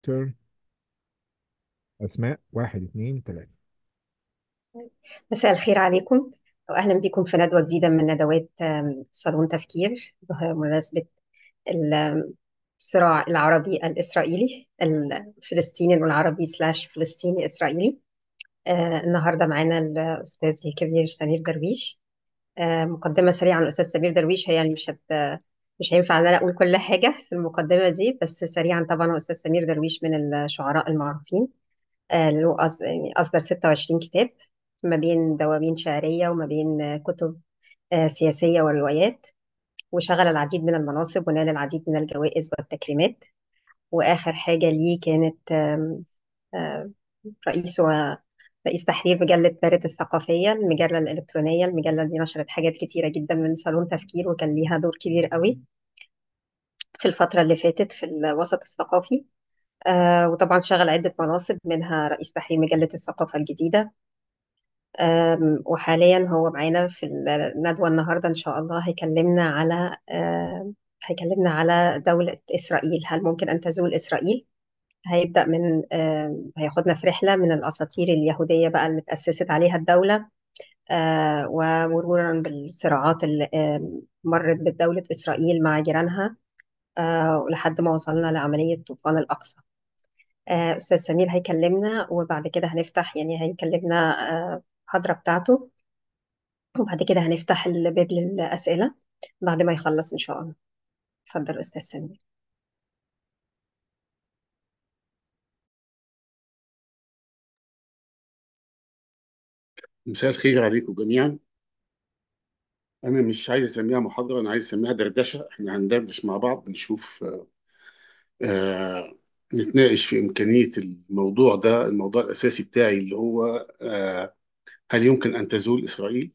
دكتور أسماء واحد اتنين تلاتة مساء الخير عليكم وأهلا بكم في ندوة جديدة من ندوات آم، صالون تفكير بمناسبة الصراع العربي الإسرائيلي الفلسطيني والعربي سلاش فلسطيني إسرائيلي آه، النهاردة معانا الأستاذ الكبير سمير درويش آه، مقدمة سريعة عن الأستاذ سمير درويش هي يعني مش هت... مش هينفع ان انا اقول كل حاجه في المقدمه دي بس سريعا طبعا هو استاذ سمير درويش من الشعراء المعروفين آه، له أص- يعني أصدر 26 كتاب ما بين دواوين شعرية وما بين آه، كتب آه، سياسية وروايات وشغل العديد من المناصب ونال العديد من الجوائز والتكريمات وآخر حاجة ليه كانت آم، آه، رئيس و رئيس تحرير مجلة بارت الثقافية المجلة الإلكترونية المجلة دي نشرت حاجات كتيرة جدا من صالون تفكير وكان ليها دور كبير قوي في الفترة اللي فاتت في الوسط الثقافي آه، وطبعا شغل عدة مناصب منها رئيس تحرير مجلة الثقافة الجديدة آم، وحاليا هو معانا في الندوة النهاردة إن شاء الله هيكلمنا على آم، هيكلمنا على دولة إسرائيل هل ممكن أن تزول إسرائيل؟ هيبدأ من آم، هياخدنا في رحلة من الأساطير اليهودية بقى اللي تأسست عليها الدولة آه، ومرورا بالصراعات اللي آم، مرت بدولة إسرائيل مع جيرانها آه، ولحد ما وصلنا لعملية طوفان الأقصى آه، أستاذ سمير هيكلمنا وبعد كده هنفتح يعني هيكلمنا آه، المحاضرة بتاعته وبعد كده هنفتح الباب للأسئلة بعد ما يخلص إن شاء الله اتفضل أستاذ سمير مساء الخير عليكم جميعا انا مش عايز اسميها محاضره انا عايز اسميها دردشه احنا هندردش مع بعض نشوف آه نتناقش في امكانيه الموضوع ده الموضوع الاساسي بتاعي اللي هو آه هل يمكن ان تزول اسرائيل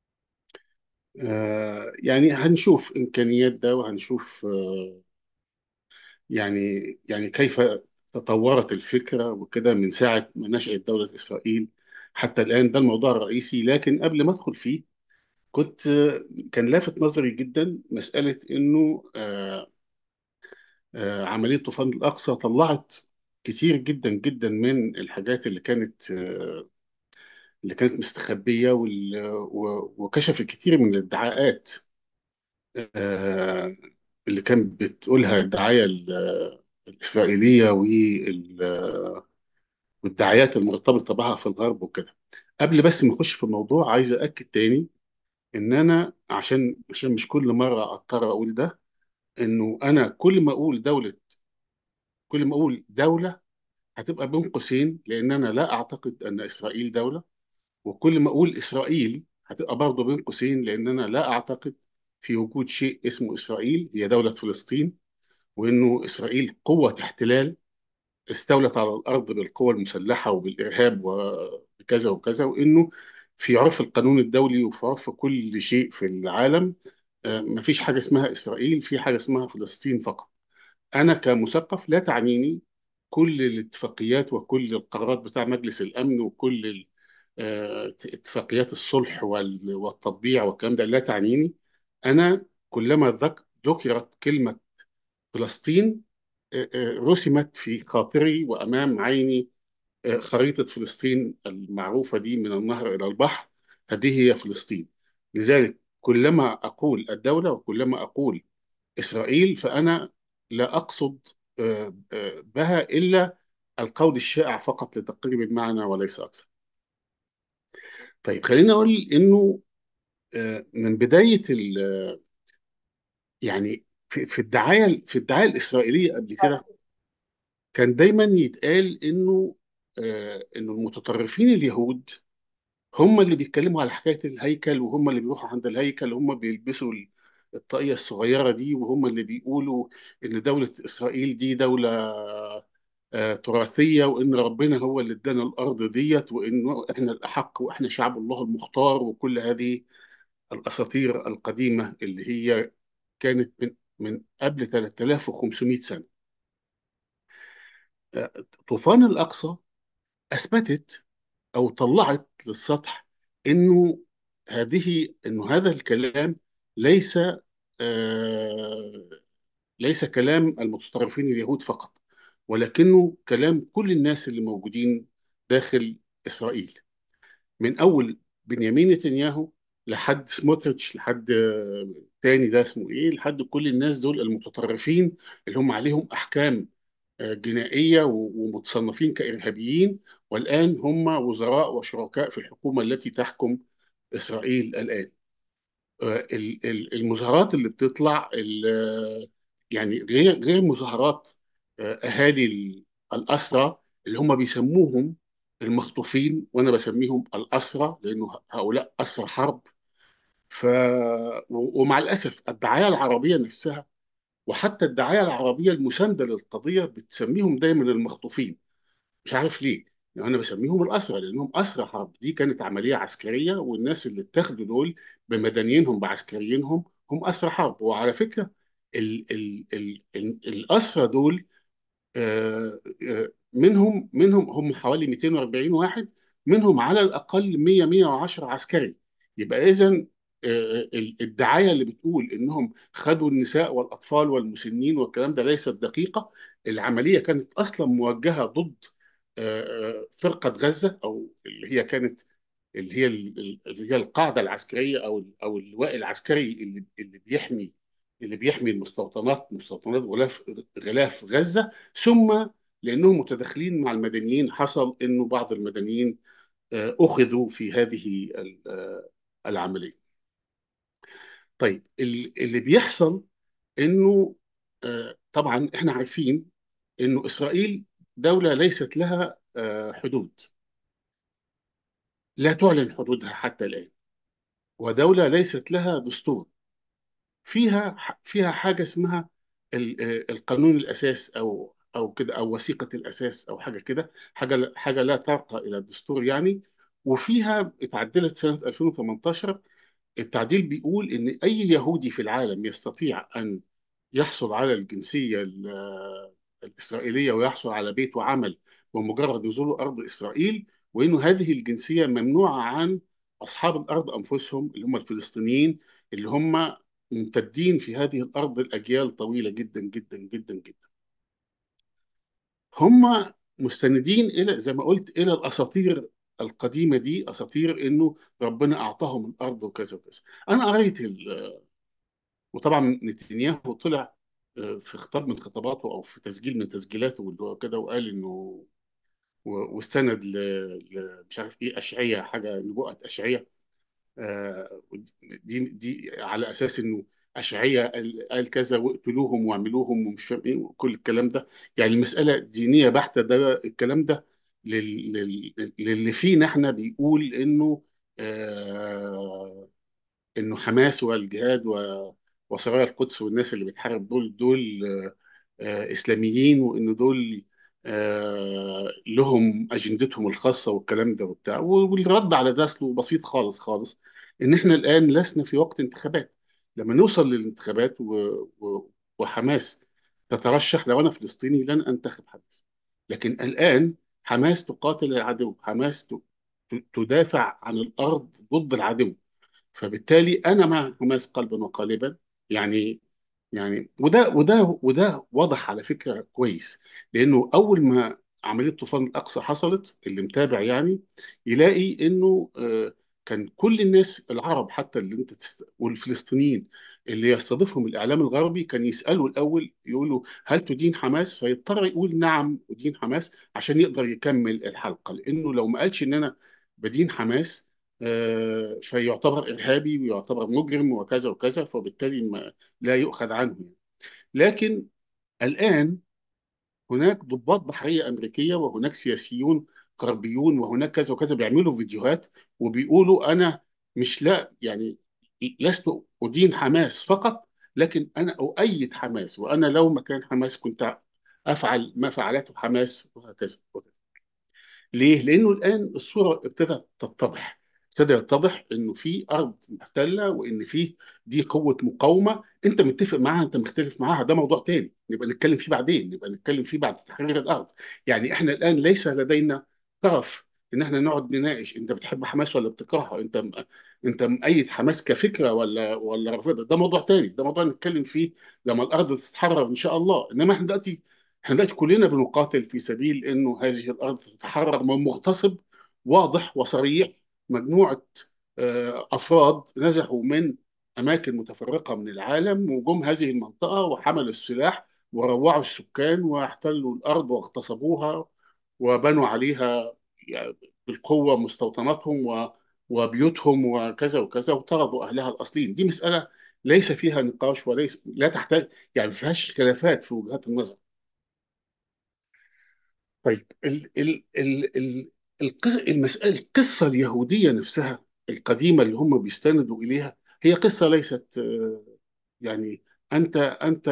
آه يعني هنشوف امكانيات ده وهنشوف آه يعني يعني كيف تطورت الفكره وكده من ساعه ما نشأت دوله اسرائيل حتى الان ده الموضوع الرئيسي لكن قبل ما ادخل فيه كنت كان لافت نظري جدا مسألة إنه آه، آه، عملية طوفان الأقصى طلعت كتير جدا جدا من الحاجات اللي كانت آه، اللي كانت مستخبية وال- و- وكشفت كتير من الادعاءات آه، اللي كانت بتقولها الدعاية ال- الإسرائيلية وال- والدعايات المرتبطة بها في الغرب وكده قبل بس ما نخش في الموضوع عايز أأكد تاني إن أنا عشان عشان مش كل مرة أضطر أقول ده انه انا كل ما اقول دوله كل ما اقول دوله هتبقى بين قوسين لان انا لا اعتقد ان اسرائيل دوله وكل ما اقول اسرائيل هتبقى برضه بين قوسين لان انا لا اعتقد في وجود شيء اسمه اسرائيل هي دوله فلسطين وانه اسرائيل قوه احتلال استولت على الارض بالقوى المسلحه وبالارهاب وبكذا وكذا وانه في عرف القانون الدولي وفي عرف كل شيء في العالم آه، مفيش حاجه اسمها اسرائيل في حاجه اسمها فلسطين فقط أنا كمثقف لا تعنيني كل الاتفاقيات وكل القرارات بتاع مجلس الأمن وكل ال- آه، اتفاقيات الصلح وال- والتطبيع والكلام ده لا تعنيني أنا كلما ذك- ذكرت كلمة فلسطين آه، آه، رسمت في خاطري وأمام عيني آه، خريطة فلسطين المعروفة دي من النهر إلى البحر هذه هي فلسطين لذلك كلما أقول الدولة وكلما أقول إسرائيل فأنا لا أقصد آه، آه، بها إلا القول الشائع فقط لتقريب المعنى وليس أكثر طيب خليني أقول إنه آه، من بداية ال- يعني في في الدعاية في الدعاية الإسرائيلية قبل كده كان دايما يتقال إنه آه، إنه المتطرفين اليهود هم اللي بيتكلموا على حكاية الهيكل وهم اللي بيروحوا عند الهيكل هم بيلبسوا الطاقية الصغيرة دي وهم اللي بيقولوا إن دولة إسرائيل دي دولة آه، تراثية وإن ربنا هو اللي ادانا الأرض ديت وإنه إحنا الأحق وإحنا شعب الله المختار وكل هذه الأساطير القديمة اللي هي كانت من من قبل 3500 سنة آه، طوفان الأقصى أثبتت أو طلعت للسطح إنه هذه إنه هذا الكلام ليس آه، ليس كلام المتطرفين اليهود فقط ولكنه كلام كل الناس اللي موجودين داخل إسرائيل من أول بنيامين نتنياهو لحد سموتريتش لحد آه، تاني ده اسمه إيه لحد كل الناس دول المتطرفين اللي هم عليهم أحكام آه، جنائية و- ومتصنفين كإرهابيين والآن هم وزراء وشركاء في الحكومة التي تحكم إسرائيل الآن آه، ال- ال- المظاهرات اللي بتطلع ال- آه، يعني غير غير مظاهرات آه، أهالي ال- الأسرى اللي هم بيسموهم المخطوفين وأنا بسميهم الأسرى لأنه هؤلاء أسرى حرب ف و- ومع الأسف الدعاية العربية نفسها وحتى الدعاية العربية المساندة للقضية بتسميهم دايما المخطوفين مش عارف ليه يعني انا بسميهم الاسرى لانهم اسرى حرب دي كانت عمليه عسكريه والناس اللي اتاخدوا دول بمدنيينهم بعسكريينهم هم اسرى حرب وعلى فكره ال ال ال ال الاسرى دول آه، آه، منهم منهم هم حوالي 240 واحد منهم على الاقل 100 110 عسكري يبقى اذا الدعايه اللي بتقول انهم خدوا النساء والاطفال والمسنين والكلام ده ليست دقيقه العمليه كانت اصلا موجهه ضد آه، آه، فرقه غزه او اللي هي كانت اللي هي اللي هي القاعده العسكريه او او اللواء العسكري اللي اللي بيحمي اللي بيحمي المستوطنات مستوطنات غلاف غلاف غزه ثم لانهم متداخلين مع المدنيين حصل انه بعض المدنيين آه، اخذوا في هذه ال- آه، العمليه. طيب ال- اللي بيحصل انه آه، طبعا احنا عارفين انه اسرائيل دوله ليست لها آه، حدود لا تعلن حدودها حتى الان ودوله ليست لها دستور فيها فيها حاجه اسمها ال- آه، القانون الاساس او او كده او وثيقه الاساس او حاجه كده حاجه حاجه لا ترقى الى الدستور يعني وفيها اتعدلت سنه 2018 التعديل بيقول ان اي يهودي في العالم يستطيع ان يحصل على الجنسيه ال- الاسرائيليه ويحصل على بيت وعمل بمجرد نزوله ارض اسرائيل وانه هذه الجنسيه ممنوعه عن اصحاب الارض انفسهم اللي هم الفلسطينيين اللي هم ممتدين في هذه الارض الاجيال طويله جدا جدا جدا جدا. هم مستندين الى زي ما قلت الى الاساطير القديمه دي اساطير انه ربنا اعطاهم الارض وكذا وكذا. انا قريت ال- وطبعا نتنياهو طلع آه، في خطاب من خطاباته او في تسجيل من تسجيلاته واللي هو كده وقال انه و- واستند ل... ل... مش عارف ايه اشعياء حاجه نبوءه اشعياء آه، دي دي على اساس انه اشعياء قال قال كذا واقتلوهم واعملوهم ومش فاهم ايه وكل الكلام ده يعني المساله دينيه بحته ده الكلام ده لل... لل... للي فينا احنا بيقول انه آه، انه حماس والجهاد و... وسرايا القدس والناس اللي بتحارب دول دول آه، آه، اسلاميين وان دول آه، لهم اجندتهم الخاصه والكلام ده وبتاع والرد على ده اصله بسيط خالص خالص ان احنا الان لسنا في وقت انتخابات لما نوصل للانتخابات و... و... وحماس تترشح لو انا فلسطيني لن انتخب حماس لكن الان حماس تقاتل العدو حماس ت... ت- تدافع عن الارض ضد العدو فبالتالي انا مع حماس قلبا وقالبا يعني يعني وده وده وده واضح على فكره كويس لانه اول ما عمليه طوفان الاقصى حصلت اللي متابع يعني يلاقي انه آه، كان كل الناس العرب حتى اللي انت تست... والفلسطينيين اللي يستضيفهم الاعلام الغربي كان يسالوا الاول يقولوا هل تدين حماس فيضطر يقول نعم ادين حماس عشان يقدر يكمل الحلقه لانه لو ما قالش ان انا بدين حماس آه، فيعتبر ارهابي ويعتبر مجرم وكذا وكذا فبالتالي ما لا يؤخذ عنه يعني. لكن الآن هناك ضباط بحرية أمريكية وهناك سياسيون غربيون وهناك كذا وكذا بيعملوا فيديوهات وبيقولوا أنا مش لا يعني لست أدين حماس فقط لكن أنا أؤيد حماس وأنا لو مكان حماس كنت أفعل ما فعلته حماس وهكذا ليه؟ لأنه الآن الصورة ابتدت تتضح ابتدى يتضح إنه في أرض محتلة وإن في دي قوة مقاومة أنت متفق معاها أنت مختلف معاها ده موضوع تاني نبقى نتكلم فيه بعدين نبقى نتكلم فيه بعد تحرير الأرض يعني إحنا الآن ليس لدينا طرف إن إحنا نقعد نناقش أنت بتحب حماس ولا بتكرهها أنت م... أنت مؤيد حماس كفكرة ولا ولا رافضها ده موضوع تاني ده موضوع نتكلم فيه لما الأرض تتحرر إن شاء الله إنما إحنا دلوقتي احنا دلوقتي كلنا بنقاتل في سبيل انه هذه الارض تتحرر من مغتصب واضح وصريح مجموعه آه، افراد نزحوا من اماكن متفرقه من العالم وجم هذه المنطقه وحملوا السلاح وروعوا السكان واحتلوا الارض واغتصبوها وبنوا عليها يعني بالقوه مستوطناتهم و- وبيوتهم وكذا وكذا وطردوا اهلها الاصليين دي مساله ليس فيها نقاش وليس لا تحتاج يعني ما فيهاش خلافات في وجهات النظر طيب ال ال ال ال القصة المسألة القصة اليهودية نفسها القديمة اللي هم بيستندوا إليها هي قصة ليست آه، يعني أنت أنت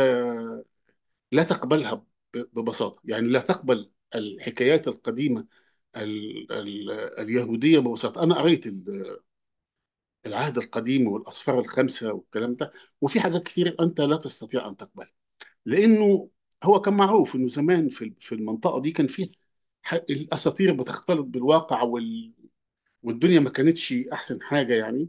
لا تقبلها ب- ببساطة يعني لا تقبل الحكايات القديمة ال ال اليهودية ببساطة أنا قريت ال- العهد القديم والأسفار الخمسة والكلام ده وفي حاجات كتير أنت لا تستطيع أن تقبلها لانه هو كان معروف انه زمان في في المنطقه دي كان في ح- الاساطير بتختلط بالواقع وال والدنيا ما كانتش احسن حاجه يعني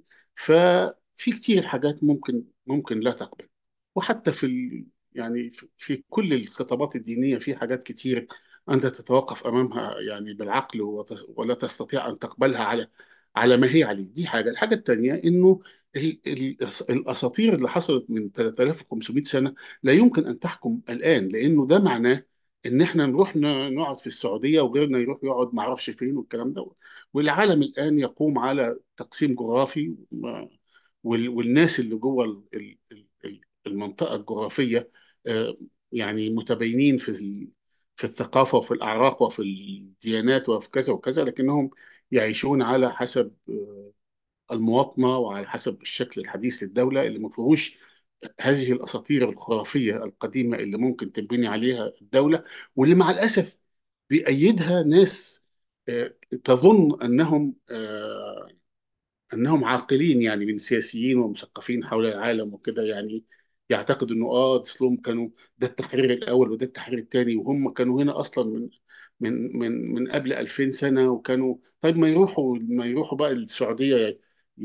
ففي كتير حاجات ممكن ممكن لا تقبل وحتى في ال... يعني في في كل الخطابات الدينيه في حاجات كتير انت تتوقف امامها يعني بالعقل وتس... ولا تستطيع ان تقبلها على على ما هي عليه دي حاجه الحاجه الثانيه انه ال... ال... الاساطير اللي حصلت من 3500 سنه لا يمكن ان تحكم الان لانه ده معناه ان احنا نروح ن- نقعد في السعوديه وغيرنا يروح يقعد ما اعرفش فين والكلام ده والعالم الآن يقوم على تقسيم جغرافي و- وال- والناس اللي جوه ال- ال- ال- المنطقة الجغرافية آه، يعني متباينين في ال- في الثقافة وفي الأعراق وفي الديانات وفي كذا وكذا لكنهم يعيشون على حسب آه، المواطنة وعلى حسب الشكل الحديث للدولة اللي ما فيهوش هذه الأساطير الخرافية القديمة اللي ممكن تبني عليها الدولة واللي مع الأسف بيأيدها ناس آه، تظن أنهم آه، أنهم عاقلين يعني من سياسيين ومثقفين حول العالم وكده يعني يعتقدوا إنه آه أصلهم كانوا ده التحرير الأول وده التحرير الثاني وهم كانوا هنا أصلا من من من من قبل 2000 سنة وكانوا طيب ما يروحوا ما يروحوا بقى السعودية ي-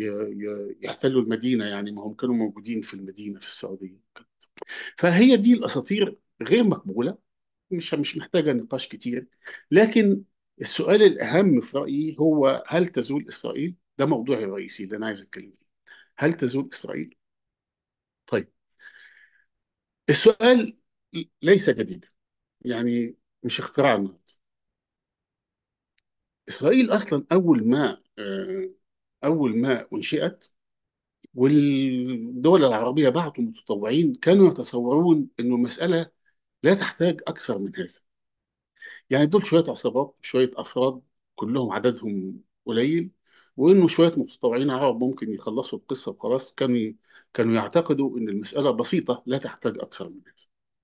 ي- يحتلوا المدينة يعني ما هم كانوا موجودين في المدينة في السعودية فهي دي الأساطير غير مقبولة مش مش محتاجة نقاش كتير لكن السؤال الأهم في رأيي هو هل تزول إسرائيل؟ ده موضوعي الرئيسي اللي أنا عايز أتكلم فيه هل تزول إسرائيل؟ طيب السؤال ليس جديدا يعني مش اختراع النهارده إسرائيل أصلا أول ما آه، أول ما أنشئت والدول العربية بعثوا متطوعين كانوا يتصورون إنه المسألة لا تحتاج أكثر من هذا يعني دول شوية عصابات شوية أفراد كلهم عددهم قليل وإنه شوية متطوعين عرب ممكن يخلصوا القصة وخلاص كانوا كانوا يعتقدوا إن المسألة بسيطة لا تحتاج أكثر من هذا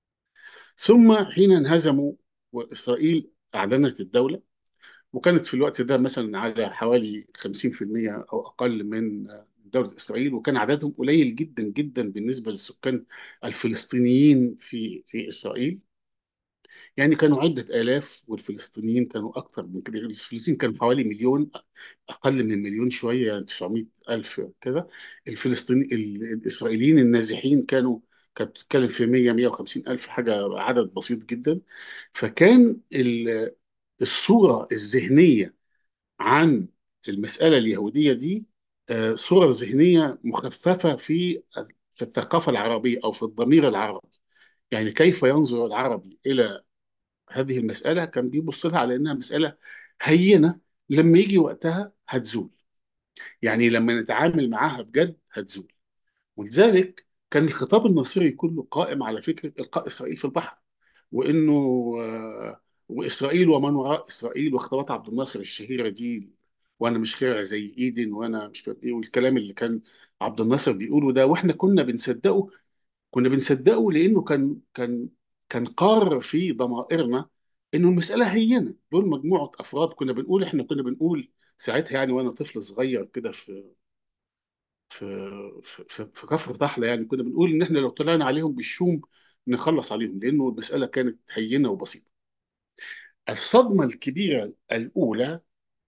ثم حين انهزموا وإسرائيل أعلنت الدولة وكانت في الوقت ده مثلا على حوالي 50% أو أقل من دولة إسرائيل وكان عددهم قليل جدا جدا بالنسبة للسكان الفلسطينيين في في إسرائيل يعني كانوا عدة آلاف والفلسطينيين كانوا أكثر من كده الفلسطينيين كانوا حوالي مليون أقل من مليون شوية يعني 900 ألف كده الفلسطيني ال- الإسرائيليين النازحين كانوا كانت بتتكلم في 100 150 ألف حاجة عدد بسيط جدا فكان ال- الصورة الذهنية عن المسألة اليهودية دي آه، صورة ذهنية مخففة في في الثقافة العربية أو في الضمير العربي يعني كيف ينظر العربي إلى هذه المسألة كان بيبص لها على إنها مسألة هينة لما يجي وقتها هتزول يعني لما نتعامل معاها بجد هتزول ولذلك كان الخطاب الناصري كله قائم على فكرة إلقاء إسرائيل في البحر وإنه آه، وإسرائيل ومن وراء إسرائيل وخطابات عبد الناصر الشهيرة دي وأنا مش خير زي إيدن وأنا مش فاهم إيه والكلام اللي كان عبد الناصر بيقوله ده وإحنا كنا بنصدقه كنا بنصدقه لانه كان كان كان قار في ضمائرنا انه المساله هينه دول مجموعه افراد كنا بنقول احنا كنا بنقول ساعتها يعني وانا طفل صغير كده في في في في في كفر ضحله يعني كنا بنقول ان احنا لو طلعنا عليهم بالشوم نخلص عليهم لانه المساله كانت هينه وبسيطه. الصدمه الكبيره الاولى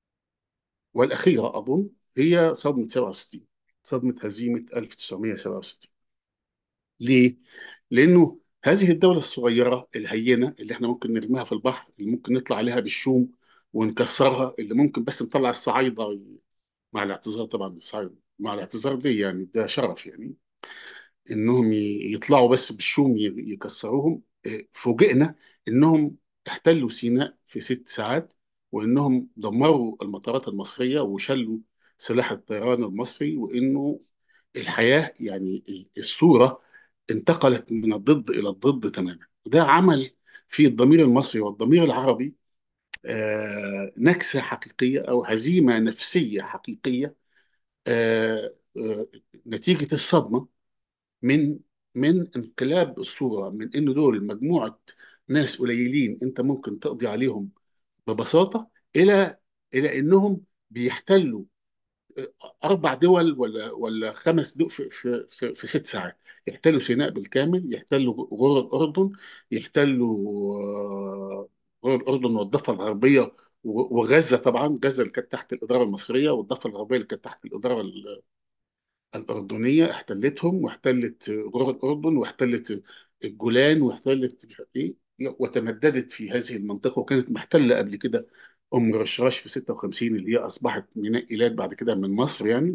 والاخيره اظن هي صدمه 67 صدمه هزيمه 1967 ليه؟ لانه هذه الدولة الصغيرة الهينة اللي احنا ممكن نرميها في البحر اللي ممكن نطلع عليها بالشوم ونكسرها اللي ممكن بس نطلع الصعايدة مع الاعتذار طبعا بالصعايدة مع الاعتذار دي يعني ده شرف يعني انهم ي- يطلعوا بس بالشوم ي- يكسروهم آه، فوجئنا انهم احتلوا سيناء في ست ساعات وانهم دمروا المطارات المصرية وشلوا سلاح الطيران المصري وانه الحياة يعني ال- الصورة انتقلت من الضد الى الضد تماما ده عمل في الضمير المصري والضمير العربي آه، نكسة حقيقية او هزيمة نفسية حقيقية آه، آه، نتيجة الصدمة من من انقلاب الصورة من إن دول مجموعة ناس قليلين أنت ممكن تقضي عليهم ببساطة إلى إلى إنهم بيحتلوا أربع دول ولا ولا خمس دول في, في, في, في ست ساعات يحتلوا سيناء بالكامل يحتلوا غور الأردن يحتلوا آه، غور الأردن والضفة الغربية و- وغزة طبعا غزة اللي كانت تحت الإدارة المصرية والضفة الغربية اللي كانت تحت الإدارة الأردنية احتلتهم واحتلت غرب الأردن واحتلت الجولان واحتلت مش عارف إيه وتمددت في هذه المنطقة وكانت محتلة قبل كده أم رشراش في 56 اللي هي أصبحت ميناء إيلات بعد كده من مصر يعني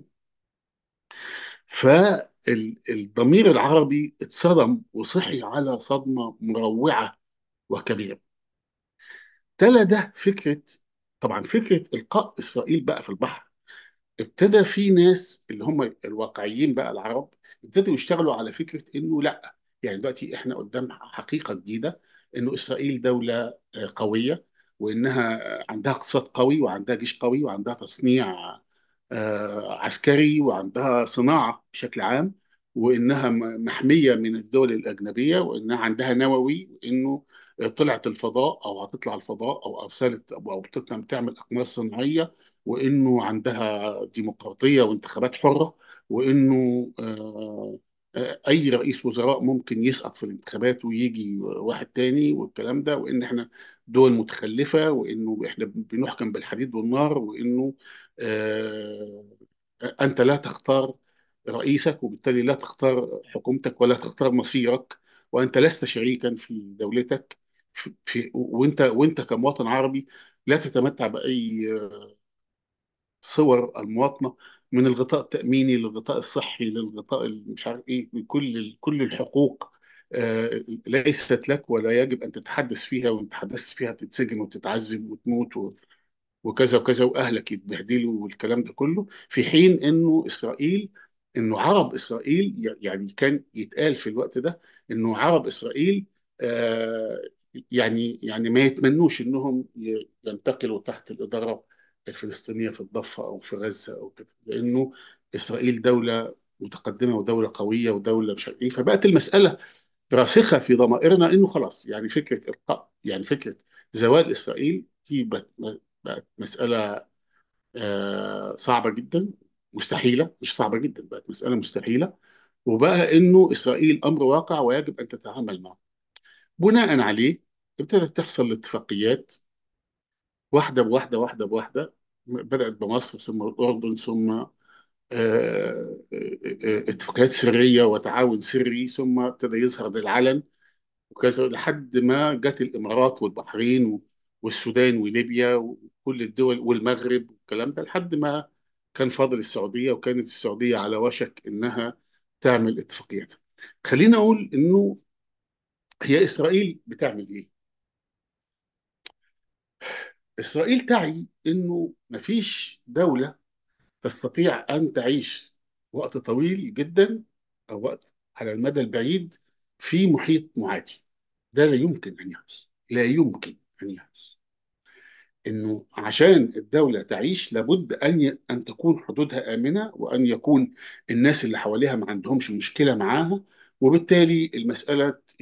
فالضمير العربي اتصدم وصحي على صدمة مروعة وكبيرة تلا ده فكرة طبعا فكرة إلقاء إسرائيل بقى في البحر ابتدى في ناس اللي هم الواقعيين بقى العرب ابتدوا يشتغلوا على فكره انه لا يعني دلوقتي احنا قدام حقيقه جديده انه اسرائيل دوله آه، قويه وانها عندها اقتصاد قوي وعندها جيش قوي وعندها تصنيع آه، عسكري وعندها صناعه بشكل عام وانها م- محميه من الدول الاجنبيه وانها عندها نووي وانه طلعت الفضاء او هتطلع الفضاء او ارسلت او أو بتطلع- بتعمل اقمار صناعيه وانه عندها ديمقراطيه وانتخابات حره وانه آه، آه، اي رئيس وزراء ممكن يسقط في الانتخابات ويجي واحد تاني والكلام ده وان احنا دول متخلفه وانه احنا بنحكم بالحديد والنار وانه آه، انت لا تختار رئيسك وبالتالي لا تختار حكومتك ولا تختار مصيرك وانت لست شريكا في دولتك في في- وانت وانت كمواطن عربي لا تتمتع باي صور المواطنه من الغطاء التاميني للغطاء الصحي للغطاء ال- مش عارف ايه كل كل الحقوق آه، ليست لك ولا يجب ان تتحدث فيها وان تحدثت فيها تتسجن وتتعذب وتموت وكذا وكذا واهلك يتبهدلوا والكلام ده كله في حين انه اسرائيل انه عرب اسرائيل ي- يعني كان يتقال في الوقت ده انه عرب اسرائيل آه يعني يعني ما يتمنوش انهم ي- ينتقلوا تحت الاداره الفلسطينيه في الضفه او في غزه او كده لانه اسرائيل دوله متقدمه ودوله قويه ودوله مش عارف ايه فبقت المساله راسخه في ضمائرنا انه خلاص يعني فكره القاء يعني فكره زوال اسرائيل دي بقت بقت مساله آه، صعبه جدا مستحيله مش صعبه جدا بقت مساله مستحيله وبقى انه اسرائيل امر واقع ويجب ان تتعامل معه بناء عليه ابتدت تحصل الاتفاقيات واحده بواحده واحده بواحده بدات بمصر ثم الاردن ثم آه، آه، آه، اتفاقيات سريه وتعاون سري ثم ابتدى يظهر للعلن وكذا لحد ما جت الامارات والبحرين و- والسودان وليبيا وكل الدول والمغرب والكلام ده لحد ما كان فاضل السعوديه وكانت السعوديه على وشك انها تعمل اتفاقيات. خلينا اقول انه هي اسرائيل بتعمل ايه؟ اسرائيل تعي انه مفيش دوله تستطيع ان تعيش وقت طويل جدا او وقت على المدى البعيد في محيط معادي. ده لا يمكن ان يحدث، لا يمكن ان يحدث. انه عشان الدوله تعيش لابد ان ي... ان تكون حدودها امنه وان يكون الناس اللي حواليها ما عندهمش مشكله معاها وبالتالي المساله ت-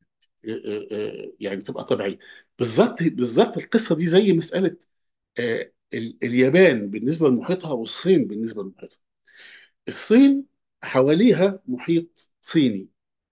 يعني تبقى طبيعيه بالظبط بالظبط القصه دي زي مساله آه، ال- اليابان بالنسبه لمحيطها والصين بالنسبه لمحيطها الصين حواليها محيط صيني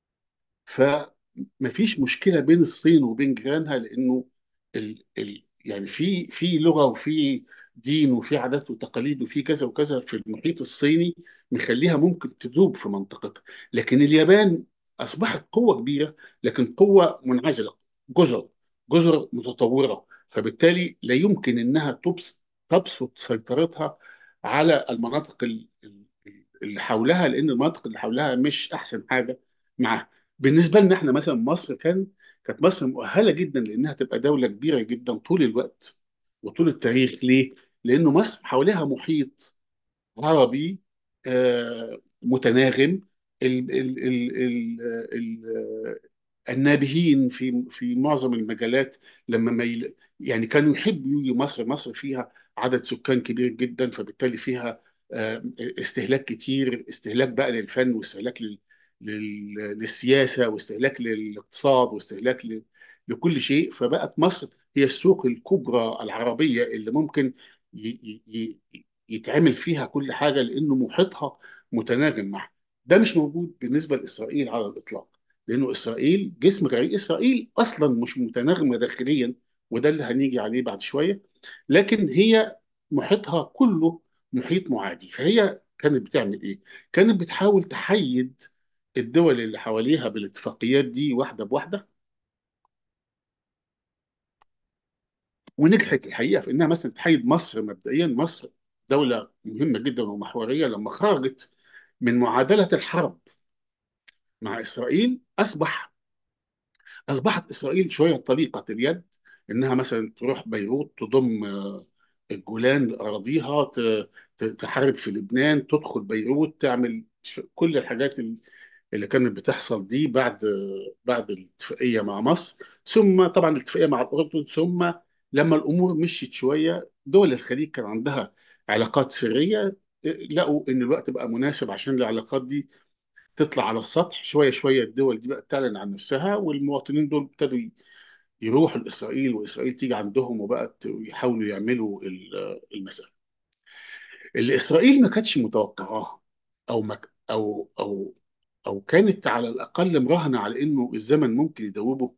فمفيش مشكله بين الصين وبين جيرانها لانه ال ال يعني في في لغه وفي دين وفي عادات وتقاليد وفي كذا وكذا في المحيط الصيني مخليها ممكن تذوب في منطقتها لكن اليابان اصبحت قوه كبيره لكن قوه منعزله جزر جزر متطوره فبالتالي لا يمكن انها تبس- تبسط سيطرتها على المناطق ال- ال- اللي حولها لان المناطق اللي حولها مش احسن حاجه معاها بالنسبه لنا احنا مثلا مصر كان كانت مصر مؤهله جدا لانها تبقى دوله كبيره جدا طول الوقت وطول التاريخ ليه؟ لانه مصر حواليها محيط عربي آه، متناغم ال ال ال ال ال النابهين في في معظم المجالات لما ما يل... يعني كانوا يحبوا يجي مصر مصر فيها عدد سكان كبير جدا فبالتالي فيها آه، استهلاك كتير استهلاك بقى للفن واستهلاك لل... لل... للسياسة واستهلاك للاقتصاد واستهلاك ل... لكل شيء فبقت مصر هي السوق الكبرى العربية اللي ممكن ي... ي... ي- يتعمل فيها كل حاجة لأنه محيطها متناغم معها ده مش موجود بالنسبة لإسرائيل على الإطلاق لانه اسرائيل جسم غريب اسرائيل اصلا مش متناغمه داخليا وده اللي هنيجي عليه بعد شويه لكن هي محيطها كله محيط معادي فهي كانت بتعمل ايه؟ كانت بتحاول تحيد الدول اللي حواليها بالاتفاقيات دي واحده بواحده ونجحت الحقيقه في انها مثلا تحيد مصر مبدئيا مصر دوله مهمه جدا ومحوريه لما خرجت من معادله الحرب مع اسرائيل اصبح أصبحت إسرائيل شوية طليقة اليد إنها مثلا تروح بيروت تضم آه، الجولان لأراضيها ت- ت- تحارب في لبنان تدخل بيروت تعمل ش- كل الحاجات ال- اللي كانت بتحصل دي بعد آه، بعد الاتفاقية مع مصر ثم طبعا الاتفاقية مع الأردن ثم لما الأمور مشيت شوية دول الخليج كان عندها علاقات سرية آه، لقوا إن الوقت بقى مناسب عشان العلاقات دي تطلع على السطح شويه شويه الدول دي بقى تعلن عن نفسها والمواطنين دول ابتدوا يروحوا لاسرائيل واسرائيل تيجي عندهم وبقت يحاولوا يعملوا ال- المساله. اللي اسرائيل ما كانتش متوقعاه او ما او او او كانت على الاقل مراهنه على انه الزمن ممكن يدوبه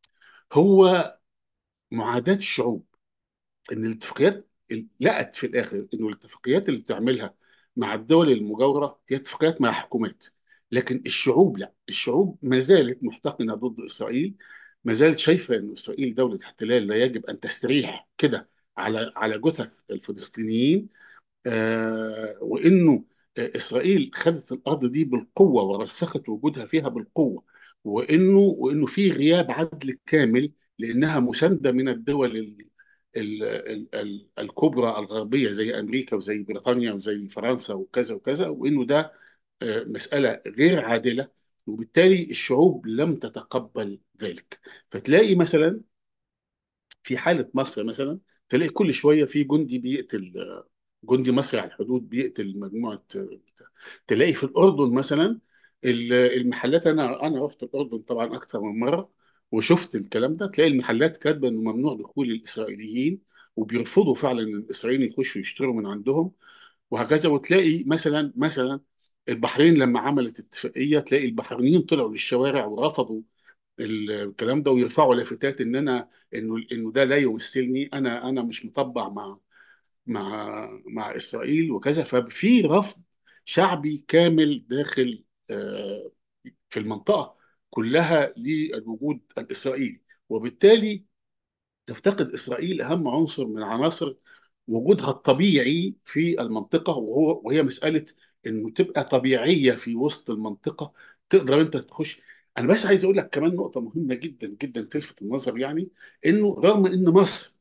هو معاداه الشعوب. ان الاتفاقيات لقت في الاخر انه الاتفاقيات اللي بتعملها مع الدول المجاوره هي اتفاقيات مع حكومات لكن الشعوب لا الشعوب ما زالت محتقنه ضد اسرائيل ما زالت شايفه ان اسرائيل دوله احتلال لا يجب ان تستريح كده على على جثث الفلسطينيين آه، وانه آه، اسرائيل خدت الارض دي بالقوه ورسخت وجودها فيها بالقوه وانه وانه في غياب عدل كامل لانها مسانده من الدول ال ال ال ال الكبرى الغربيه زي امريكا وزي بريطانيا وزي فرنسا وكذا وكذا وانه ده آه، مساله غير عادله وبالتالي الشعوب لم تتقبل ذلك فتلاقي مثلا في حاله مصر مثلا تلاقي كل شويه في جندي بيقتل جندي مصري على الحدود بيقتل مجموعه بتاع. تلاقي في الاردن مثلا ال- المحلات انا انا رحت الاردن طبعا اكثر من مره وشفت الكلام ده تلاقي المحلات كاتبه انه ممنوع دخول الاسرائيليين وبيرفضوا فعلا ان الاسرائيليين يخشوا يشتروا من عندهم وهكذا وتلاقي مثلا مثلا البحرين لما عملت اتفاقيه تلاقي البحرينيين طلعوا للشوارع ورفضوا الكلام ده ويرفعوا لافتات ان انا انه انه ده لا يمثلني انا انا مش مطبع مع مع مع اسرائيل وكذا ففي رفض شعبي كامل داخل آه، في المنطقه كلها للوجود الاسرائيلي وبالتالي تفتقد اسرائيل اهم عنصر من عناصر وجودها الطبيعي في المنطقه وهو وهي مساله انه تبقى طبيعيه في وسط المنطقه تقدر انت تخش انا بس عايز اقول لك كمان نقطه مهمه جدا جدا تلفت النظر يعني انه رغم ان مصر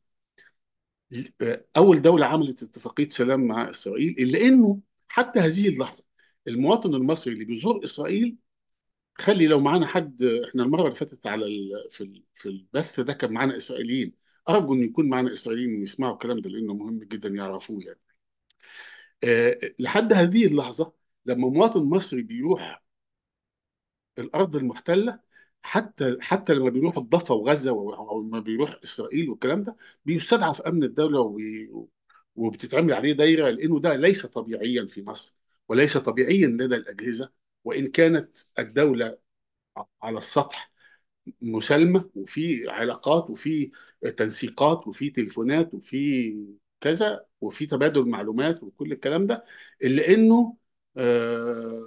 اول دوله عملت اتفاقيه سلام مع اسرائيل الا انه حتى هذه اللحظه المواطن المصري اللي بيزور اسرائيل خلي لو معانا حد احنا المره اللي فاتت على ال... في ال... في البث ده كان معانا اسرائيليين ارجو ان يكون معانا اسرائيليين ويسمعوا الكلام ده لانه مهم جدا يعرفوه يعني أه لحد هذه اللحظه لما مواطن مصري بيروح الارض المحتله حتى حتى لما بيروح الضفه وغزه او لما بيروح اسرائيل والكلام ده بيستدعى في امن الدوله وبي... وبتتعمل عليه دايره لانه ده ليس طبيعيا في مصر وليس طبيعيا لدى الاجهزه وان كانت الدوله على السطح مسالمه وفي علاقات وفي تنسيقات وفي تليفونات وفي كذا وفي تبادل معلومات وكل الكلام ده الا انه آه،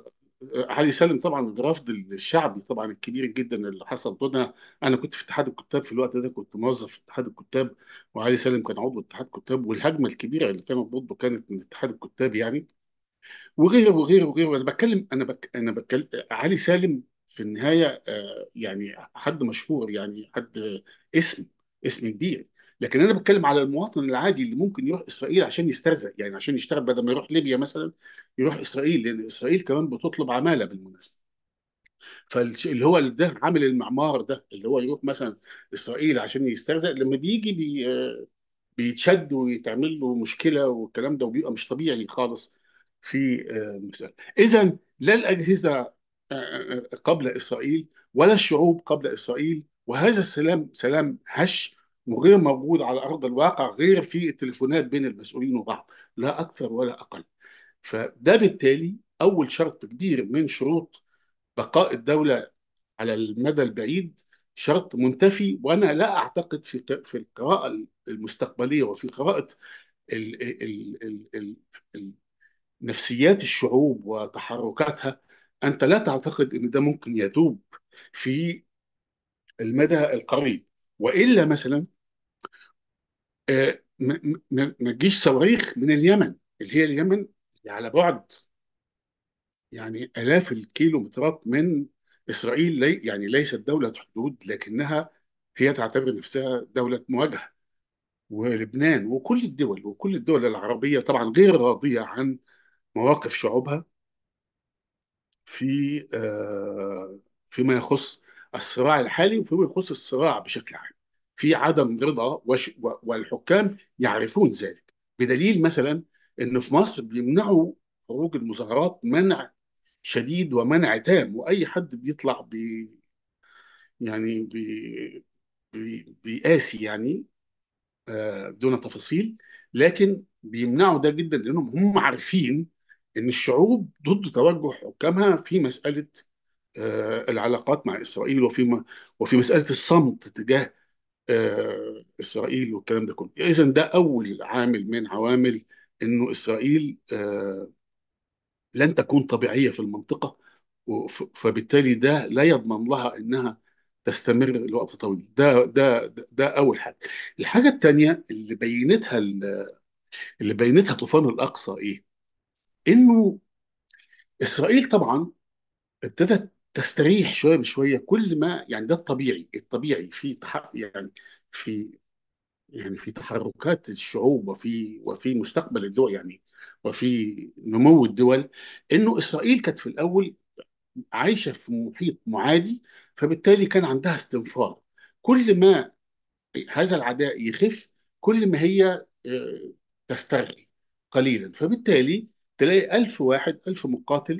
علي سالم طبعا الرفض الشعبي طبعا الكبير جدا اللي حصل وانا انا كنت في اتحاد الكتاب في الوقت ده كنت موظف في اتحاد الكتاب وعلي سالم كان عضو اتحاد الكتاب والهجمه الكبيره اللي كانت ضده كانت من اتحاد الكتاب يعني وغيره وغيره وغيره انا بتكلم انا بك انا بتكلم علي سالم في النهايه آه، يعني حد مشهور يعني حد اسم اسم كبير لكن انا بتكلم على المواطن العادي اللي ممكن يروح اسرائيل عشان يسترزق يعني عشان يشتغل بدل ما يروح ليبيا مثلا يروح اسرائيل لان اسرائيل كمان بتطلب عماله بالمناسبه فاللي هو ده عامل المعمار ده اللي هو يروح مثلا اسرائيل عشان يسترزق لما بيجي بي بيتشد ويتعمل له مشكله والكلام ده وبيبقى مش طبيعي خالص في آه، المساله. اذا لا الاجهزه آه، آه، قبل اسرائيل ولا الشعوب قبل اسرائيل وهذا السلام سلام هش وغير موجود على ارض الواقع غير في التليفونات بين المسؤولين وبعض لا اكثر ولا اقل. فده بالتالي اول شرط كبير من شروط بقاء الدوله على المدى البعيد شرط منتفي وانا لا اعتقد في في القراءه المستقبليه وفي قراءه ال ال ال ال ال نفسيات الشعوب وتحركاتها انت لا تعتقد ان ده ممكن يذوب في المدى القريب والا مثلا آه، ما ما- ما تجيش صواريخ من اليمن اللي هي اليمن اللي على بعد يعني آلاف الكيلومترات من إسرائيل لي يعني ليست دولة حدود لكنها هي تعتبر نفسها دولة مواجهة ولبنان وكل الدول وكل الدول العربية طبعا غير راضية عن مواقف شعوبها في آه، فيما يخص الصراع الحالي وفيما يخص الصراع بشكل عام في عدم رضا وش و- والحكام يعرفون ذلك بدليل مثلا انه في مصر بيمنعوا خروج المظاهرات منع شديد ومنع تام واي حد بيطلع بي يعني بي بي بيقاسي يعني آه، دون تفاصيل لكن بيمنعوا ده جدا لانهم هم عارفين ان الشعوب ضد توجه حكامها في مساله آه، العلاقات مع اسرائيل وفي م- وفي مساله الصمت تجاه آه، اسرائيل والكلام ده كله اذا ده اول عامل من عوامل انه اسرائيل آه، لن تكون طبيعية في المنطقة وف- فبالتالي ده لا يضمن لها انها تستمر لوقت طويل ده ده ده, ده اول حاجة الحاجة التانية اللي بينتها اللي بينتها طوفان الأقصى ايه انه اسرائيل طبعا ابتدت تستريح شوية بشوية كل ما يعني ده الطبيعي الطبيعي في تح... يعني في يعني في تحركات الشعوب وفي وفي مستقبل الدول يعني وفي نمو الدول انه اسرائيل كانت في الاول عايشه في محيط معادي فبالتالي كان عندها استنفار كل ما هذا العداء يخف كل ما هي آه، تسترخي قليلا فبالتالي تلاقي ألف واحد ألف مقاتل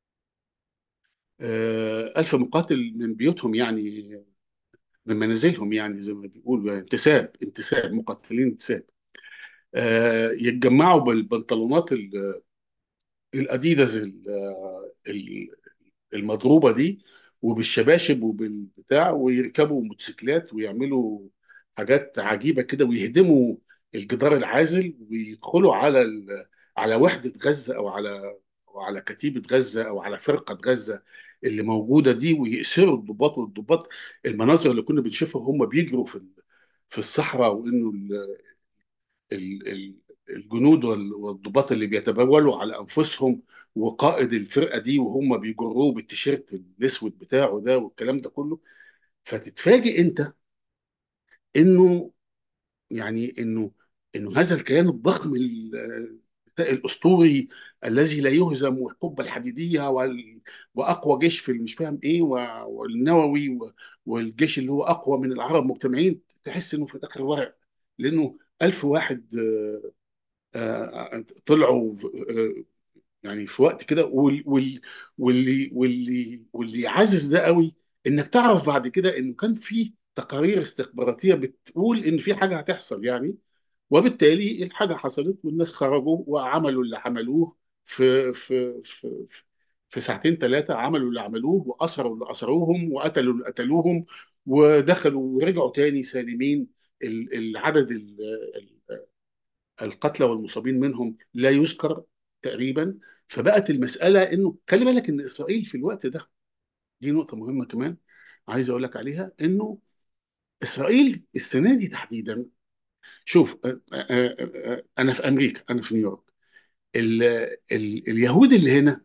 آه، ألف مقاتل من بيوتهم يعني من منازلهم يعني زي ما بيقولوا يعني انتساب انتساب مقاتلين انتساب آه، يتجمعوا بالبنطلونات ال- الاديداس ال- ال- المضروبه دي وبالشباشب وبالبتاع ويركبوا موتوسيكلات ويعملوا حاجات عجيبه كده ويهدموا الجدار العازل ويدخلوا على ال... على وحده غزه او على او على كتيبه غزه او على فرقه غزه اللي موجوده دي ويأسروا الضباط والضباط المناظر اللي كنا بنشوفها هم بيجروا في ال- في الصحراء وانه ال- ال- الجنود وال- والضباط اللي بيتبولوا على انفسهم وقائد الفرقه دي وهم بيجروه بالتيشيرت الاسود بتاعه ده والكلام ده كله فتتفاجئ انت انه يعني انه انه هذا الكيان الضخم ال- الاسطوري الذي لا يهزم والقبه الحديديه وال- واقوى جيش في مش فاهم ايه و- والنووي و- والجيش اللي هو اقوى من العرب مجتمعين تحس انه في الاخر ورق لانه ألف واحد آه، طلعوا آه، يعني في وقت كده وال- وال- واللي واللي واللي يعزز ده قوي انك تعرف بعد كده انه كان في تقارير استخباراتيه بتقول ان في حاجه هتحصل يعني وبالتالي الحاجه حصلت والناس خرجوا وعملوا اللي عملوه في في في في في ساعتين ثلاثه عملوا اللي عملوه واسروا اللي اسروهم وقتلوا اللي قتلوهم ودخلوا ورجعوا تاني سالمين ال- العدد القتلى والمصابين منهم لا يذكر تقريبا فبقت المساله انه خلي بالك ان اسرائيل في الوقت ده دي نقطه مهمه كمان عايز اقول لك عليها انه اسرائيل السنه دي تحديدا شوف آه، آه، آه، آه، انا في امريكا انا في نيويورك ال ال اليهود اللي هنا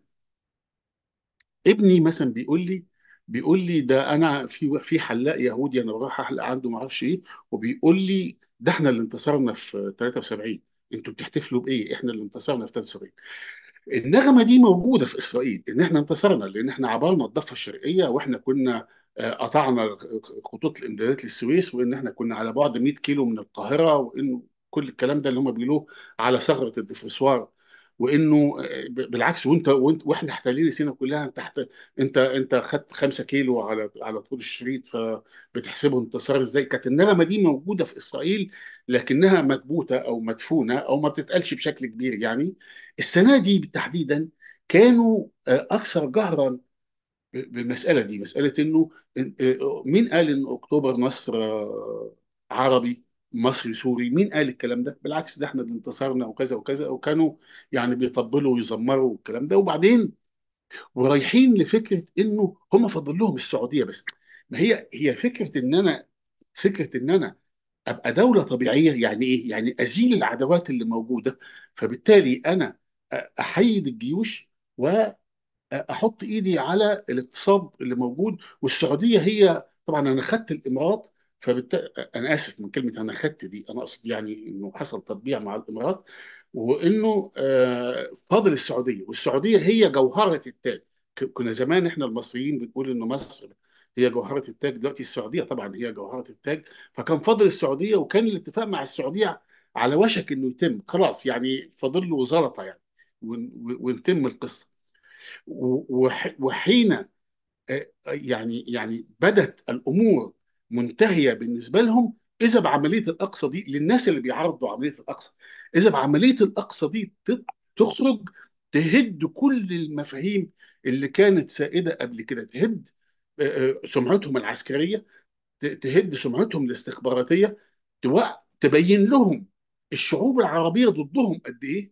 ابني مثلا بيقول لي بيقول لي ده انا في في حلاق يهودي انا بروح احلق عنده ما اعرفش ايه وبيقول لي ده احنا اللي انتصرنا في 73 انتوا بتحتفلوا بايه احنا اللي انتصرنا في 73 النغمه دي موجوده في اسرائيل ان احنا انتصرنا لان احنا عبرنا الضفه الشرقيه واحنا كنا آه، قطعنا خطوط الامدادات للسويس وان احنا كنا على بعد 100 كيلو من القاهره وانه كل الكلام ده اللي هم بيقولوه على ثغره الدفرسوار وانه آه، ب- بالعكس وانت وانت واحنا احتلين سينا كلها انت حت... انت انت خدت 5 كيلو على على طول الشريط فبتحسبه انتصار ازاي كانت النغمه دي موجوده في اسرائيل لكنها مكبوته او مدفونه او ما بتتقالش بشكل كبير يعني السنه دي تحديدا كانوا آه، اكثر جهرا بالمساله دي مساله انه آه، مين قال ان اكتوبر نصر آه، عربي مصري سوري مين قال الكلام ده بالعكس ده احنا اللي انتصرنا وكذا وكذا وكانوا يعني بيطبلوا ويزمروا والكلام ده وبعدين ورايحين لفكره انه هم فاضل لهم السعوديه بس ما هي هي فكره ان انا فكره ان انا ابقى دوله طبيعيه يعني ايه؟ يعني ازيل العداوات اللي موجوده فبالتالي انا احيد الجيوش واحط ايدي على الاقتصاد اللي موجود والسعوديه هي طبعا انا خدت الامارات فبالتالي انا اسف من كلمه انا خدت دي انا اقصد يعني انه حصل تطبيع مع الامارات وانه آه، فاضل السعوديه والسعوديه هي جوهره التاج ك- كنا زمان احنا المصريين بنقول ان مصر هي جوهره التاج دلوقتي السعوديه طبعا هي جوهره التاج فكان فاضل السعوديه وكان الاتفاق مع السعوديه على وشك انه يتم خلاص يعني فاضل له زلطه يعني ون- ونتم القصه وح- وحين آه، يعني يعني بدت الامور منتهيه بالنسبه لهم اذا بعمليه الاقصى دي للناس اللي بيعارضوا عمليه الاقصى اذا بعمليه الاقصى دي ت- تخرج تهد كل المفاهيم اللي كانت سائده قبل كده تهد آه، آه، سمعتهم العسكريه ت- تهد سمعتهم الاستخباراتيه توق- تبين لهم الشعوب العربيه ضدهم قد ايه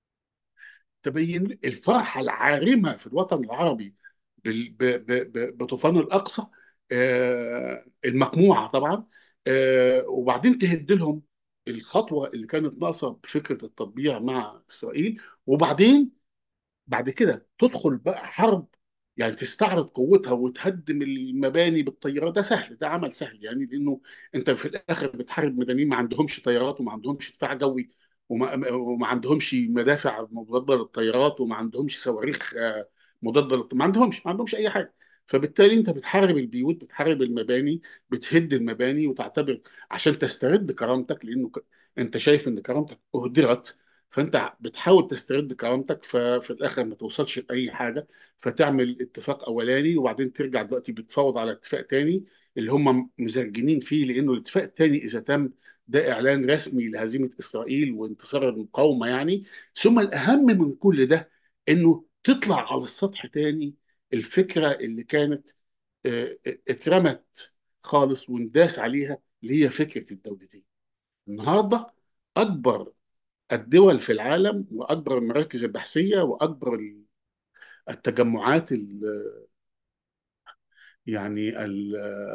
تبين الفرحة العارمة في الوطن العربي بال- ب- ب- ب- بطوفان الأقصى آه، المقموعة طبعا آه، وبعدين تهد لهم الخطوة اللي كانت ناقصة بفكرة التطبيع مع إسرائيل وبعدين بعد كده تدخل بقى حرب يعني تستعرض قوتها وتهدم المباني بالطيارات ده سهل ده عمل سهل يعني لانه انت في الاخر بتحارب مدنيين ما عندهمش طيارات وما عندهمش دفاع جوي وما, وما عندهمش مدافع مضاده للطيارات وما عندهمش صواريخ آه، مضاده للط... ما عندهمش ما عندهمش اي حاجه فبالتالي انت بتحارب البيوت بتحارب المباني بتهد المباني وتعتبر عشان تسترد كرامتك لانه ك... انت شايف ان كرامتك اهدرت فانت بتحاول تسترد كرامتك ففي الاخر ما توصلش لاي حاجه فتعمل اتفاق اولاني وبعدين ترجع دلوقتي بتفاوض على اتفاق تاني اللي هم مزرجنين فيه لانه الاتفاق التاني اذا تم ده اعلان رسمي لهزيمه اسرائيل وانتصار المقاومه يعني ثم الاهم من كل ده انه تطلع على السطح تاني الفكره اللي كانت آه، آه، اترمت خالص وانداس عليها اللي هي فكره الدولتين النهارده اكبر الدول في العالم واكبر المراكز البحثيه واكبر التجمعات ال- يعني ال-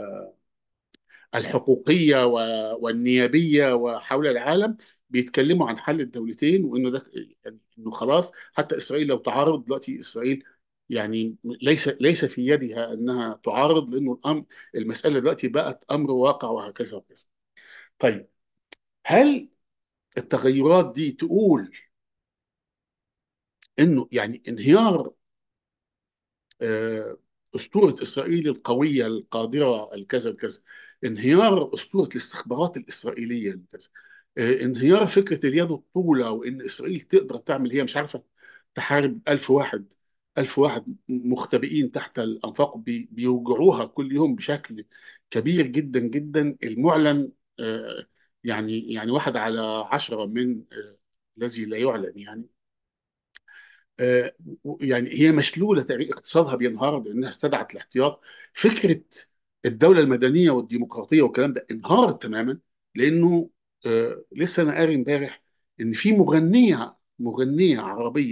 الحقوقيه و- والنيابيه وحول العالم بيتكلموا عن حل الدولتين وانه ده يعني انه خلاص حتى اسرائيل لو تعارض دلوقتي اسرائيل يعني ليس ليس في يدها انها تعارض لانه الامر المساله دلوقتي بقت امر واقع وهكذا وهكذا. طيب هل التغيرات دي تقول انه يعني انهيار آه، أسطورة إسرائيل القوية القادرة الكذا الكذا انهيار أسطورة الاستخبارات الإسرائيلية الكذا آه، انهيار فكرة اليد الطولة وإن إسرائيل تقدر تعمل هي مش عارفة تحارب ألف واحد ألف واحد مختبئين تحت الأنفاق بي- بيوجعوها كل يوم بشكل كبير جدا جدا المعلن آه، يعني يعني واحد على عشرة من آه، الذي لا يعلن يعني آه، يعني هي مشلوله تقريبا اقتصادها بينهار لانها استدعت الاحتياط فكره الدوله المدنيه والديمقراطيه والكلام ده انهارت تماما لانه آه، لسه انا قاري امبارح ان في مغنيه مغنيه عربيه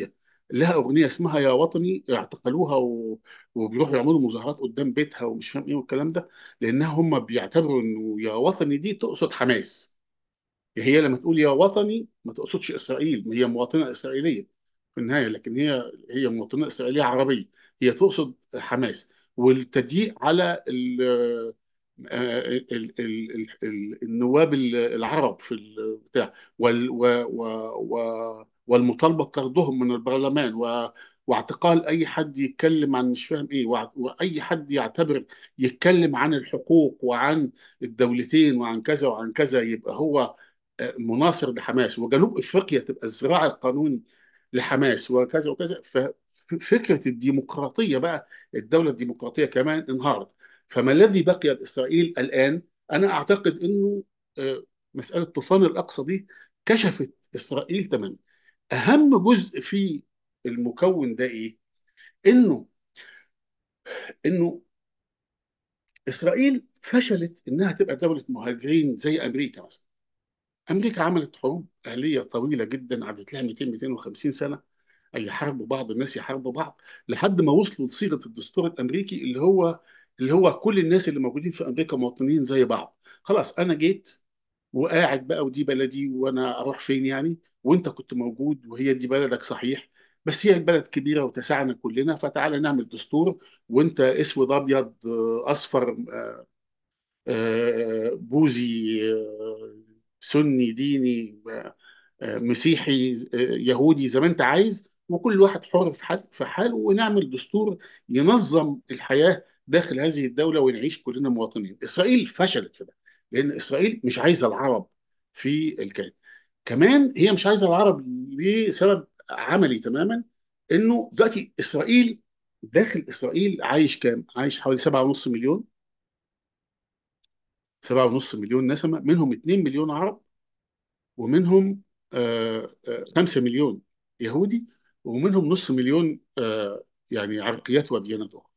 لها اغنيه اسمها يا وطني اعتقلوها و... وبيروحوا يعملوا مظاهرات قدام بيتها ومش فاهم ايه والكلام ده لانها هم بيعتبروا انه يا وطني دي تقصد حماس هي لما تقول يا وطني ما تقصدش اسرائيل ما هي مواطنه اسرائيليه في النهايه لكن هي هي مواطنه اسرائيليه عربيه هي تقصد حماس والتضييق على ال آه، ال- ال- ال- ال- النواب العرب في البتاع وال و و و والمطالبه بطردهم من البرلمان و واعتقال اي حد يتكلم عن مش فاهم ايه وع- واي حد يعتبر يتكلم عن الحقوق وعن الدولتين وعن كذا وعن كذا يبقى هو آه، مناصر لحماس وجنوب افريقيا تبقى الذراع القانوني لحماس وكذا وكذا ففكره الديمقراطيه بقى الدوله الديمقراطيه كمان انهارت فما الذي بقي لاسرائيل الان انا اعتقد انه آه، مساله طوفان الاقصى دي كشفت اسرائيل تماما اهم جزء في المكون ده ايه انه انه اسرائيل فشلت انها تبقى دوله مهاجرين زي امريكا مثلا امريكا عملت حروب اهليه طويله جدا عدت لها 200 250 سنه أي يحاربوا بعض الناس يحاربوا بعض لحد ما وصلوا لصيغه الدستور الامريكي اللي هو اللي هو كل الناس اللي موجودين في امريكا مواطنين زي بعض خلاص انا جيت وقاعد بقى ودي بلدي وانا اروح فين يعني وانت كنت موجود وهي دي بلدك صحيح بس هي البلد كبيره وتسعنا كلنا فتعالى نعمل دستور وانت اسود ابيض آه، اصفر آه، بوذي آه، سني ديني آه، مسيحي آه، يهودي زي ما انت عايز وكل واحد حر في حال- في حاله ونعمل دستور ينظم الحياة داخل هذه الدولة ونعيش كلنا مواطنين إسرائيل فشلت في ده لأن إسرائيل مش عايزة العرب في الكيان كمان هي مش عايزة العرب لسبب عملي تماما إنه دلوقتي إسرائيل داخل إسرائيل عايش كام؟ عايش حوالي 7.5 مليون 7.5 مليون نسمة منهم 2 مليون عرب ومنهم آه، آه، 5 مليون يهودي ومنهم نص مليون آه، يعني عرقيات وديانات أخرى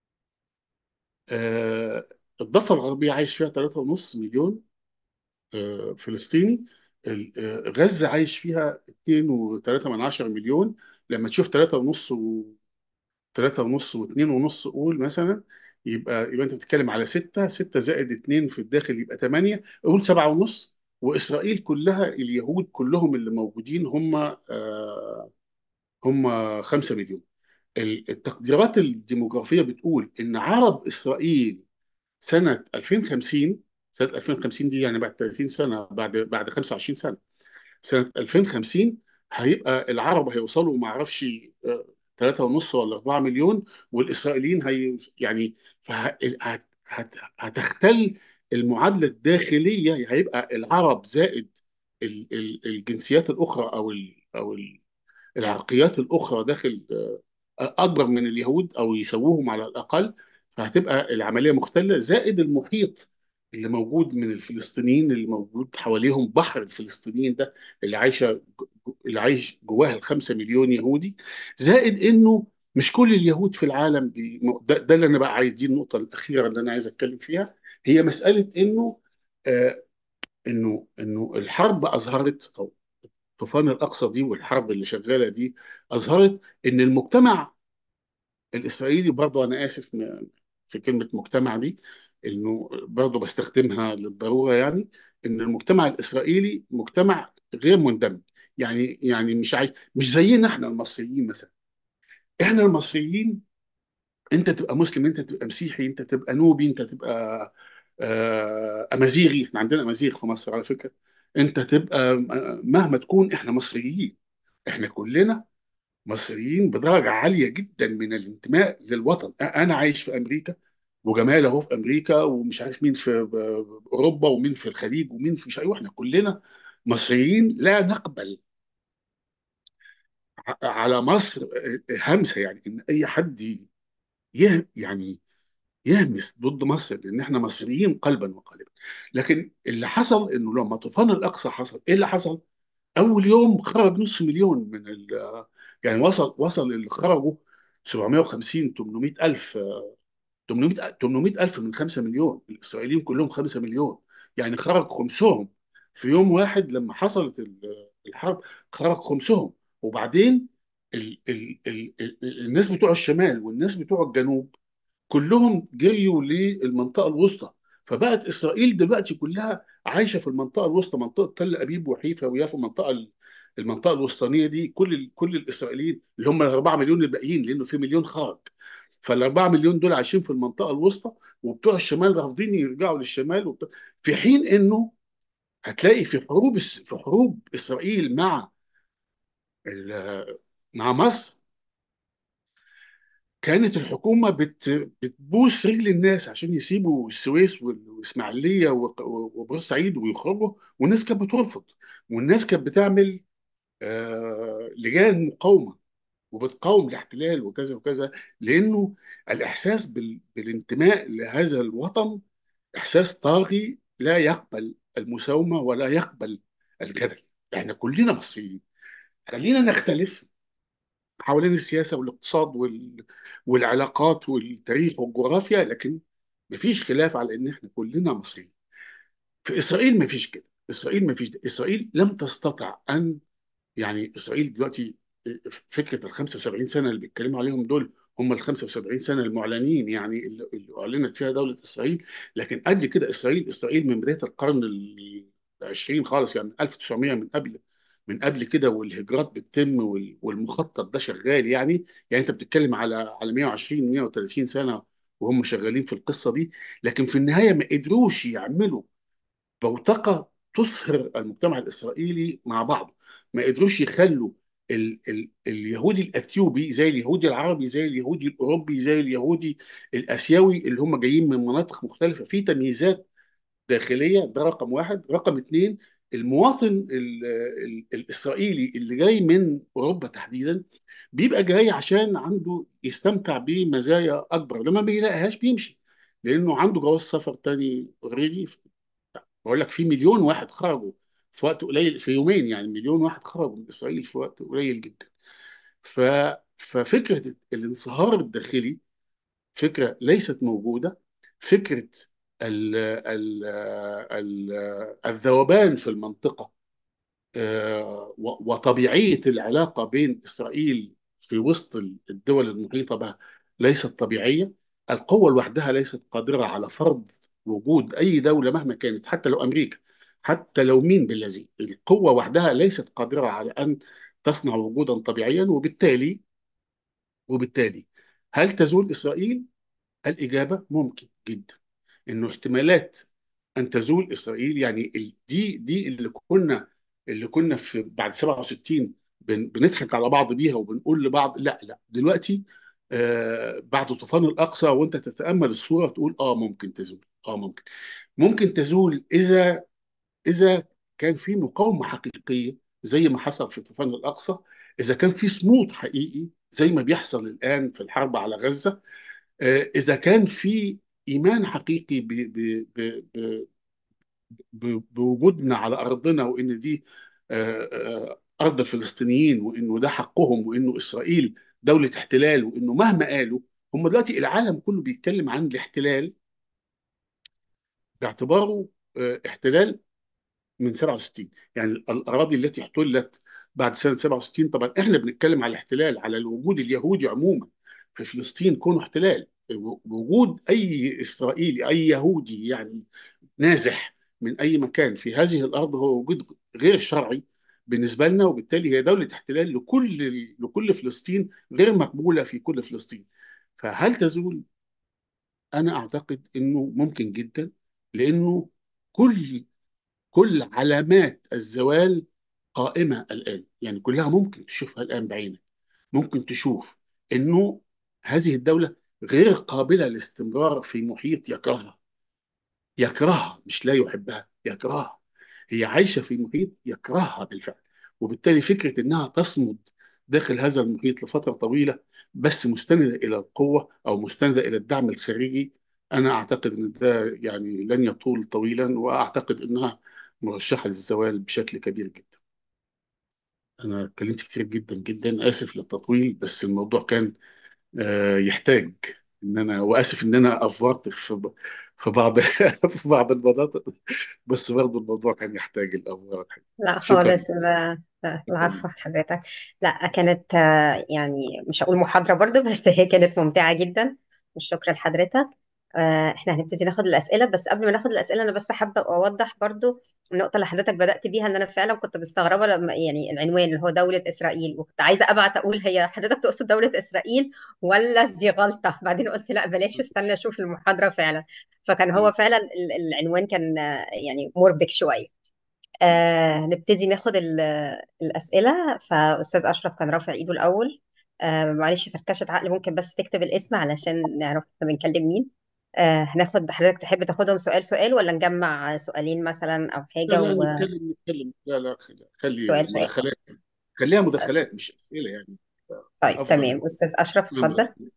آه، الضفة الغربية عايش فيها 3.5 مليون آه، فلسطيني ال- آه، غزة عايش فيها 2.3 من عشرة مليون لما تشوف 3.5 ثلاثة ونص واثنين ونص قول مثلا يبقى يبقى انت بتتكلم على ستة ستة زائد اثنين في الداخل يبقى ثمانية قول سبعة ونص وإسرائيل كلها اليهود كلهم اللي موجودين هم آه هم خمسة مليون ال- التقديرات الديموغرافية بتقول إن عرب إسرائيل سنة 2050 سنة 2050 دي يعني بعد 30 سنة بعد بعد 25 سنة سنة 2050 هيبقى العرب هيوصلوا ما اعرفش آه، ثلاثة ونص ولا أربعة مليون والإسرائيليين هي يعني فه- هت- هت- هتختل المعادلة الداخلية هيبقى العرب زائد ال- ال- الجنسيات الأخرى أو ال أو ال- العرقيات الأخرى داخل آه، أكبر من اليهود أو يسووهم على الأقل فهتبقى العملية مختلة زائد المحيط اللي موجود من الفلسطينيين اللي موجود حواليهم بحر الفلسطينيين ده اللي عايشة اللي عايش جواها الخمسة مليون يهودي زائد إنه مش كل اليهود في العالم بي... ده, ده اللي أنا بقى عايز دي النقطة الأخيرة اللي أنا عايز أتكلم فيها هي مسألة إنه آه إنه إنه الحرب أظهرت أو طوفان الأقصى دي والحرب اللي شغالة دي أظهرت إن المجتمع الإسرائيلي برضه أنا آسف م- في كلمة مجتمع دي إنه برضه بستخدمها للضرورة يعني إن المجتمع الإسرائيلي مجتمع غير مندمج يعني يعني مش عايز مش زينا إحنا المصريين مثلا إحنا المصريين أنت تبقى مسلم أنت تبقى مسيحي أنت تبقى نوبي أنت تبقى آه، أمازيغي إحنا عندنا أمازيغ في مصر على فكرة أنت تبقى آه، مهما تكون إحنا مصريين إحنا كلنا مصريين بدرجة عالية جدا من الانتماء للوطن أ- أنا عايش في أمريكا وجمال أهو في أمريكا ومش عارف مين في ب- ب- أوروبا ومين في الخليج ومين في مش أيوة إحنا كلنا مصريين لا نقبل ع- على مصر همسة يعني إن أي حد يه يعني يهمس ضد مصر لأن إحنا مصريين قلبا وقالبا لكن اللي حصل إنه لما طوفان الأقصى حصل إيه اللي حصل؟ أول يوم خرج نص مليون من ال يعني وصل وصل اللي خرجوا 750 800 ألف 800 800 ألف من 5 مليون الإسرائيليين كلهم 5 مليون يعني خرج خمسهم في يوم واحد لما حصلت ال- الحرب خرج خمسهم وبعدين ال ال ال ال الناس بتوع الشمال والناس بتوع الجنوب كلهم جريوا للمنطقه الوسطى فبقت اسرائيل دلوقتي كلها عايشه في المنطقه الوسطى منطقه تل ابيب وحيفا ويافا المنطقه المنطقه الوسطانيه دي كل ال- كل الاسرائيليين اللي هم ال 4 مليون الباقيين لانه في مليون خرج فال 4 مليون دول عايشين في المنطقه الوسطى وبتوع الشمال رافضين يرجعوا للشمال وبتوع في حين انه هتلاقي في حروب في حروب اسرائيل مع ال- مع مصر كانت الحكومة بت بتبوس رجل الناس عشان يسيبوا السويس وال- والإسماعيلية وق- وبورسعيد ويخرجوا والناس كانت بترفض والناس كانت بتعمل آه، لجان مقاومة وبتقاوم الاحتلال وكذا وكذا لأنه الإحساس بال- بالانتماء لهذا الوطن إحساس طاغي لا يقبل المساومة ولا يقبل الجدل احنا كلنا مصريين خلينا نختلف حوالين السياسة والاقتصاد وال... والعلاقات والتاريخ والجغرافيا لكن مفيش خلاف على ان احنا كلنا مصريين في اسرائيل مفيش كده اسرائيل مفيش ده. اسرائيل لم تستطع ان يعني اسرائيل دلوقتي فكره ال 75 سنه اللي بيتكلموا عليهم دول هم ال 75 سنه المعلنين يعني اللي اللي اعلنت فيها دوله اسرائيل لكن قبل كده اسرائيل اسرائيل من بدايه القرن العشرين خالص يعني 1900 من قبل من قبل كده والهجرات بتتم وال- والمخطط ده شغال يعني يعني انت بتتكلم على على 120 130 سنه وهم شغالين في القصه دي لكن في النهايه ما قدروش يعملوا بوتقة تصهر المجتمع الإسرائيلي مع بعضه ما قدروش يخلوا ال ال اليهودي الأثيوبي زي اليهودي العربي زي اليهودي الأوروبي زي اليهودي الآسيوي اللي هم جايين من مناطق مختلفة في تمييزات داخلية ده رقم واحد رقم اتنين المواطن ال ال الإسرائيلي اللي جاي من أوروبا تحديدا بيبقى جاي عشان عنده يستمتع بمزايا أكبر لما بيلاقيهاش بيمشي لأنه عنده جواز سفر تاني اوريدي بقول لك في مليون واحد خرجوا في وقت قليل في يومين يعني مليون واحد خرجوا من اسرائيل في وقت قليل جدا ف ففكره الانصهار الداخلي فكره ليست موجوده فكره ال ال ال الذوبان في المنطقه آه، و- وطبيعية العلاقة بين إسرائيل في وسط الدول المحيطة بها ليست طبيعية القوة لوحدها ليست قادرة على فرض وجود أي دولة مهما كانت حتى لو أمريكا حتى لو مين بالذي القوة وحدها ليست قادرة على أن تصنع وجودا طبيعيا وبالتالي وبالتالي هل تزول إسرائيل؟ الإجابة ممكن جدا إنه احتمالات ان تزول اسرائيل يعني ال- دي دي اللي كنا اللي كنا في بعد 67 بن بنضحك على بعض بيها وبنقول لبعض لا لا دلوقتي آه بعد طوفان الاقصى وانت تتامل الصوره تقول اه ممكن تزول اه ممكن ممكن تزول اذا اذا كان في مقاومه حقيقيه زي ما حصل في طوفان الاقصى اذا كان في صمود حقيقي زي ما بيحصل الان في الحرب على غزه آه، اذا كان في ايمان حقيقي ب ب ب ب ب- بوجودنا على ارضنا وان دي آه، آه، ارض الفلسطينيين وانه ده حقهم وانه اسرائيل دوله احتلال وانه مهما قالوا هم دلوقتي العالم كله بيتكلم عن الاحتلال باعتباره آه، احتلال من 67 يعني الاراضي التي احتلت بعد سنه 67 طبعا احنا بنتكلم على الاحتلال على الوجود اليهودي عموما في فلسطين كونه احتلال وجود اي اسرائيلي اي يهودي يعني نازح من اي مكان في هذه الارض هو وجود غير شرعي بالنسبه لنا وبالتالي هي دوله احتلال لكل لكل فلسطين غير مقبوله في كل فلسطين فهل تزول انا اعتقد انه ممكن جدا لانه كل كل علامات الزوال قائمه الان يعني كلها ممكن تشوفها الان بعينك ممكن تشوف انه هذه الدوله غير قابله للاستمرار في محيط يكرهها يكرهها مش لا يحبها يكرهها هي عايشة في محيط يكرهها بالفعل وبالتالي فكرة إنها تصمد داخل هذا المحيط لفترة طويلة بس مستندة إلى القوة أو مستندة إلى الدعم الخارجي أنا أعتقد إن ده يعني لن يطول طويلا وأعتقد إنها مرشحة للزوال بشكل كبير جدا أنا اتكلمت كتير جدا جدا آسف للتطويل بس الموضوع كان آه، يحتاج ان انا واسف ان انا افورت في ب- في بعض في بعض المناطق بس برضه الموضوع كان يحتاج الافوار لا شكرا خالص آه، العفو حضرتك لا كانت آه، يعني مش هقول محاضرة برضو بس هي كانت ممتعة جدا والشكر لحضرتك آه، احنا هنبتدي ناخد الأسئلة بس قبل ما ناخد الأسئلة أنا بس حابة أوضح برضو النقطة اللي حضرتك بدأت بيها إن أنا فعلا كنت مستغربة لما يعني العنوان اللي هو دولة إسرائيل وكنت عايزة أبعت أقول هي حضرتك تقصد دولة إسرائيل ولا دي غلطة بعدين قلت لا بلاش استنى أشوف المحاضرة فعلا فكان هو مم. فعلا ال- العنوان كان آه، يعني مربك شوية آه نبتدي ناخد ال- الأسئلة فأستاذ أشرف كان رافع إيده الأول آه معلش فركشة عقل ممكن بس تكتب الاسم علشان نعرف احنا بنكلم مين آه هناخد حضرتك تحب تاخدهم سؤال سؤال ولا نجمع سؤالين مثلا أو لا حاجة لا وسؤال نتكلم نتكلم لا لا خلي خلي سؤال مداخلات خليها مداخلات مش اسئله يعني طيب افضل تمام أستاذ أشرف خليها اتفضل مداخلات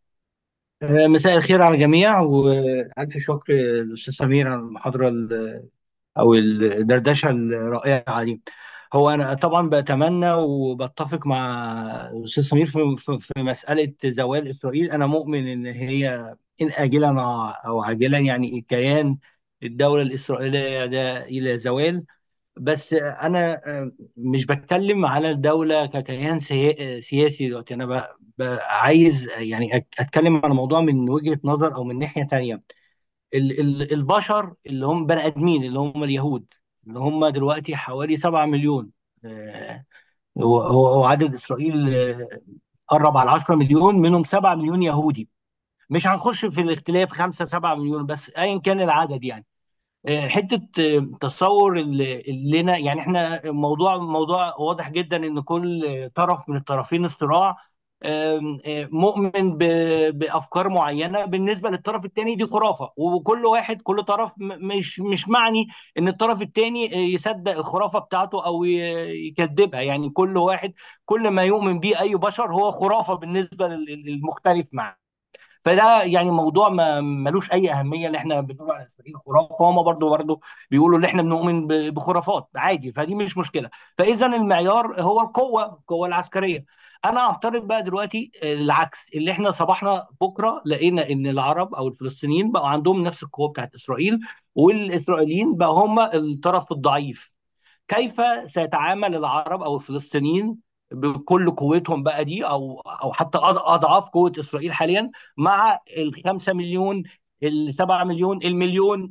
آه، مساء الخير على الجميع وألف شكر للأستاذ سمير على المحاضرة ال- أو الدردشة الرائعة دي هو أنا طبعا بتمنى وبتفق مع الأستاذ سمير في, في, في مسألة زوال إسرائيل أنا مؤمن إن هي إن آجلا أو عاجلا يعني كيان الدولة الإسرائيلية ده إلى زوال بس انا آه، مش بتكلم على الدوله ككيان سيا- سياسي دلوقتي انا ب- ب- عايز يعني أك- اتكلم على الموضوع من وجهه نظر او من ناحيه تانية ال- ال- البشر اللي هم بني ادمين اللي هم اليهود اللي هم دلوقتي حوالي 7 مليون آه، هو هو هو عدد اسرائيل آه، قرب على 10 مليون منهم 7 مليون يهودي مش هنخش في الاختلاف 5 7 مليون بس ايا كان العدد يعني آه، حته آه، تصور اللي اللي لنا يعني احنا موضوع موضوع واضح جدا ان كل طرف من الطرفين الصراع آم، آه، مؤمن ب- بافكار معينه بالنسبه للطرف الثاني دي خرافه وكل واحد كل طرف م- مش مش معني ان الطرف الثاني يصدق الخرافه بتاعته او ي- يكذبها يعني كل واحد كل ما يؤمن به اي بشر هو خرافه بالنسبه لل- للمختلف معه فده يعني موضوع ما ملوش اي اهميه اللي احنا بنقول على اسرائيل خرافه هم برضو برضو بيقولوا اللي احنا بنؤمن ب- بخرافات عادي فدي مش مشكله فاذا المعيار هو القوه القوه العسكريه انا اعترض بقى دلوقتي العكس اللي احنا صباحنا بكره لقينا ان العرب او الفلسطينيين بقوا عندهم نفس القوه بتاعت اسرائيل والاسرائيليين بقى هم الطرف الضعيف كيف سيتعامل العرب او الفلسطينيين بكل قوتهم بقى دي او او حتى أض- اضعاف قوه اسرائيل حاليا مع الخمسة مليون السبعة مليون المليون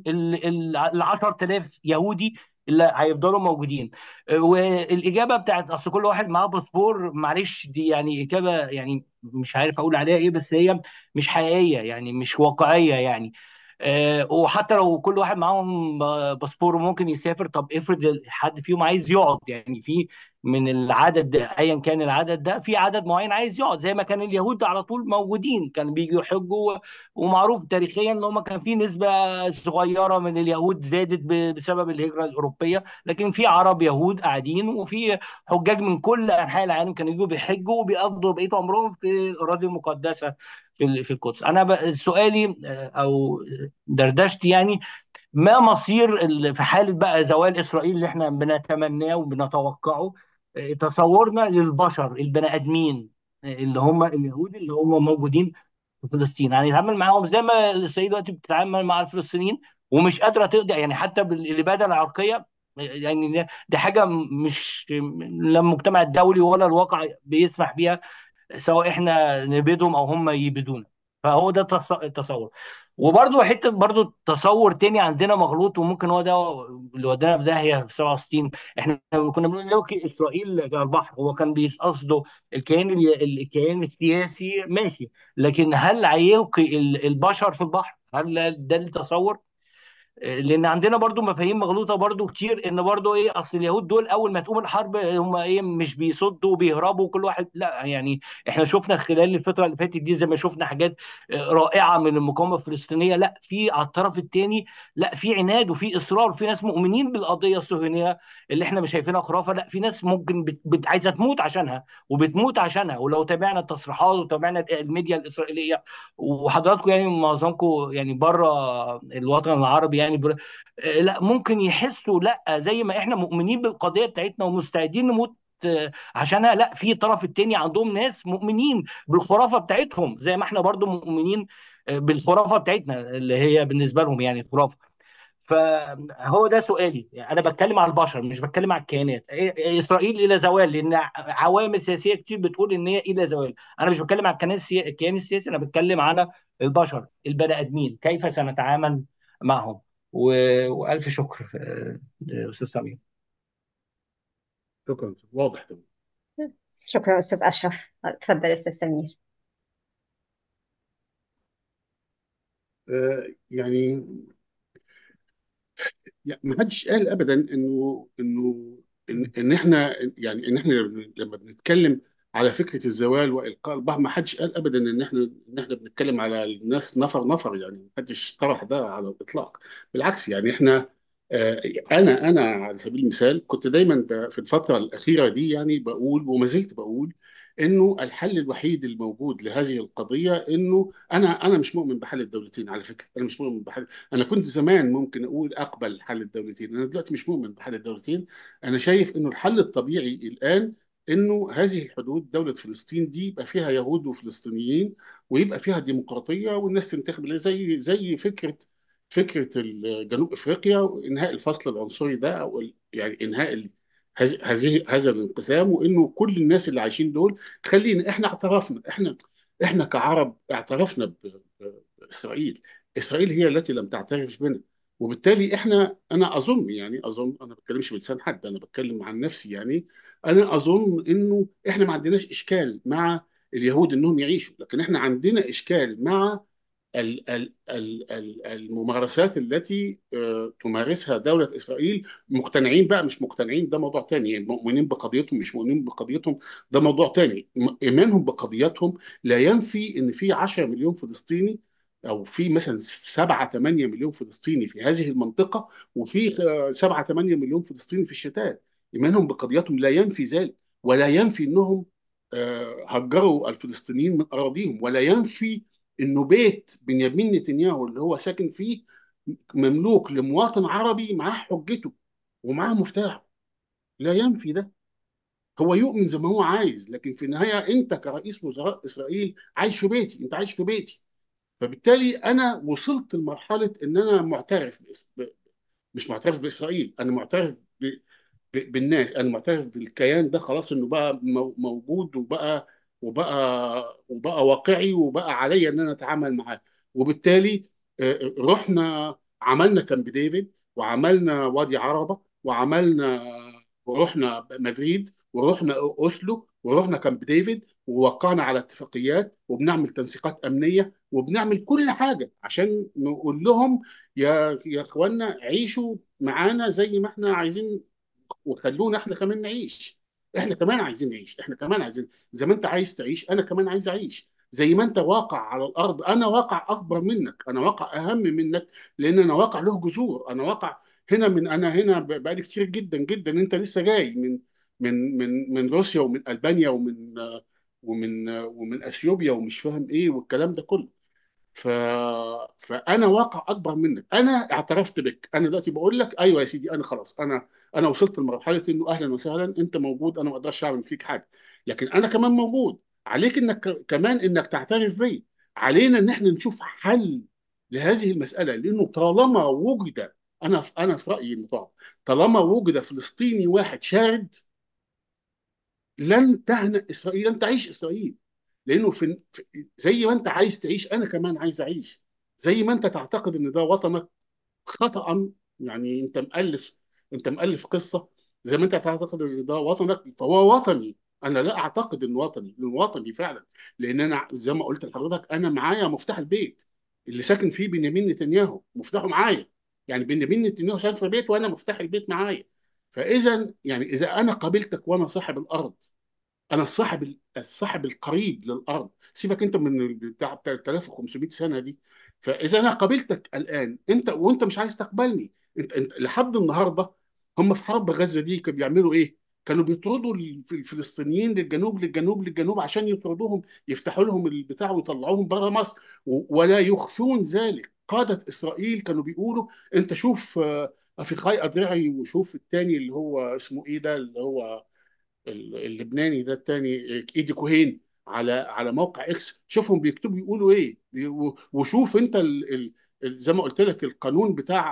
العشر تلاف يهودي اللي هيفضلوا موجودين والاجابه بتاعت اصل كل واحد معاه باسبور معلش دي يعني اجابه يعني مش عارف اقول عليها ايه بس هي مش حقيقيه يعني مش واقعيه يعني آه، وحتى لو كل واحد معاهم ب- باسبور وممكن يسافر طب افرض حد فيهم عايز يقعد يعني في من العدد ده ايا كان العدد ده في عدد معين عايز يقعد زي ما كان اليهود على طول موجودين كانوا بيجوا يحجوا ومعروف تاريخيا ان هم كان في نسبه صغيره من اليهود زادت ب- بسبب الهجره الاوروبيه لكن في عرب يهود قاعدين وفي حجاج من كل انحاء العالم كانوا يجوا بيحجوا وبيقضوا بقيه عمرهم في الاراضي المقدسه في ال- في القدس انا ب- سؤالي آه، او دردشتي يعني ما مصير ال- في حالة بقى زوال إسرائيل اللي احنا بنتمناه وبنتوقعه آه، تصورنا للبشر البني آدمين آه، اللي هم اليهود اللي هم موجودين في فلسطين يعني يتعامل معاهم زي ما إسرائيل دلوقتي بتتعامل مع الفلسطينيين ومش قادرة تقضي يعني حتى بالإبادة العرقية آه، يعني دي دي حاجة مش لا المجتمع الدولي ولا الواقع بيسمح بيها سواء احنا نبيدهم او هم يبيدونا فهو ده التص- التصور وبرضه حته برضه تصور تاني عندنا مغلوط وممكن هو ده اللي ودانا في داهيه في 67 احنا كنا بنقول لوكي اسرائيل البحر هو كان بيقصده الكيان ال- الكيان السياسي ماشي لكن هل هيلقي ال- البشر في البحر؟ هل ده التصور؟ لان عندنا برضو مفاهيم مغلوطه برضو كتير ان برضو ايه اصل اليهود دول اول ما تقوم الحرب هم ايه مش بيصدوا وبيهربوا كل واحد لا يعني احنا شفنا خلال الفتره اللي فاتت دي زي ما شفنا حاجات آه، رائعه من المقاومه الفلسطينيه لا في على الطرف الثاني لا في عناد وفي اصرار في ناس مؤمنين بالقضيه الصهيونيه اللي احنا مش شايفينها خرافه لا في ناس ممكن بت... بت... عايزه تموت عشانها وبتموت عشانها ولو تابعنا التصريحات وتابعنا الميديا الاسرائيليه وحضراتكم يعني معظمكم يعني بره الوطن العربي يعني بر... آه، لا ممكن يحسوا لا زي ما احنا مؤمنين بالقضيه بتاعتنا ومستعدين نموت آه، عشانها لا في الطرف التاني عندهم ناس مؤمنين بالخرافه بتاعتهم زي ما احنا برضو مؤمنين آه، بالخرافه بتاعتنا اللي هي بالنسبه لهم يعني خرافه فهو ده سؤالي يعني انا بتكلم على البشر مش بتكلم على الكيانات إيه- اسرائيل الى زوال لان عوامل سياسيه كتير بتقول ان هي الى زوال انا مش بتكلم على الكيان السيا- الكيان السياسي انا بتكلم على البشر البني ادمين كيف سنتعامل معهم و... والف شكر آه، استاذ سمير شكرا واضح تمام شكرا أستاذ أشرف اتفضل يا أستاذ سمير آه، يعني يعني ما حدش قال ابدا انه انه ان, إن احنا يعني ان احنا لما بنتكلم على فكره الزوال والقاء البعض ما حدش قال ابدا ان احنا ان احنا بنتكلم على الناس نفر نفر يعني ما حدش طرح ده على الاطلاق بالعكس يعني احنا آه، انا انا على سبيل المثال كنت دايما ب- في الفتره الاخيره دي يعني بقول وما زلت بقول انه الحل الوحيد الموجود لهذه القضيه انه انا انا مش مؤمن بحل الدولتين على فكره انا مش مؤمن بحل انا كنت زمان ممكن اقول اقبل حل الدولتين انا دلوقتي مش مؤمن بحل الدولتين انا شايف انه الحل الطبيعي الان انه هذه الحدود دوله فلسطين دي يبقى فيها يهود وفلسطينيين ويبقى فيها ديمقراطيه والناس تنتخب زي زي فكره فكره ال- جنوب افريقيا وانهاء الفصل العنصري ده او ال- يعني انهاء ال- هذه هذه- هذا الانقسام وانه كل الناس اللي عايشين دول خلينا احنا اعترفنا احنا احنا كعرب اعترفنا ب- ب- باسرائيل اسرائيل هي التي لم تعترف بنا وبالتالي احنا انا اظن يعني اظن انا ما بتكلمش بلسان حد انا بتكلم عن نفسي يعني انا اظن انه احنا ما عندناش اشكال مع اليهود انهم يعيشوا لكن احنا عندنا اشكال مع ال- ال- ال- ال- الممارسات التي آه، تمارسها دولة إسرائيل مقتنعين بقى مش مقتنعين ده موضوع تاني يعني مؤمنين بقضيتهم مش مؤمنين بقضيتهم ده موضوع تاني م- إيمانهم بقضيتهم لا ينفي إن في 10 مليون فلسطيني أو في مثلا 7 8 مليون فلسطيني في هذه المنطقة وفي آه، 7 8 مليون فلسطيني في الشتات إيمانهم بقضيتهم لا ينفي ذلك ولا ينفي إنهم آه، هجروا الفلسطينيين من أراضيهم ولا ينفي انه بيت بنيامين نتنياهو اللي هو ساكن فيه مملوك لمواطن عربي معاه حجته ومعاه مفتاحه لا ينفي ده هو يؤمن زي ما هو عايز لكن في النهايه انت كرئيس وزراء اسرائيل عايش في بيتي انت عايش في بيتي فبالتالي انا وصلت لمرحله ان انا معترف بإس... ب... مش معترف باسرائيل انا معترف ب... ب- بالناس انا معترف بالكيان ده خلاص انه بقى مو- موجود وبقى وبقى وبقى واقعي وبقى عليا ان انا اتعامل معاه وبالتالي آه، رحنا عملنا كامب ديفيد وعملنا وادي عربة وعملنا ورحنا مدريد ورحنا اوسلو ورحنا كامب ديفيد ووقعنا على اتفاقيات وبنعمل تنسيقات امنيه وبنعمل كل حاجه عشان نقول لهم يا يا اخوانا عيشوا معانا زي ما احنا عايزين وخلونا احنا كمان نعيش احنا كمان عايزين نعيش احنا كمان عايزين زي ما انت عايز تعيش انا كمان عايز اعيش زي ما انت واقع على الارض انا واقع اكبر منك انا واقع اهم منك لان انا واقع له جذور انا واقع هنا من انا هنا ب- بقالي كتير جدا جدا انت لسه جاي من من من من روسيا ومن البانيا ومن ومن ومن اثيوبيا ومش فاهم ايه والكلام ده كله ف... فانا واقع اكبر منك انا اعترفت بك انا دلوقتي بقول لك ايوه يا سيدي انا خلاص انا انا وصلت لمرحله انه اهلا وسهلا انت موجود انا ما اقدرش اعمل فيك حاجه لكن انا كمان موجود عليك انك ك- كمان انك تعترف بي علينا ان احنا نشوف حل لهذه المساله لانه طالما وجد انا في انا في رايي المطاع طالما وجد فلسطيني واحد شارد لن تهنأ اسرائيل لن تعيش اسرائيل لانه في في- زي ما انت عايز تعيش انا كمان عايز اعيش زي ما انت تعتقد ان ده وطنك خطأ يعني انت مؤلف انت مؤلف قصه زي ما انت تعتقد ان ده وطنك فهو وطني انا لا اعتقد انه وطني انه وطني فعلا لان انا زي ما قلت لحضرتك انا معايا مفتاح البيت اللي ساكن فيه بنيامين نتنياهو مفتاحه معايا يعني بنيامين نتنياهو ساكن في البيت وانا مفتاح البيت معايا فاذا يعني اذا انا قابلتك وانا صاحب الارض انا الصاحب الصاحب القريب للارض سيبك انت من ال- بتاع 3500 سنه دي فاذا انا قابلتك الان انت وانت مش عايز تقبلني انت, انت لحد النهارده هم في حرب غزه دي كانوا بيعملوا ايه؟ كانوا بيطردوا الف- الفلسطينيين للجنوب للجنوب للجنوب عشان يطردوهم يفتحوا لهم البتاع ويطلعوهم بره مصر و- ولا يخفون ذلك قادة إسرائيل كانوا بيقولوا أنت شوف آه، أفيخاي أدرعي وشوف التاني اللي هو اسمه إيه ده اللي هو ال- اللبناني ده التاني ايدي كوهين على على موقع اكس شوفهم بيكتبوا يقولوا ايه بي- و- وشوف انت ال ال ال- زي ما قلت لك القانون بتاع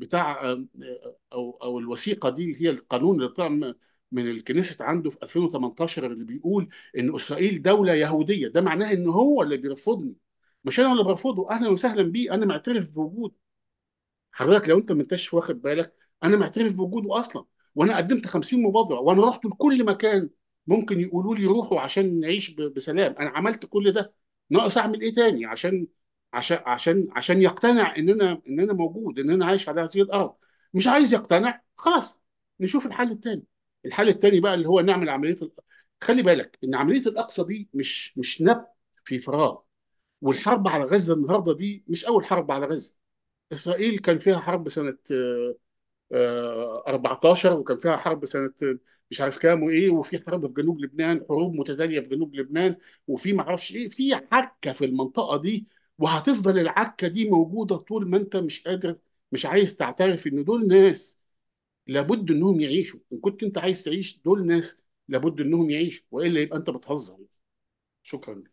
بتاع آه، او او الوثيقه دي هي القانون اللي طلع م- من الكنيست عنده في 2018 اللي بيقول ان اسرائيل دوله يهوديه ده معناه ان هو اللي بيرفضني مش انا اللي برفضه اهلا وسهلا بيه انا معترف بوجوده حضرتك لو انت ما انتش واخد بالك انا معترف بوجوده اصلا وانا قدمت 50 مبادره وانا رحت لكل مكان ممكن يقولوا لي روحوا عشان نعيش ب- بسلام انا عملت كل ده ناقص اعمل ايه تاني عشان عشان عشان عشان يقتنع ان انا ان انا موجود ان انا عايش على هذه الارض مش عايز يقتنع خلاص نشوف الحل التاني الحل التاني بقى اللي هو نعمل عمليه ال- خلي بالك ان عمليه الاقصى دي مش مش نبت في فراغ والحرب على غزه النهارده دي مش اول حرب على غزه إسرائيل كان فيها حرب سنة آه، آه، 14 وكان فيها حرب سنة آه، مش عارف كام وإيه وفي حرب في جنوب لبنان حروب متتالية في جنوب لبنان وفي معرفش إيه في عكة في المنطقة دي وهتفضل العكة دي موجودة طول ما أنت مش قادر مش عايز تعترف إن دول ناس لابد إنهم يعيشوا إن كنت أنت عايز تعيش دول ناس لابد إنهم يعيشوا وإلا يبقى أنت بتهزر شكرا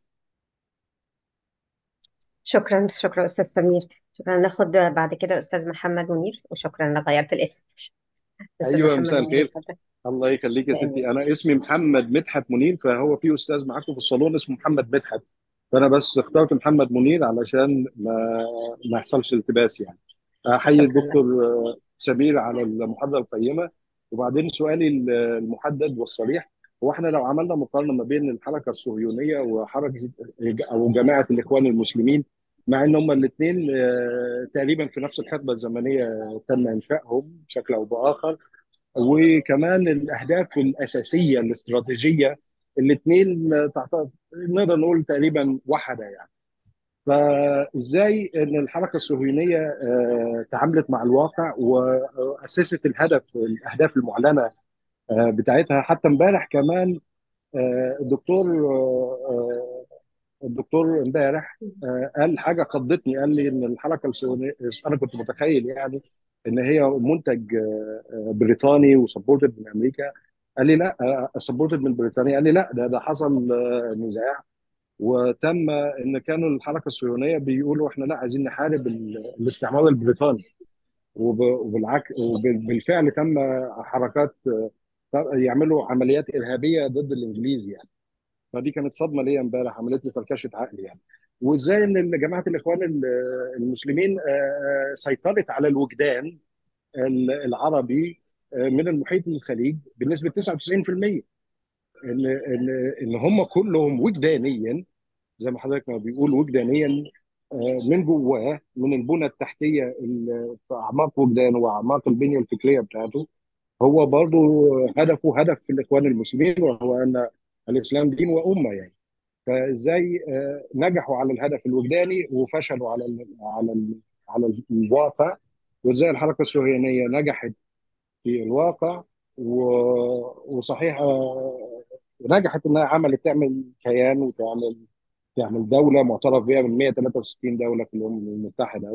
شكرا شكرا أستاذ سمير شكرا ناخد بعد كده أستاذ محمد منير وشكرا إنك غيرت الاسم أستاذ ايوه محمد مساء منير الخير اتفضل الله يخليك يا مساء ستي النور انا اسمي محمد مدحت منير فهو في استاذ معاكم في الصالون اسمه محمد مدحت فانا بس اخترت محمد منير علشان ما ما يحصلش التباس يعني احيي شكرا لك الدكتور آه، سمير على المحاضره القيمه وبعدين سؤالي المحدد والصريح هو احنا لو عملنا مقارنه ما بين الحركه الصهيونيه وحركه او جماعه الاخوان المسلمين مع ان هم الاثنين تقريبا في نفس الحقبه الزمنيه تم انشائهم بشكل او باخر وكمان الاهداف الاساسيه الاستراتيجيه الاثنين تعتبر نقدر نقول تقريبا وحده يعني فازاي ان الحركه الصهيونيه آه، تعاملت مع الواقع واسست الهدف الاهداف المعلنه آه، بتاعتها حتى امبارح كمان آه، الدكتور آه، الدكتور امبارح آه، قال حاجه خضتني قال لي ان الحركه الصهيونيه انا كنت متخيل يعني ان هي منتج آه، آه، بريطاني وسبورتد من امريكا قال لي لا سبورتد من بريطانيا قال لي لا ده ده حصل آه، نزاع وتم ان كانوا الحركه الصهيونيه بيقولوا احنا لا عايزين نحارب ال- الاستعمار البريطاني وب- وبالعكس وبالفعل تم حركات آه، يعملوا عمليات ارهابيه ضد الانجليز يعني فدي كانت صدمه ليا امبارح عملت لي فركشه عقل يعني وازاي ان جماعه الاخوان ال- المسلمين آه، آه، سيطرت على الوجدان ال- العربي آه، من المحيط للخليج بنسبه 99% ان ان ان هم كلهم وجدانيا زي ما حضرتك ما بيقول وجدانيا آه، من جواه من البنى التحتيه ال- في اعماق وجدانه واعماق البنيه الفكريه بتاعته هو برضو هدفه هدف في الاخوان المسلمين وهو ان الاسلام دين وامه يعني فازاي آه، نجحوا على الهدف الوجداني وفشلوا على ال على ال على الواقع وازاي الحركه الصهيونيه نجحت في الواقع و- وصحيح آه، نجحت انها عملت تعمل كيان وتعمل تعمل دوله معترف بها من 163 دوله في الامم المتحده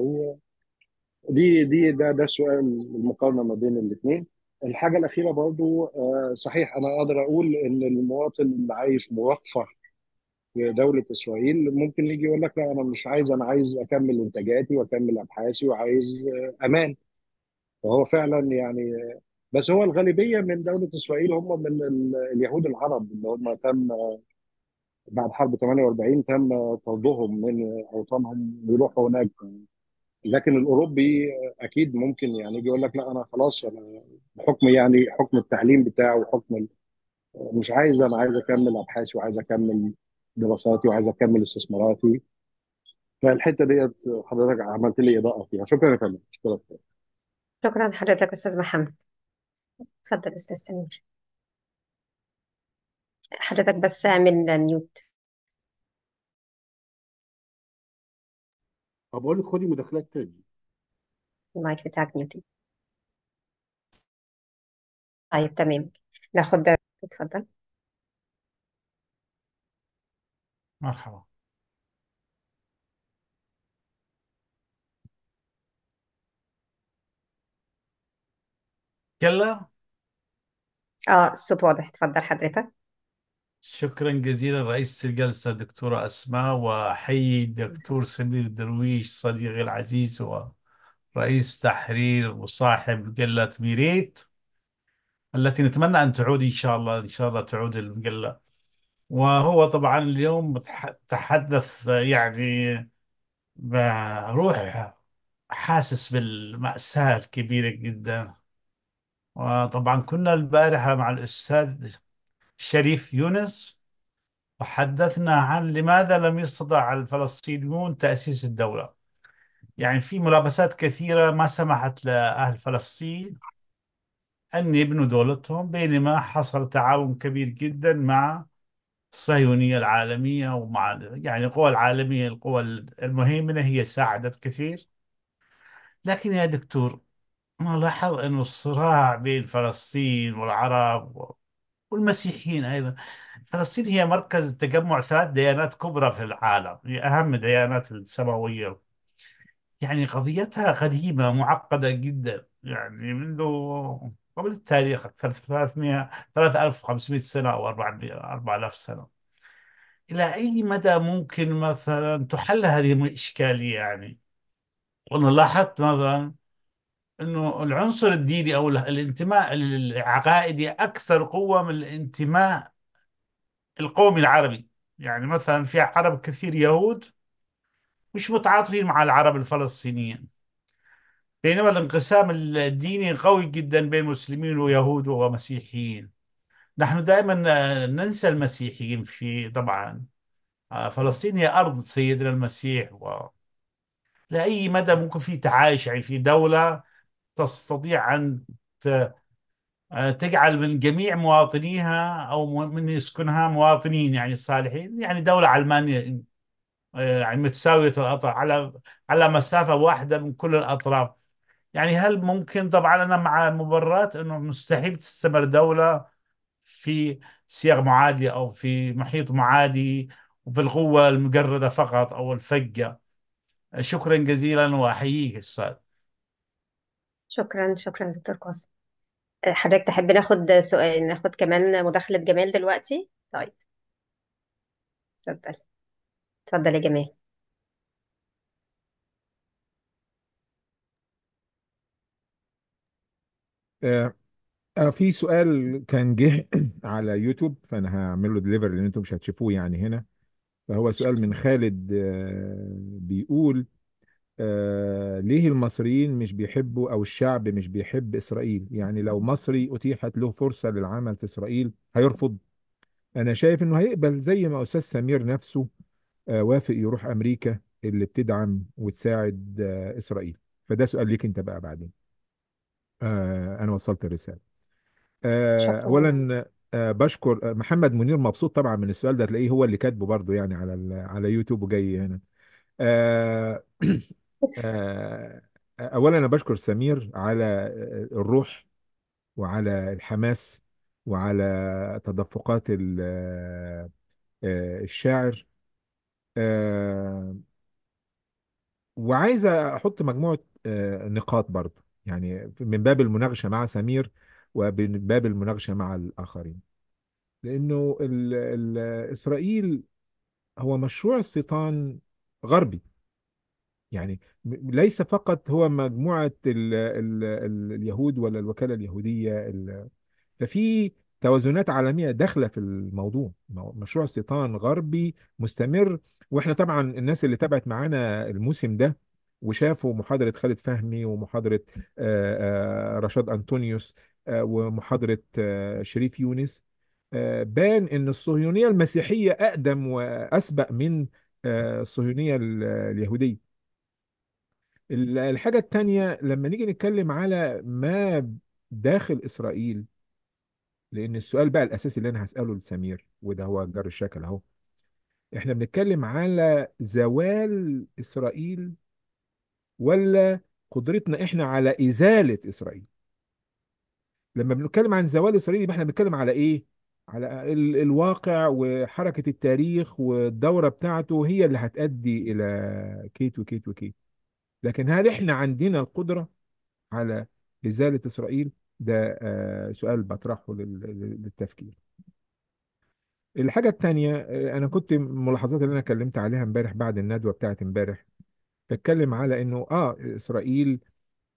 ودي دي ده ده السؤال المقارنه ما بين الاثنين الحاجه الاخيره برضو آه، صحيح انا اقدر اقول ان المواطن اللي عايش مرفه في دولة إسرائيل ممكن يجي يقول لك لا أنا مش عايز أنا عايز أكمل إنتاجاتي وأكمل أبحاثي وعايز آه، أمان وهو فعلا يعني آه، بس هو الغالبية من دولة إسرائيل هم من ال- اليهود العرب اللي هم تم بعد حرب 48 تم طردهم من أوطانهم ويروحوا هناك لكن الأوروبي آه، أكيد ممكن يعني يجي يقول لك لا أنا خلاص أنا بحكم يعني حكم التعليم بتاعه وحكم ال- مش عايز أنا عايز أكمل أبحاثي وعايز أكمل دراساتي وعايز أكمل استثماراتي فالحته ديت حضرتك عملت لي اضاءه فيها شكرا يا فندم شكرا شكرا لحضرتك أستاذ محمد اتفضل أستاذ سمير حضرتك بس اعمل ميوت طب بقول لك خدي مداخلات تاني المايك بتاعك ميوت طيب تمام ناخد اتفضل مرحبا يلا اه الصوت واضح اتفضل حضرتك شكرا جزيلا رئيسة الجلسة دكتورة أسماء وحي الدكتور سمير درويش صديقي العزيز رئيس تحرير وصاحب مجلة ميريت التي نتمنى أن تعود إن شاء الله إن شاء الله تعود المجلة وهو طبعا اليوم بتح- تحدث يعني بروح حاسس بالمأساة الكبيرة جدا وطبعا كنا البارحة مع الأستاذ شريف يونس وحدثنا عن لماذا لم يستطع الفلسطينيون تأسيس الدولة يعني في ملابسات كثيرة ما سمحت لأهل فلسطين أن يبنوا دولتهم بينما حصل تعاون كبير جدا مع الصهيونية العالمية ومع يعني القوى العالمية القوى المهيمنة هي ساعدت كثير لكن يا دكتور نلاحظ أن الصراع بين فلسطين والعرب والمسيحيين أيضا فلسطين هي مركز تجمع ثلاث ديانات كبرى في العالم هي أهم ديانات السماوية يعني قضيتها قديمة معقدة جدا يعني منذ قبل التاريخ أكثر 300 3500 سنة أو 400 4000 سنة إلى أي مدى ممكن مثلا تحل هذه الإشكالية يعني وأنا لاحظت مثلا أنه العنصر الديني أو الانتماء العقائدي أكثر قوة من الانتماء القومي العربي يعني مثلا في عرب كثير يهود مش متعاطفين مع العرب الفلسطينيين بينما الانقسام الديني قوي جدا بين مسلمين ويهود ومسيحيين نحن دائما ننسى المسيحيين في طبعا آه، فلسطين هي أرض سيدنا المسيح و لأي مدى ممكن في تعايش يعني في دولة تستطيع أن ت- آه، تجعل من جميع مواطنيها أو م- من يسكنها مواطنين يعني صالحين يعني دولة علمانية آه، يعني متساوية الأطراف على على مسافة واحدة من كل الأطراف يعني هل ممكن طبعا أنا مع مبررات أنه مستحيل تستمر دولة في صيغ معادية أو في محيط معادي وبالقوة المجردة فقط أو الفجة شكرا جزيلا وأحييك أستاذ شكرا شكرا دكتور قاسم حضرتك تحب ناخد سؤال ناخد كمان مداخلة جمال دلوقتي طيب اتفضل اتفضل يا جمال آه آه، في سؤال كان جه على يوتيوب فانا هعمل له ديليفر لان انتم مش هتشوفوه يعني هنا فهو سؤال من خالد آه بيقول آه ليه المصريين مش بيحبوا او الشعب مش بيحب اسرائيل يعني لو مصري اتيحت له فرصة للعمل في اسرائيل هيرفض انا شايف انه هيقبل زي ما استاذ سمير نفسه آه وافق يروح امريكا اللي بتدعم وتساعد آه اسرائيل فده سؤال ليك انت بقى بعدين آه انا وصلت الرسالة آه، شكرا اولا آه، بشكر آه، محمد منير مبسوط طبعا من السؤال ده تلاقيه هو اللي كاتبه برضو يعني على ال- على يوتيوب وجاي هنا آه، آه، اولا انا بشكر سمير على آه، الروح وعلى الحماس وعلى تدفقات ال- آه، آه، الشاعر آه، وعايز احط مجموعة آه، نقاط برضو يعني من باب المناقشة مع سمير ومن باب المناقشة مع الآخرين لأنه ال ال إسرائيل هو مشروع استيطان غربي يعني م- ليس فقط هو مجموعة ال ال ال اليهود ولا الوكالة اليهودية ففي توازنات عالمية داخلة في الموضوع مو- مشروع استيطان غربي مستمر واحنا طبعا الناس اللي تابعت معانا الموسم ده وشافوا محاضرة خالد فهمي ومحاضرة آه، آه، رشاد أنطونيوس آه، ومحاضرة آه، شريف يونس آه، بان ان الصهيونية المسيحية أقدم وأسبق من آه، الصهيونية ال- اليهودية ال- الحاجة التانية لما نيجي نتكلم على ما داخل إسرائيل لان السؤال بقى الاساسي اللي انا هساله لسمير وده هو جار الشكل اهو احنا بنتكلم على زوال اسرائيل ولا قدرتنا احنا على ازاله اسرائيل لما بنتكلم عن زوال اسرائيل يبقى احنا بنتكلم على ايه على ال الواقع وحركه التاريخ والدوره بتاعته هي اللي هتؤدي الى كيت وكيت وكيت لكن هل احنا عندنا القدره على ازاله اسرائيل ده آه سؤال بطرحه لل- لل- للتفكير الحاجة التانية آه، أنا كنت ملاحظات اللي أنا اتكلمت عليها امبارح بعد الندوة بتاعت امبارح بتكلم على إنه آه إسرائيل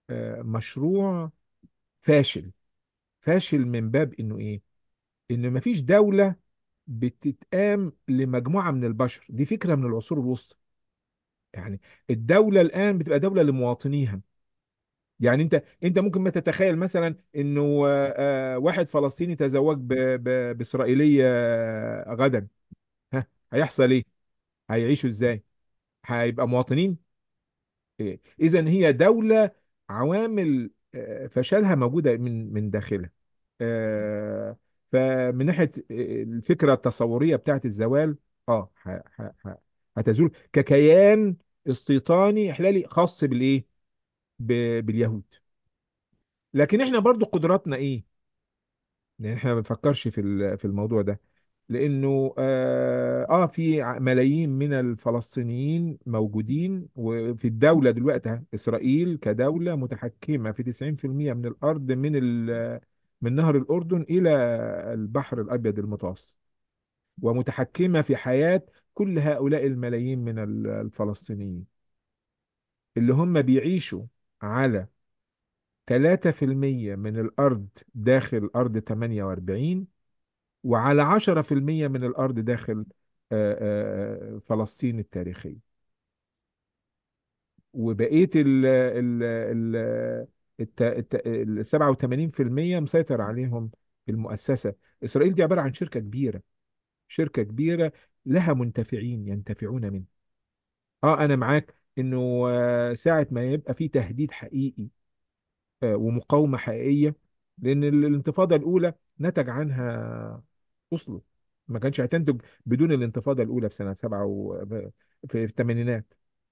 آه، مشروع فاشل فاشل من باب انه ايه ان مفيش دولة بتتقام لمجموعة من البشر دي فكرة من العصور الوسطى يعني الدولة الآن بتبقى دولة لمواطنيها يعني انت انت ممكن ما تتخيل مثلا انه آه، آه، واحد فلسطيني تزوج ب- ب- بإسرائيلية آه، غدا ها هيحصل ايه هيعيشوا ازاي هيبقى مواطنين اذا هي دولة عوامل آه، فشلها موجودة من من داخلها آه، فمن ناحية آه، الفكرة التصورية بتاعت الزوال اه ه- ه- ه- هتزول ككيان استيطاني احلالي خاص بالايه ب- باليهود لكن احنا برضو قدراتنا ايه يعني احنا ما بنفكرش في ال- في الموضوع ده لانه اه آه، في ع- ملايين من الفلسطينيين موجودين وفي الدولة دلوقتي ها، اسرائيل كدولة متحكمة في 90% من الارض من ال- من نهر الاردن الى البحر الابيض المتوسط ومتحكمة في حياة كل هؤلاء الملايين من ال- الفلسطينيين اللي هم بيعيشوا على 3% من الأرض داخل أرض 48 وعلى 10% من الأرض داخل آه، آه، فلسطين التاريخية وبقية ال ال ال الت- الت- ال 87% مسيطر عليهم المؤسسة إسرائيل دي عبارة عن شركة كبيرة شركة كبيرة لها منتفعين ينتفعون منها اه انا معاك انه آه، ساعة ما يبقى في تهديد حقيقي آه، ومقاومة حقيقية لأن ال- الانتفاضة الأولى نتج عنها أوسلو ما كانش هتنتج بدون الانتفاضة الأولى في سنة سبعة و... في الثمانينات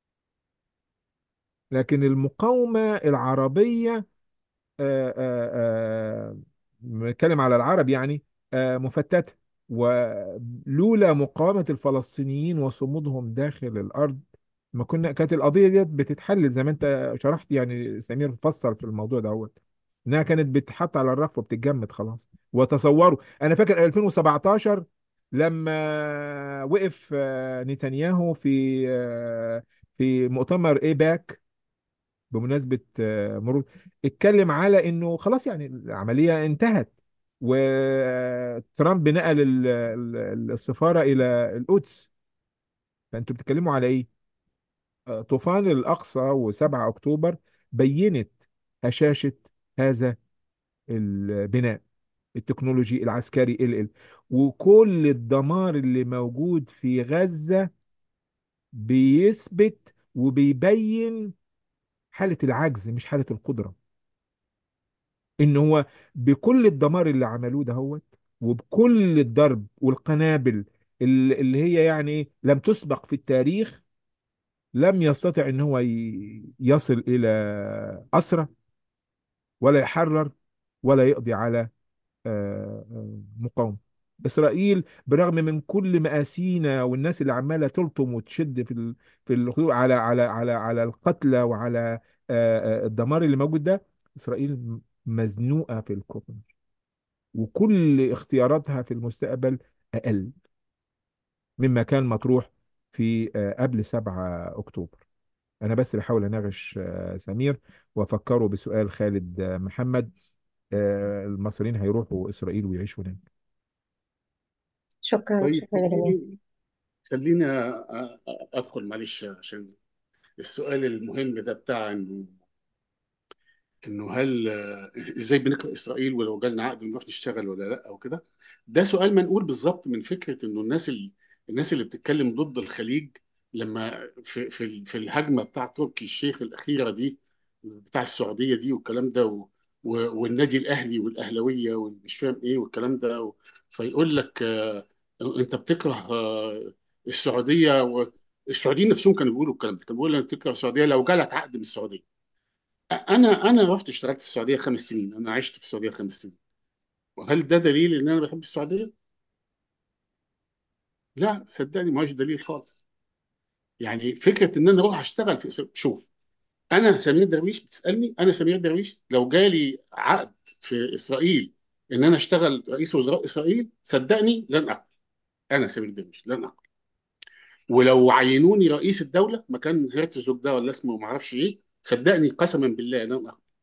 لكن المقاومة العربية آه، آه، آه، بنتكلم على العرب يعني آه، مفتتة ولولا مقاومة الفلسطينيين وصمودهم داخل الأرض ما كنا كانت القضية ديت بتتحل زي ما أنت شرحت يعني سمير فسر في الموضوع دوت إنها كانت بتتحط على الرف وبتتجمد خلاص وتصوروا أنا فاكر 2017 لما وقف آه، نتنياهو في آه، في مؤتمر ايباك بمناسبة آه، مرور اتكلم على انه خلاص يعني العملية انتهت وترامب نقل ال- ال- السفارة الى القدس فانتوا بتتكلموا على ايه؟ آه، طوفان الاقصى و7 اكتوبر بينت هشاشة هذا البناء التكنولوجي العسكري ال ال وكل الدمار اللي موجود في غزة بيثبت وبيبين حالة العجز مش حالة القدرة ان هو بكل الدمار اللي عملوه دهوت وبكل الضرب والقنابل اللي اللي هي يعني ايه لم تسبق في التاريخ لم يستطع ان هو ي- يصل الى اسرى ولا يحرر ولا يقضي على آه، آه، مقاومة إسرائيل برغم من كل مآسينا والناس اللي عمالة تلطم وتشد في ال... في الخيوط على على على على القتلى وعلى آه، آه، الدمار اللي موجود ده إسرائيل مزنوقة في الكورنر وكل اختياراتها في المستقبل أقل مما كان مطروح في آه، قبل 7 أكتوبر أنا بس بحاول أناقش آه، سمير وأفكره بسؤال خالد آه، محمد آه، المصريين هيروحوا إسرائيل ويعيشوا هناك شكرا طيب شكرا يا جميل خليني خليني أ- أ- ادخل معلش عشان السؤال المهم ده بتاع انه انه هل آه، ازاي بنكره اسرائيل ولو جالنا عقد نروح نشتغل ولا لا او كده ده سؤال منقول بالظبط من فكره انه الناس اللي الناس اللي بتتكلم ضد الخليج لما في في ال- في الهجمه بتاع تركي الشيخ الاخيره دي بتاع السعوديه دي والكلام ده و و- والنادي الاهلي والاهلاويه والمش فاهم ايه والكلام ده و فيقول لك آه، انت بتكره آه، السعوديه والسعوديين نفسهم كانوا بيقولوا الكلام ده كانوا بيقولوا انت بتكره السعوديه لو جالك عقد من السعوديه انا انا رحت اشتغلت في السعوديه خمس سنين انا عشت في السعوديه خمس سنين وهل ده دليل ان انا بحب السعوديه لا صدقني ما هوش دليل خالص يعني فكره ان انا اروح اشتغل في إسرائيل. شوف انا سمير درويش بتسالني انا سمير درويش لو جالي عقد في اسرائيل ان انا اشتغل رئيس وزراء اسرائيل صدقني لن اقبل انا سمير درويش لن اقبل ولو عينوني رئيس الدوله مكان هرتزوج ده ولا اسمه ما اعرفش ايه صدقني قسما بالله لن اقبل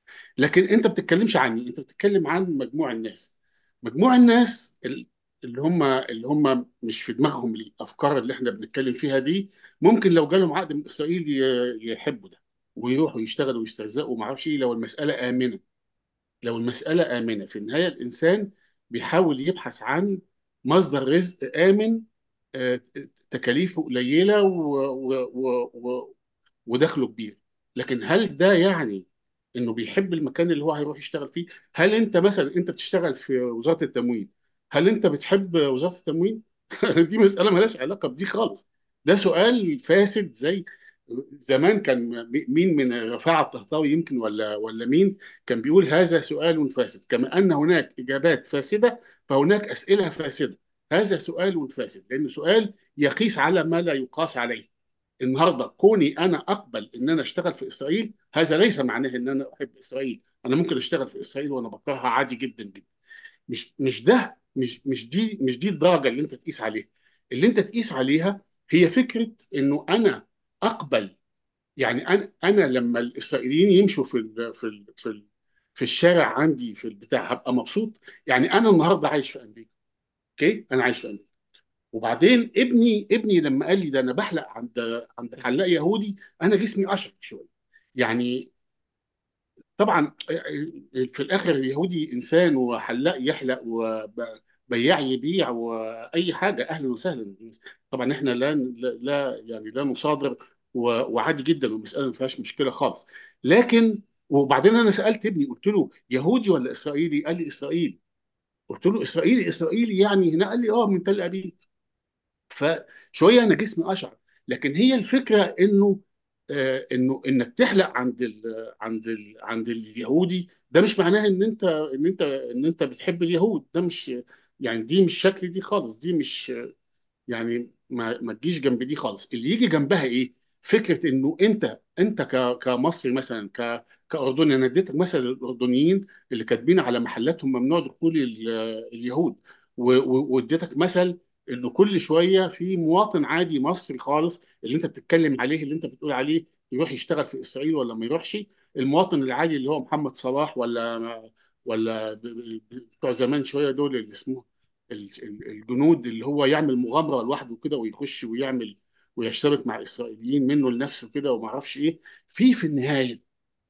لكن انت بتتكلمش عني انت بتتكلم عن مجموع الناس مجموع الناس ال- اللي هم اللي هم مش في دماغهم الافكار اللي احنا بنتكلم فيها دي ممكن لو جالهم عقد من اسرائيل ي- يحبوا ده ويروحوا يشتغلوا ويسترزقوا وما اعرفش ايه لو المساله امنه لو المساله امنه في النهايه الانسان بيحاول يبحث عن مصدر رزق امن آه، تكاليفه قليله و- و- و- و- ودخله كبير لكن هل ده يعني انه بيحب المكان اللي هو هيروح يشتغل فيه هل انت مثلا انت بتشتغل في وزارة التموين هل انت بتحب وزارة التموين دي مسألة مالهاش علاقة بدي خالص ده سؤال فاسد زي زمان كان مين من رفاعة الطهطاوي يمكن ولا ولا مين كان بيقول هذا سؤال فاسد كما أن هناك إجابات فاسدة فهناك أسئلة فاسدة هذا سؤال فاسد لأنه سؤال يقيس على ما لا يقاس عليه النهارده كوني انا اقبل ان انا اشتغل في اسرائيل هذا ليس معناه ان انا احب اسرائيل انا ممكن اشتغل في اسرائيل وانا بكرهها عادي جدا جدا مش مش ده مش مش دي مش دي الدرجه اللي انت تقيس عليها اللي انت تقيس عليها هي فكره انه انا اقبل يعني انا انا لما الاسرائيليين يمشوا في ال في ال في ال في الشارع عندي في البتاع هبقى مبسوط يعني انا النهارده عايش في امريكا اوكي انا عايش في امريكا وبعدين ابني ابني لما قال لي ده انا بحلق عند عند حلاق يهودي انا جسمي اشعر شويه يعني طبعا في الاخر اليهودي انسان وحلاق يحلق وبياع يبيع واي حاجه اهلا وسهلا طبعا احنا لا لا يعني لا نصادر و- وعادي جدا والمساله ما فيهاش مشكله خالص لكن وبعدين انا سالت ابني قلت له يهودي ولا اسرائيلي قال لي اسرائيلي قلت له اسرائيلي اسرائيلي يعني هنا قال لي اه من تل ابيب فشويه انا جسمي اشعر لكن هي الفكره انه آه، انه انك تحلق عند ال عند ال عند اليهودي ده مش معناه ان انت ان انت ان انت بتحب اليهود ده مش يعني دي مش شكل دي خالص دي مش يعني ما ما تجيش جنب دي خالص اللي يجي جنبها ايه فكره انه انت انت ك كمصري مثلا ك كاردني انا اديتك مثلا الاردنيين اللي كاتبين على محلاتهم ممنوع دخول ال- اليهود و- و- واديتك مثل انه كل شويه في مواطن عادي مصري خالص اللي انت بتتكلم عليه اللي انت بتقول عليه يروح يشتغل في اسرائيل ولا ما يروحش المواطن العادي اللي هو محمد صلاح ولا ولا ب- ب- بتوع زمان شويه دول اللي اسمه ال- ال- الجنود اللي هو يعمل مغامره لوحده كده ويخش ويعمل ويشترك مع اسرائيليين منه لنفسه كده وما اعرفش ايه في في النهايه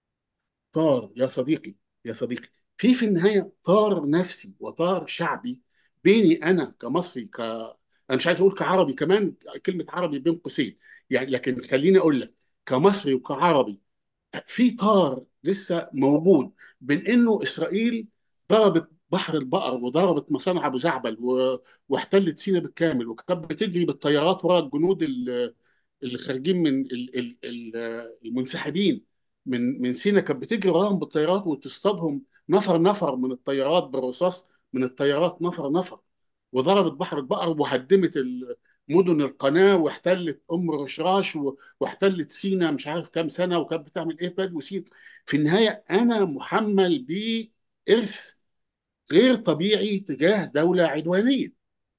طار يا صديقي يا صديقي في في النهايه طار نفسي وطار شعبي بيني انا كمصري ك انا مش عايز اقول كعربي كمان كلمه عربي بين قوسين يعني لكن خليني اقول لك كمصري وكعربي في طار لسه موجود بين انه اسرائيل ضربت بحر البقر وضربت مصانع ابو زعبل و... واحتلت سيناء بالكامل وكانت بتجري بالطيارات ورا الجنود ال- اللي خارجين من ال... ال... ال... المنسحبين من من سيناء كانت بتجري وراهم بالطيارات وتصطادهم نفر نفر من الطيارات بالرصاص من الطيارات نفر نفر وضربت بحر البقر وهدمت ال- مدن القناة واحتلت أم رشراش و... واحتلت سينا مش عارف كام سنه وكانت بتعمل ايه في بلاد وسينا في النهايه انا محمل بارث غير طبيعي تجاه دوله عدوانيه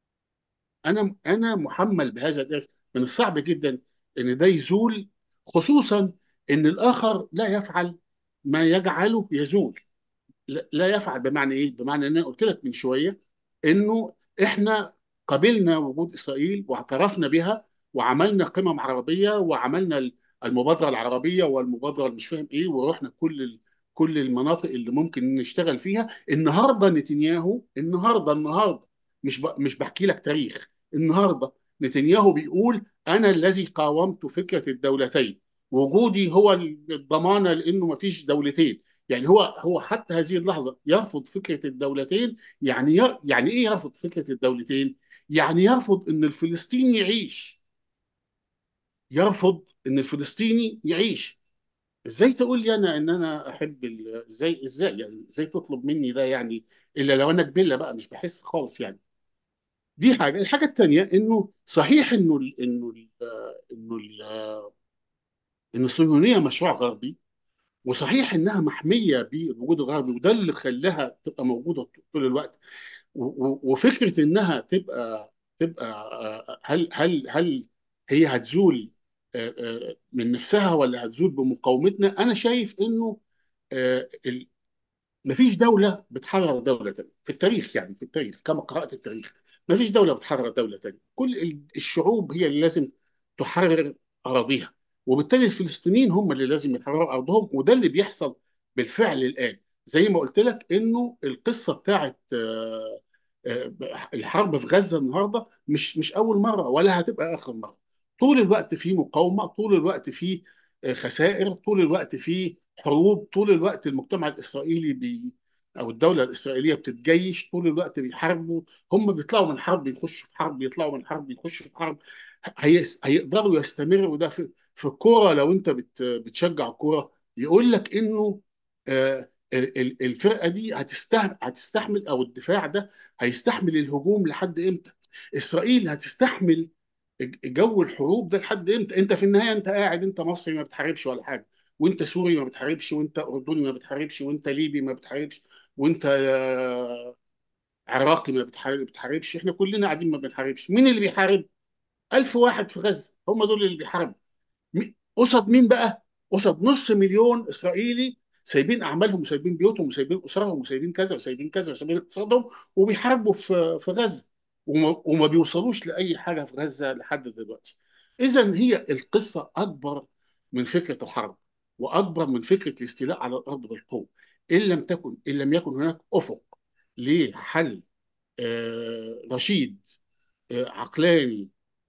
انا انا محمل بهذا الارث من الصعب جدا ان ده يزول خصوصا ان الاخر لا يفعل ما يجعله يزول لا لا يفعل بمعنى ايه؟ بمعنى ان انا قلت لك من شويه انه احنا قبلنا وجود اسرائيل واعترفنا بها وعملنا قمم عربيه وعملنا المبادره العربيه والمبادره اللي مش فاهم ايه ورحنا كل ال- كل المناطق اللي ممكن نشتغل فيها النهارده نتنياهو النهارده النهارده مش ب... مش بحكي لك تاريخ النهارده نتنياهو بيقول انا الذي قاومت فكره الدولتين وجودي هو الضمانه لانه ما فيش دولتين يعني هو هو حتى هذه اللحظه يرفض فكره الدولتين يعني ي- يعني ايه يرفض فكره الدولتين؟ يعني يرفض ان الفلسطيني يعيش يرفض ان الفلسطيني يعيش ازاي تقول لي انا ان انا احب ال- ازاي ازاي يعني ازاي تطلب مني ده يعني الا لو انا كبله بقى مش بحس خالص يعني دي حاجه الحاجه الثانيه انه صحيح انه ال انه ال انه ال ان الصهيونيه مشروع غربي وصحيح انها محميه بالوجود الغربي وده اللي خلاها تبقى موجوده طول الوقت و- و- وفكره انها تبقى تبقى آه، هل هل هل هي هتزول آه، آه، من نفسها ولا هتزول بمقاومتنا انا شايف انه آه، ال- مفيش دولة بتحرر دولة تانية في التاريخ يعني في التاريخ كما قرأت التاريخ مفيش دولة بتحرر دولة تانية كل ال- الشعوب هي اللي لازم تحرر أراضيها وبالتالي الفلسطينيين هم اللي لازم يحرروا أرضهم وده اللي بيحصل بالفعل الآن زي ما قلت لك إنه القصة بتاعت آه، آه، الحرب في غزة النهاردة مش مش أول مرة ولا هتبقى آخر مرة طول الوقت في مقاومة طول الوقت في آه، خسائر طول الوقت في حروب طول الوقت المجتمع الإسرائيلي بي او الدوله الاسرائيليه بتتجيش طول الوقت بيحاربوا هم بيطلعوا من حرب يخشوا في حرب يطلعوا من حرب يخشوا في حرب هيس- هيقدروا يستمروا وده في في الكوره لو انت بت بتشجع الكوره يقول لك انه آه، ال- ال- الفرقه دي هتستحمل هتستحمل او الدفاع ده هيستحمل الهجوم لحد امتى؟ اسرائيل هتستحمل جو الحروب ده لحد امتى؟ انت في النهايه انت قاعد انت مصري ما بتحاربش ولا حاجه وانت سوري ما بتحاربش وانت اردني ما بتحاربش وانت ليبي ما بتحاربش وانت آه، عراقي ما بتحارب- بتحاربش احنا كلنا قاعدين ما بنحاربش مين اللي بيحارب؟ ألف واحد في غزة هم دول اللي بيحاربوا مي- قصد مين بقى؟ قصد نص مليون اسرائيلي سايبين اعمالهم وسايبين بيوتهم وسايبين اسرهم وسايبين كذا وسايبين كذا وسايبين اقتصادهم وبيحاربوا في في غزه وما, وما بيوصلوش لاي حاجه في غزه لحد دلوقتي. اذا هي القصه اكبر من فكره الحرب واكبر من فكره الاستيلاء على الارض بالقوه. ان لم تكن ان لم يكن هناك افق لحل آه، رشيد آه، عقلاني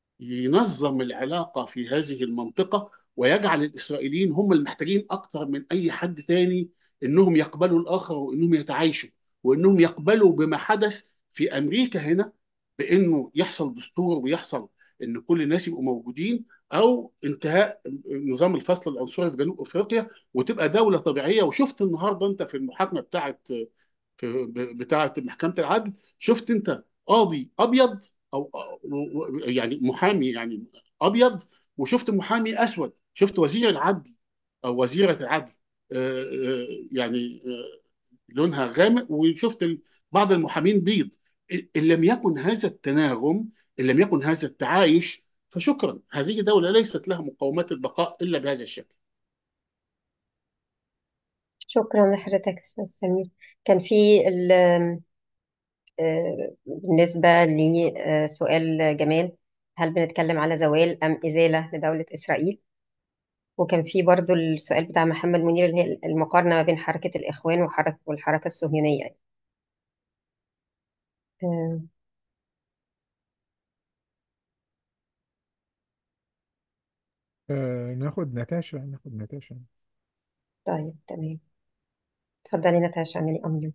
ينظم العلاقة في هذه المنطقة ويجعل الإسرائيليين هم المحتاجين أكثر من أي حد تاني إنهم يقبلوا الآخر وإنهم يتعايشوا وإنهم يقبلوا بما حدث في أمريكا هنا بإنه يحصل دستور ويحصل إن كل الناس يبقوا موجودين أو انتهاء نظام الفصل العنصري في جنوب أفريقيا وتبقى دولة طبيعية وشفت النهاردة أنت في المحاكمة بتاعت في بتاعه محكمه العدل شفت انت قاضي ابيض او يعني محامي يعني ابيض وشفت محامي اسود شفت وزير العدل او وزيره العدل آه، آه، يعني آه، لونها غامق وشفت ال- بعض المحامين بيض ان لم يكن هذا التناغم ان لم يكن هذا التعايش فشكرا هذه دوله ليست لها مقومات البقاء الا بهذا الشكل شكرا لحضرتك أستاذ سمير كان في ال- آه، بالنسبة لسؤال جمال هل بنتكلم على زوال أم إزالة لدولة إسرائيل وكان في برضو السؤال بتاع محمد منير اللي هي المقارنة ما بين حركة الإخوان وحركة والحركة الصهيونية آه، آه، ناخد نتاشا ناخد نتاشا طيب تمام اتفضلي نتاشا اعملي أمنيوت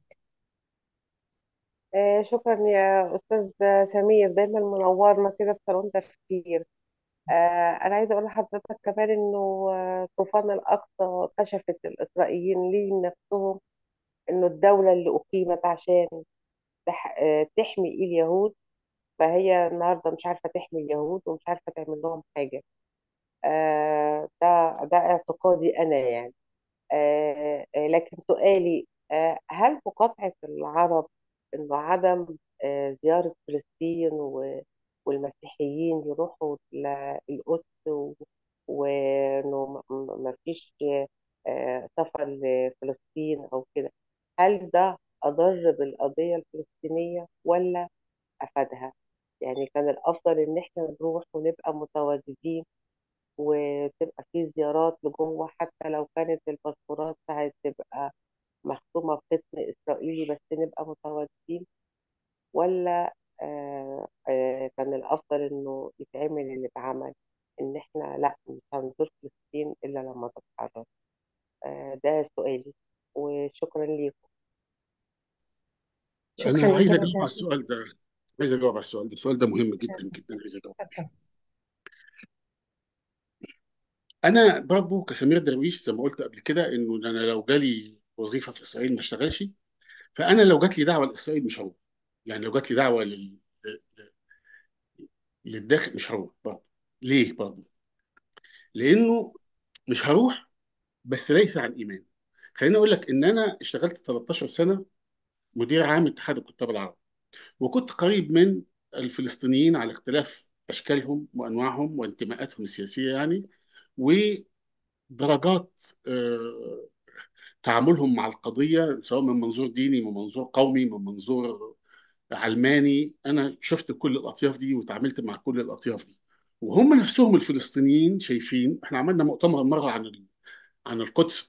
آه، شكرا يا أستاذ سمير دايما منورنا كده في صالون تفكير آه، أنا عايزة أقول لحضرتك كمان إنه آه، طوفان الأقصى كشفت الإسرائيليين ليه نفسهم إنه الدولة اللي أقيمت عشان تح- آه، تحمي اليهود فهي النهاردة مش عارفة تحمي اليهود ومش عارفة تعمل لهم حاجة آه، ده ده اعتقادي أنا يعني آه، آه، لكن سؤالي آه، هل مقاطعة العرب إنه عدم آه، زيارة فلسطين و- والمسيحيين يروحوا ل- القدس و- وإنه م- م- ما فيش آه، سفر لفلسطين أو كده هل ده أضر بالقضية الفلسطينية ولا أفادها؟ يعني كان الأفضل إن إحنا نروح ونبقى متواجدين وتبقى في زيارات لجوه حتى لو كانت الباسبورات هتبقى مختومة بختم إسرائيلي بس نبقى متواجدين ولا آه آه كان الأفضل إنه يتعمل اللي اتعمل إن إحنا لأ مش هنزور فلسطين إلا لما تتحرر آه ده سؤالي وشكرا ليكم شكرا انا ليك عايز يا اجاوب على نتاشا السؤال ده عايز اجاوب على السؤال ده السؤال ده مهم جدا جدا عايز اجاوب اتفضل انا برضو كسمير درويش زي ما قلت قبل كده انه انا لو جالي وظيفه في اسرائيل ما اشتغلش فانا لو جات لي دعوه لاسرائيل مش هروح يعني لو جات لي دعوه لل... للداخل مش هروح برضو ليه برضو لانه مش هروح بس ليس عن ايمان خليني اقول لك ان انا اشتغلت 13 سنه مدير عام اتحاد الكتاب العرب وكنت قريب من الفلسطينيين على اختلاف اشكالهم وانواعهم وانتماءاتهم السياسيه يعني ودرجات آه، تعاملهم مع القضيه سواء من منظور ديني من منظور قومي من منظور علماني انا شفت كل الاطياف دي وتعاملت مع كل الاطياف دي وهم نفسهم الفلسطينيين شايفين احنا عملنا مؤتمر مره عن ال- عن القدس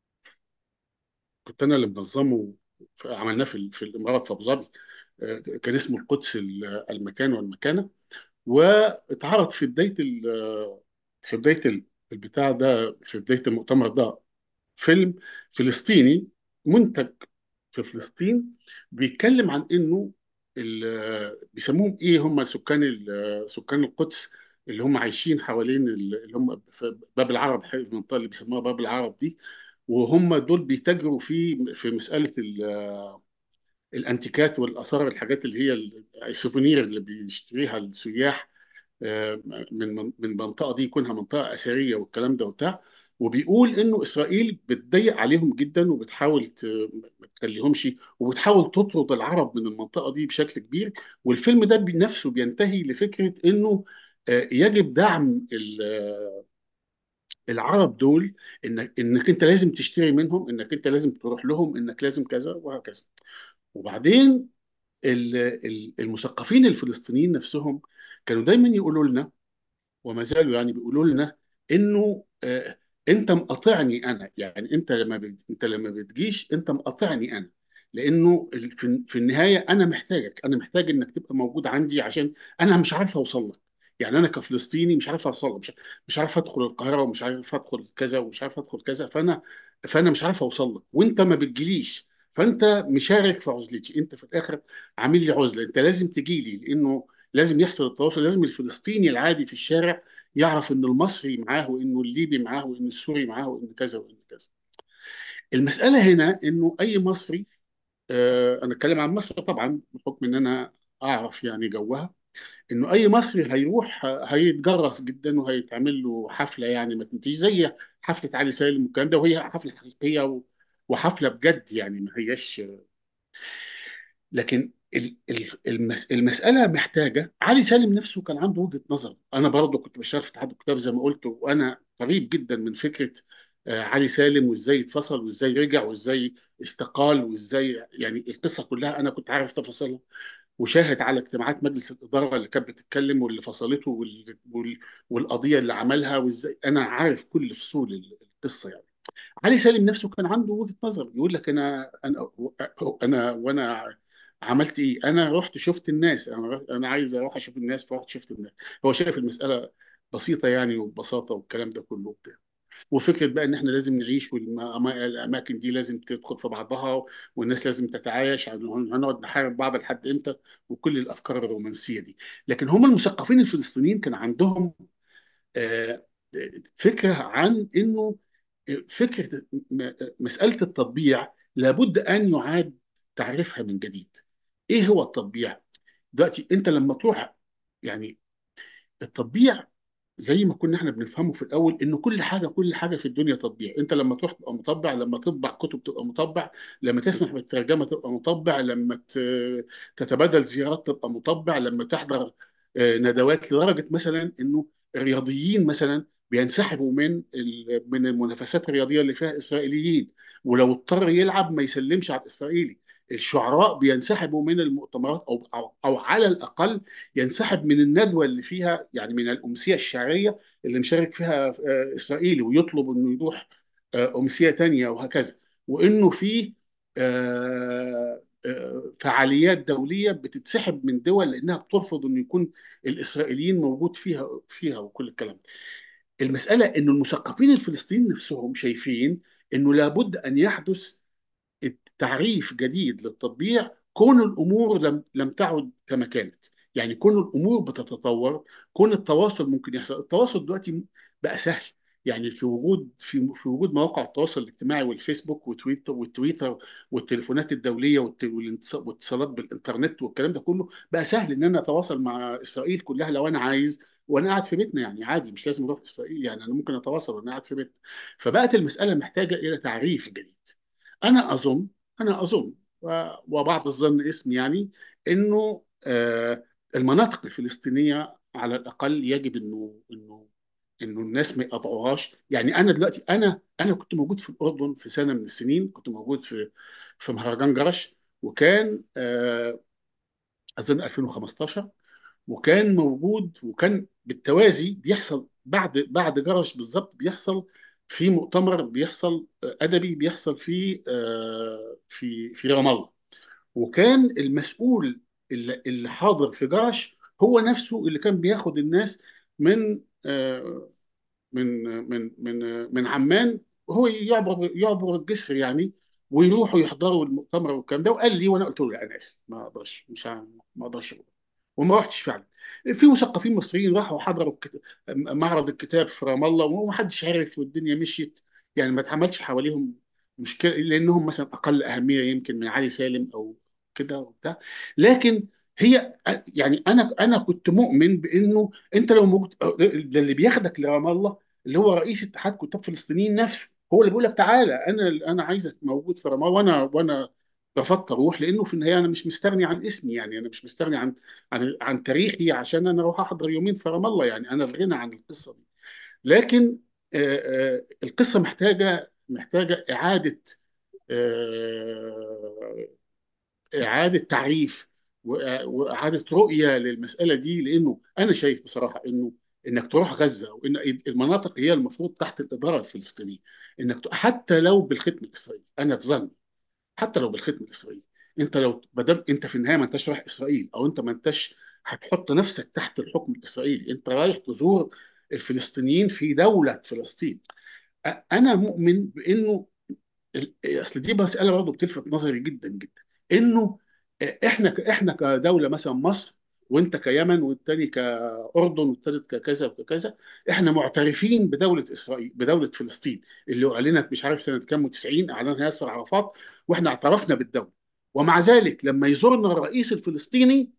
كنت انا اللي منظمه ف- عملناه في ال- في الامارات في ابو ظبي آه، كان اسمه القدس ال- المكان والمكانه واتعرض في بدايه ال- في بدايه ال- البتاع ده في بدايه المؤتمر ده فيلم فلسطيني منتج في فلسطين بيتكلم عن انه ال- بيسموهم ايه هم سكان ال- سكان القدس اللي هم عايشين حوالين ال- اللي هم في باب العرب في المنطقه اللي بيسموها باب العرب دي وهم دول بيتاجروا في في مساله ال- الانتيكات والاثار الحاجات اللي هي ال- السوفونير اللي بيشتريها السياح آه، من من من المنطقه دي يكونها منطقه اثريه والكلام ده وبتاع وبيقول انه اسرائيل بتضيق عليهم جدا وبتحاول ت- ما تخليهمش وبتحاول تطرد العرب من المنطقه دي بشكل كبير والفيلم ده بنفسه بينتهي لفكره انه آه، يجب دعم ال- آه، العرب دول انك انك انت لازم تشتري منهم انك انت لازم تروح لهم انك لازم كذا وهكذا وبعدين ال- ال- المثقفين الفلسطينيين نفسهم كانوا دايما يقولوا لنا وما زالوا يعني بيقولوا لنا انه آه انت مقاطعني انا يعني انت لما بت... انت لما بتجيش انت مقاطعني انا لانه ال- في في النهايه انا محتاجك انا محتاج انك تبقى موجود عندي عشان انا مش عارف اوصل لك يعني انا كفلسطيني مش عارف اوصل لك مش مش عارف ادخل القاهره ومش عارف ادخل كذا ومش عارف ادخل كذا فانا فانا مش عارف اوصل لك وانت ما بتجيليش فانت مشارك في عزلتي انت في الاخر عامل لي عزله انت لازم تجي لي لانه لازم يحصل التواصل لازم الفلسطيني العادي في الشارع يعرف ان المصري معاه وانه الليبي معاه وان السوري معاه وان كذا وان كذا المساله هنا انه اي مصري آه انا اتكلم عن مصر طبعا بحكم ان انا اعرف يعني جوها انه اي مصري هيروح ه- هيتجرس جدا وهيتعمل له حفله يعني ما تنتهيش زي حفله علي سالم والكلام ده وهي حفله حقيقيه و- وحفله بجد يعني ما هياش لكن ال- ال- المس المسألة محتاجة علي سالم نفسه كان عنده وجهة نظر أنا برضه كنت بشتغل في اتحاد الكتاب زي ما قلت وأنا قريب جدا من فكرة آه، علي سالم وإزاي اتفصل وإزاي رجع وإزاي استقال وإزاي يعني القصة كلها أنا كنت عارف تفاصيلها وشاهد على اجتماعات مجلس الإدارة اللي كانت بتتكلم واللي فصلته وال- وال- والقضية اللي عملها وإزاي أنا عارف كل فصول القصة يعني علي سالم نفسه كان عنده وجهة نظر يقول لك انا انا انا وانا عملت ايه؟ انا رحت شفت الناس انا رحت انا عايز اروح اشوف الناس فرحت شفت الناس هو شايف المسألة بسيطة يعني وببساطة والكلام ده كله وبتاع وفكرة بقى ان احنا لازم نعيش والاماكن دي لازم تدخل في بعضها والناس لازم تتعايش هن- هنقعد نحارب بعض لحد امتى وكل الافكار الرومانسية دي لكن هم المثقفين الفلسطينيين كان عندهم آه، فكرة عن انه فكرة م- مسألة التطبيع لابد أن يعاد تعريفها من جديد إيه هو التطبيع؟ دلوقتي أنت لما تروح يعني التطبيع زي ما كنا احنا بنفهمه في الاول ان كل حاجه كل حاجه في الدنيا تطبيع انت لما تروح تبقى مطبع لما تطبع كتب تبقى مطبع لما تسمح بالترجمه تبقى مطبع لما ت- تتبادل زيارات تبقى مطبع لما تحضر آه، ندوات لدرجه مثلا انه الرياضيين مثلا بينسحبوا من ال- من المنافسات الرياضيه اللي فيها اسرائيليين ولو اضطر يلعب ما يسلمش على الاسرائيلي الشعراء بينسحبوا من المؤتمرات او او او على الاقل ينسحب من الندوه اللي فيها يعني من الامسيه الشعريه اللي مشارك فيها آه، اسرائيلي ويطلب انه يروح آه، امسيه تانية وهكذا وانه في آه، آه، فعاليات دوليه بتتسحب من دول لانها بترفض انه يكون الاسرائيليين موجود فيها فيها وكل الكلام ده. المساله انه المثقفين الفلسطينيين نفسهم شايفين انه لابد ان يحدث تعريف جديد للتطبيع كون الامور لم لم تعد كما كانت يعني كون الامور بتتطور كون التواصل ممكن يحصل التواصل دلوقتي بقى سهل يعني في وجود في في وجود مواقع التواصل الاجتماعي والفيسبوك وتويتر والتويتر والتليفونات الدوليه والت- والانتص- والاتصالات بالانترنت والكلام ده كله بقى سهل ان انا اتواصل مع اسرائيل كلها لو انا عايز وانا قاعد في بيتنا يعني عادي مش لازم اروح اسرائيل يعني انا ممكن اتواصل وانا قاعد في بيتنا فبقت المساله محتاجه الى تعريف جديد انا اظن انا اظن و- وبعض الظن اسم يعني انه آه، المناطق الفلسطينيه على الاقل يجب انه انه انه الناس ما يقطعوهاش يعني انا دلوقتي انا انا كنت موجود في الاردن في سنه من السنين كنت موجود في في مهرجان جرش وكان آه، اظن 2015 وكان موجود وكان بالتوازي بيحصل بعد بعد جرش بالظبط بيحصل في مؤتمر بيحصل آه، ادبي بيحصل في آه، في في رام الله وكان المسؤول اللي اللي حاضر في جرش هو نفسه اللي كان بياخد الناس من آه، من من من من عمان وهو يعبر يعبر الجسر يعني ويروحوا يحضروا المؤتمر والكلام ده وقال لي وانا قلت له لا انا اسف ما اقدرش مش ه- ما اقدرش أروح. وما رحتش فعلا في مثقفين مصريين راحوا حضروا الكت- معرض الكتاب في رام الله ومحدش عرف والدنيا مشيت يعني ما اتعملش حواليهم مشكله لانهم مثلا اقل اهميه يمكن من علي سالم او كده وبتاع لكن هي يعني انا انا كنت مؤمن بانه انت لو موجود ده اللي بياخدك لرام الله اللي هو رئيس اتحاد كتاب فلسطينيين نفسه هو اللي بيقول لك تعالى انا انا عايزك موجود في رام الله وانا وانا رفضت اروح لانه في النهايه انا مش مستغني عن اسمي يعني انا مش مستغني عن عن عن تاريخي عشان انا اروح احضر يومين في رام الله يعني انا في غنى عن القصه دي لكن آه، آه، القصه محتاجه محتاجه اعاده آه، إعادة تعريف وإع- وإعادة رؤية للمسألة دي لأنه أنا شايف بصراحة إنه إنك تروح غزة وإن المناطق هي المفروض تحت الإدارة الفلسطينية إنك ت- حتى لو بالختم الإسرائيلي أنا في ظني حتى لو بالختم الإسرائيلي أنت لو بدل أنت في النهاية ما أنتش رايح إسرائيل أو أنت ما أنتش هتحط نفسك تحت الحكم الإسرائيلي أنت رايح تزور الفلسطينيين في دولة فلسطين أ- أنا مؤمن بإنه ال- اصل دي مساله برضه بتلفت نظري جدا جدا انه احنا ك- احنا كدوله مثلا مصر وانت كيمن والتاني كاردن والتالت ككذا وكذا احنا معترفين بدوله اسرائيل بدوله فلسطين اللي اعلنت مش عارف سنه كام و90 اعلنها ياسر عرفات واحنا اعترفنا بالدوله ومع ذلك لما يزورنا الرئيس الفلسطيني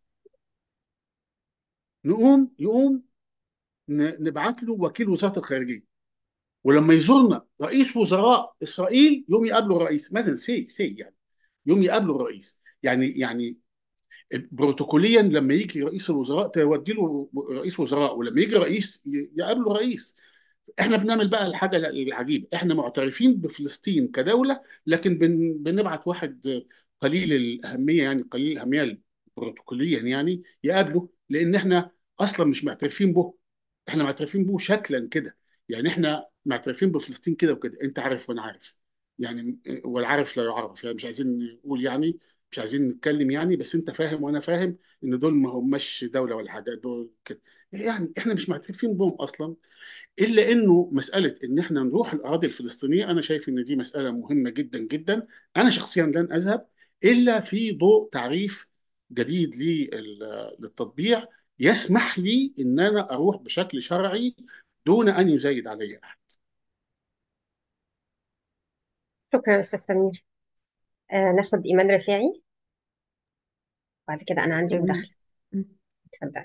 نقوم يقوم ن- نبعت له وكيل وزاره الخارجيه ولما يزورنا رئيس وزراء اسرائيل يوم يقابله الرئيس مثلا سي سي يعني يوم يقابله الرئيس يعني يعني بروتوكوليا لما يجي رئيس الوزراء تودي له رئيس وزراء ولما يجي رئيس ي- يقابله رئيس احنا بنعمل بقى الحاجه العجيبه احنا معترفين بفلسطين كدوله لكن بن بنبعت واحد قليل الاهميه يعني قليل الاهميه بروتوكوليا يعني يقابله لان احنا اصلا مش معترفين به احنا معترفين به شكلا كده يعني احنا معترفين بفلسطين كده وكده انت عارف وانا عارف يعني والعارف لا يعرف يعني مش عايزين نقول يعني مش عايزين نتكلم يعني بس انت فاهم وانا فاهم ان دول ما هماش دوله ولا حاجه دول كده يعني احنا مش معترفين بهم اصلا الا انه مساله ان احنا نروح الاراضي الفلسطينيه انا شايف ان دي مساله مهمه جدا جدا انا شخصيا لن اذهب الا في ضوء تعريف جديد لل- للتطبيع يسمح لي ان انا اروح بشكل شرعي دون ان يزايد علي احد شكرا أستاذ سمير آه ناخد إيمان رفاعي بعد كده أنا عندي أم، مداخلة اتفضل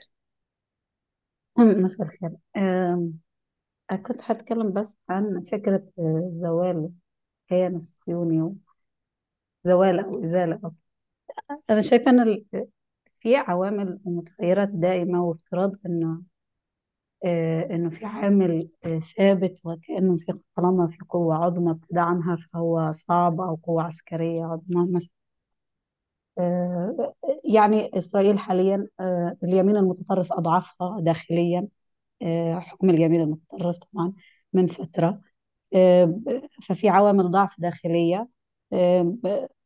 مساء الخير أم، كنت هتكلم بس عن فكرة آه، زوال الكيان الصهيوني زوال أو إزالة أو أنا شايفة أن ال- في عوامل ومتغيرات دائمة وافتراض أنه آه، أنه في عامل آه، ثابت وكأنه في طالما في قوة عظمى بتدعمها فهو صعب أو قوة عسكرية عظمى مثلا آه، يعني إسرائيل حاليا آه، اليمين المتطرف أضعفها داخليا آه، حكم اليمين المتطرف طبعا من فترة آه، ففي عوامل ضعف داخلية آه،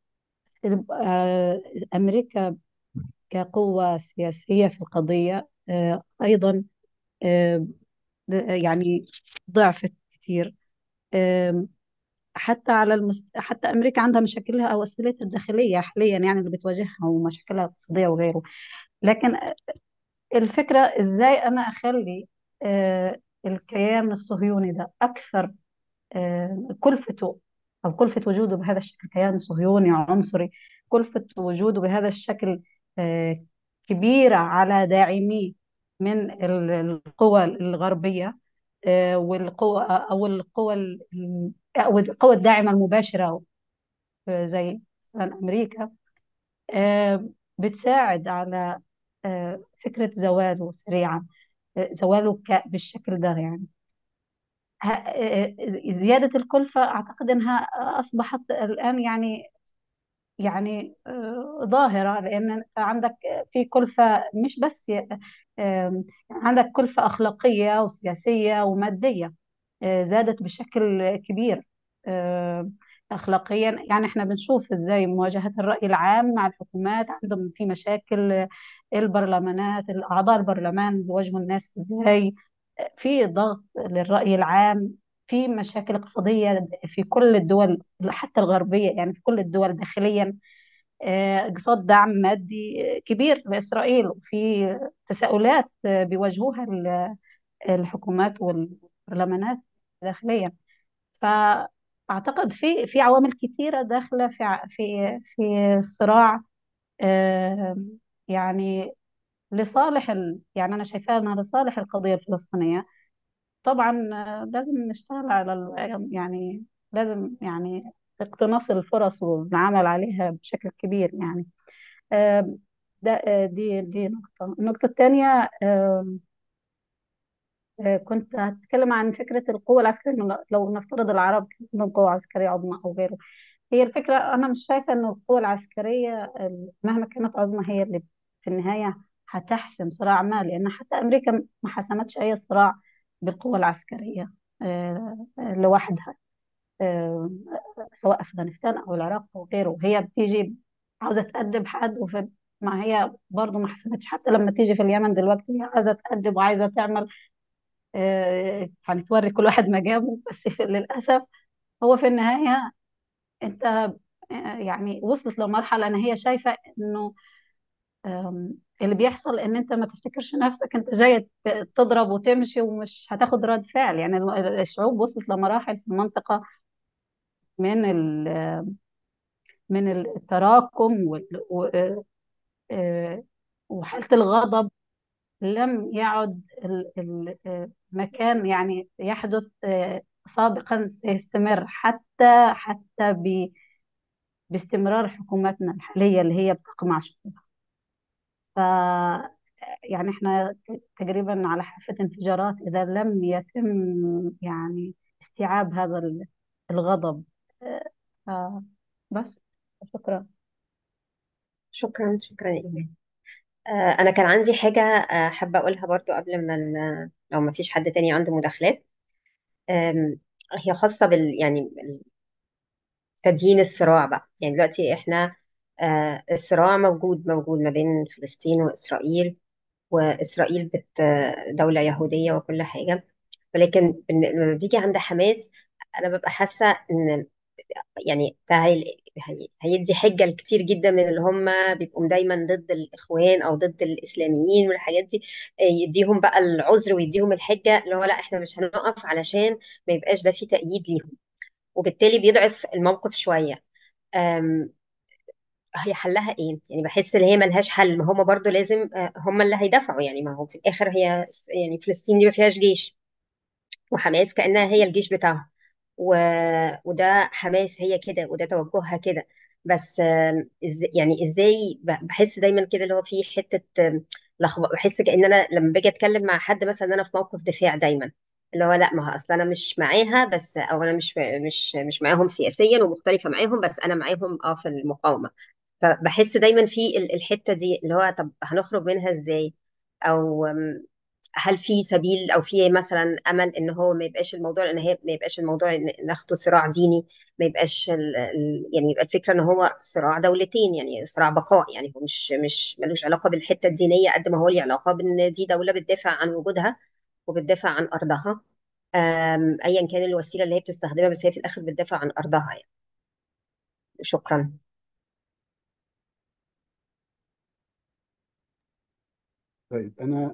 آه، أمريكا كقوة سياسية في القضية آه، أيضا آه، يعني ضعفت كثير آه، حتى على المست... حتى أمريكا عندها مشاكلها أو أسئلتها الداخلية حاليا يعني اللي بتواجهها ومشاكلها الاقتصادية وغيره لكن الفكرة إزاي أنا أخلي آه، الكيان الصهيوني ده أكثر آه، كلفته أو كلفة وجوده بهذا الشكل كيان صهيوني عنصري كلفة وجوده بهذا الشكل آه، كبيرة على داعميه من ال- القوى الغربية آه، والقوى أو القوى ال- أو القوى الداعمة المباشرة آه، زي مثلا أمريكا آه، بتساعد على آه، فكرة زواله سريعا آه، زواله ك- بالشكل ده يعني ه- زيادة الكلفة أعتقد أنها أصبحت الآن يعني يعني آه، ظاهرة لأن أنت عندك في كلفة مش بس آم، عندك كلفة أخلاقية وسياسية ومادية آه، زادت بشكل كبير آه، أخلاقيا يعني احنا بنشوف ازاي مواجهة الرأي العام مع الحكومات عندهم في مشاكل البرلمانات أعضاء البرلمان بيواجهوا الناس ازاي في ضغط للرأي العام في مشاكل اقتصادية في كل الدول حتى الغربية يعني في كل الدول داخليا آه، قصاد دعم مادي كبير لإسرائيل وفي تساؤلات آه، بيواجهوها ال- الحكومات والبرلمانات داخليا فأعتقد في في عوامل كثيرة داخلة في ع- في في الصراع آه، يعني لصالح ال... يعني أنا شايفاها أنها لصالح القضية الفلسطينية طبعا آه، لازم نشتغل على ال... يعني لازم يعني اقتناص الفرص والعمل عليها بشكل كبير يعني آم، ده آه، دي دي نقطة النقطة الثانية آم، آه، كنت هتكلم عن فكرة القوة العسكرية إنه لو نفترض العرب كان عندهم قوة عسكرية عظمى أو غيره هي الفكرة أنا مش شايفة إنه القوة العسكرية ال- مهما كانت عظمى هي اللي في النهاية هتحسم صراع ما لأن حتى أمريكا ما حسمتش أي صراع بالقوة العسكرية آه، آه، لوحدها آه، سواء أفغانستان أو العراق أو غيره هي بتيجي عاوزة تأدب حد وفي ما هي برضه ما حسنتش حتى لما تيجي في اليمن دلوقتي هي عايزة تأدب وعايزة تعمل آه، يعني توري كل واحد مجامه بس في للأسف هو في النهاية أنت آه، يعني وصلت لمرحلة أن هي شايفة إنه آم، اللي بيحصل إن أنت ما تفتكرش نفسك أنت جاي ت- تضرب وتمشي ومش هتاخد رد فعل يعني الشعوب وصلت لمراحل في المنطقة من ال من التراكم وال- و- آه، وحالة الغضب لم يعد ال- ال- المكان يعني يحدث آه، سابقا سيستمر حتى حتى ب- باستمرار حكوماتنا الحالية اللي هي بتقمع شعوبها ف يعني احنا تقريبا على حافة انفجارات إذا لم يتم يعني استيعاب هذا ال- الغضب آه، ف- بس شكرا شكرا شكرا يا إيمان آه، أنا كان عندي حاجة آه، حابة أقولها برضو قبل ما ن- لو ما فيش حد تاني عنده مداخلات آم، هي خاصة بال يعني تدين الصراع بقى يعني دلوقتي احنا آه، الصراع موجود موجود ما بين فلسطين وإسرائيل وإسرائيل بت دولة يهودية وكل حاجة ولكن بن- لما بيجي عند حماس أنا ببقى حاسة إن يعني ده هي- هي- هيدي حجة لكتير جدا من اللي هم بيبقوا دايما ضد الإخوان أو ضد الإسلاميين والحاجات دي آه، يديهم بقى العذر ويديهم الحجة اللي هو لا إحنا مش هنقف علشان ما يبقاش ده في تأييد ليهم وبالتالي بيضعف الموقف شوية أم، هي حلها ايه يعني بحس ان هي ملهاش حل ما هم برضو لازم آه، هم اللي هيدافعوا يعني ما هو في الاخر هي يعني فلسطين دي ما فيهاش جيش وحماس كأنها هي الجيش بتاعهم و... وده حماس هي كده وده توجهها كده بس آم، إز... يعني ازاي ب- بحس دايما كده اللي هو في حته آم، لخبطه بحس كأن انا لما باجي اتكلم مع حد مثلا انا في موقف دفاع دايما اللي هو لا ما هو اصل انا مش معاها بس او انا مش مش مش معاهم سياسيا ومختلفه معاهم بس انا معاهم اه في المقاومه فبحس دايما في ال- الحته دي اللي هو طب هنخرج منها ازاي او هل في سبيل او في مثلا امل ان هو ما يبقاش الموضوع ان هي ما يبقاش الموضوع إن ناخده صراع ديني ما يبقاش ال... ال- يعني يبقى الفكره ان هو صراع دولتين يعني صراع بقاء يعني هو مش مش ملوش علاقه بالحته الدينيه قد ما هو ليه علاقه بان دي دوله بتدافع عن وجودها وبتدافع عن ارضها أم، ايا كان الوسيله اللي هي بتستخدمها بس هي في الاخر بتدافع عن ارضها يعني شكرا طيب انا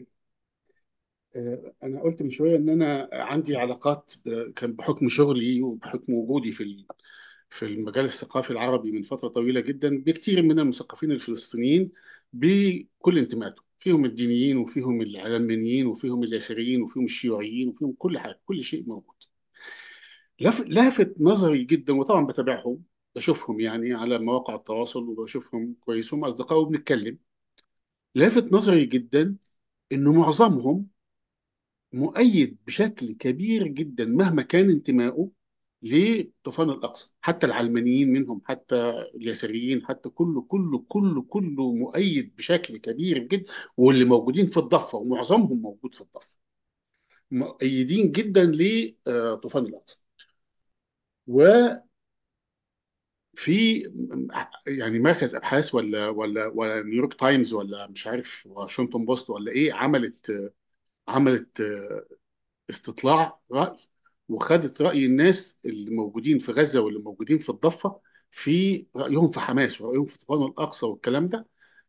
آه، انا قلت من شويه ان انا عندي علاقات ب- كان بحكم شغلي وبحكم وجودي في ال- في المجال الثقافي العربي من فتره طويله جدا بكثير من المثقفين الفلسطينيين بكل انتماءاتهم فيهم الدينيين وفيهم العلمانيين وفيهم اليساريين وفيهم الشيوعيين وفيهم كل حاجه كل شيء موجود لف- لافت نظري جدا وطبعا بتابعهم بشوفهم يعني على مواقع التواصل وبشوفهم كويس هم اصدقاء وبنتكلم لافت نظري جدا انه معظمهم مؤيد بشكل كبير جدا مهما كان انتمائه لطوفان الأقصى حتى العلمانيين منهم حتى اليساريين حتى كله كله كله كله مؤيد بشكل كبير جدا واللي موجودين في الضفة ومعظمهم موجود في الضفة مؤيدين جدا لطوفان الأقصى وفي يعني مركز ابحاث ولا ولا ولا نيويورك تايمز ولا مش عارف واشنطن بوست ولا ايه عملت عملت استطلاع رأي وخدت رأي الناس اللي موجودين في غزة واللي موجودين في الضفة في رأيهم في حماس ورأيهم في طوفان الأقصى والكلام ده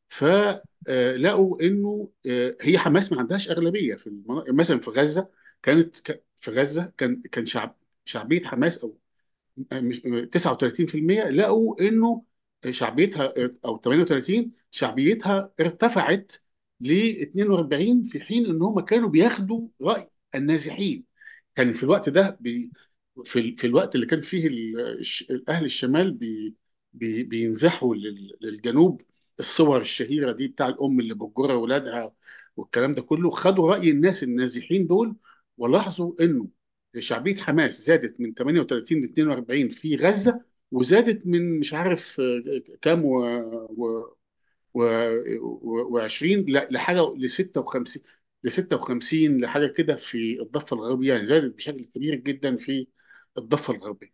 فلقوا انه آه، هي حماس ما عندهاش اغلبيه في المناطق مثلا في غزه كانت ك- في غزه كان كان شعب شعبيه حماس او مش 39% لقوا انه شعبيتها او 38 شعبيتها ارتفعت ل 42 في حين ان هم كانوا بياخدوا راي النازحين كان في الوقت ده بي في, ال- في الوقت اللي كان فيه ال- الش- اهل الشمال بي بي بينزحوا لل- للجنوب الصور الشهيره دي بتاع الام اللي بتجر اولادها والكلام ده كله خدوا راي الناس النازحين دول ولاحظوا انه شعبية حماس زادت من 38 ل 42 في غزة وزادت من مش عارف آه، كام و, و, و, و, و20 لحاجة ل 56 ل 56 لحاجة كده في الضفة الغربية يعني زادت بشكل كبير جدا في الضفة الغربية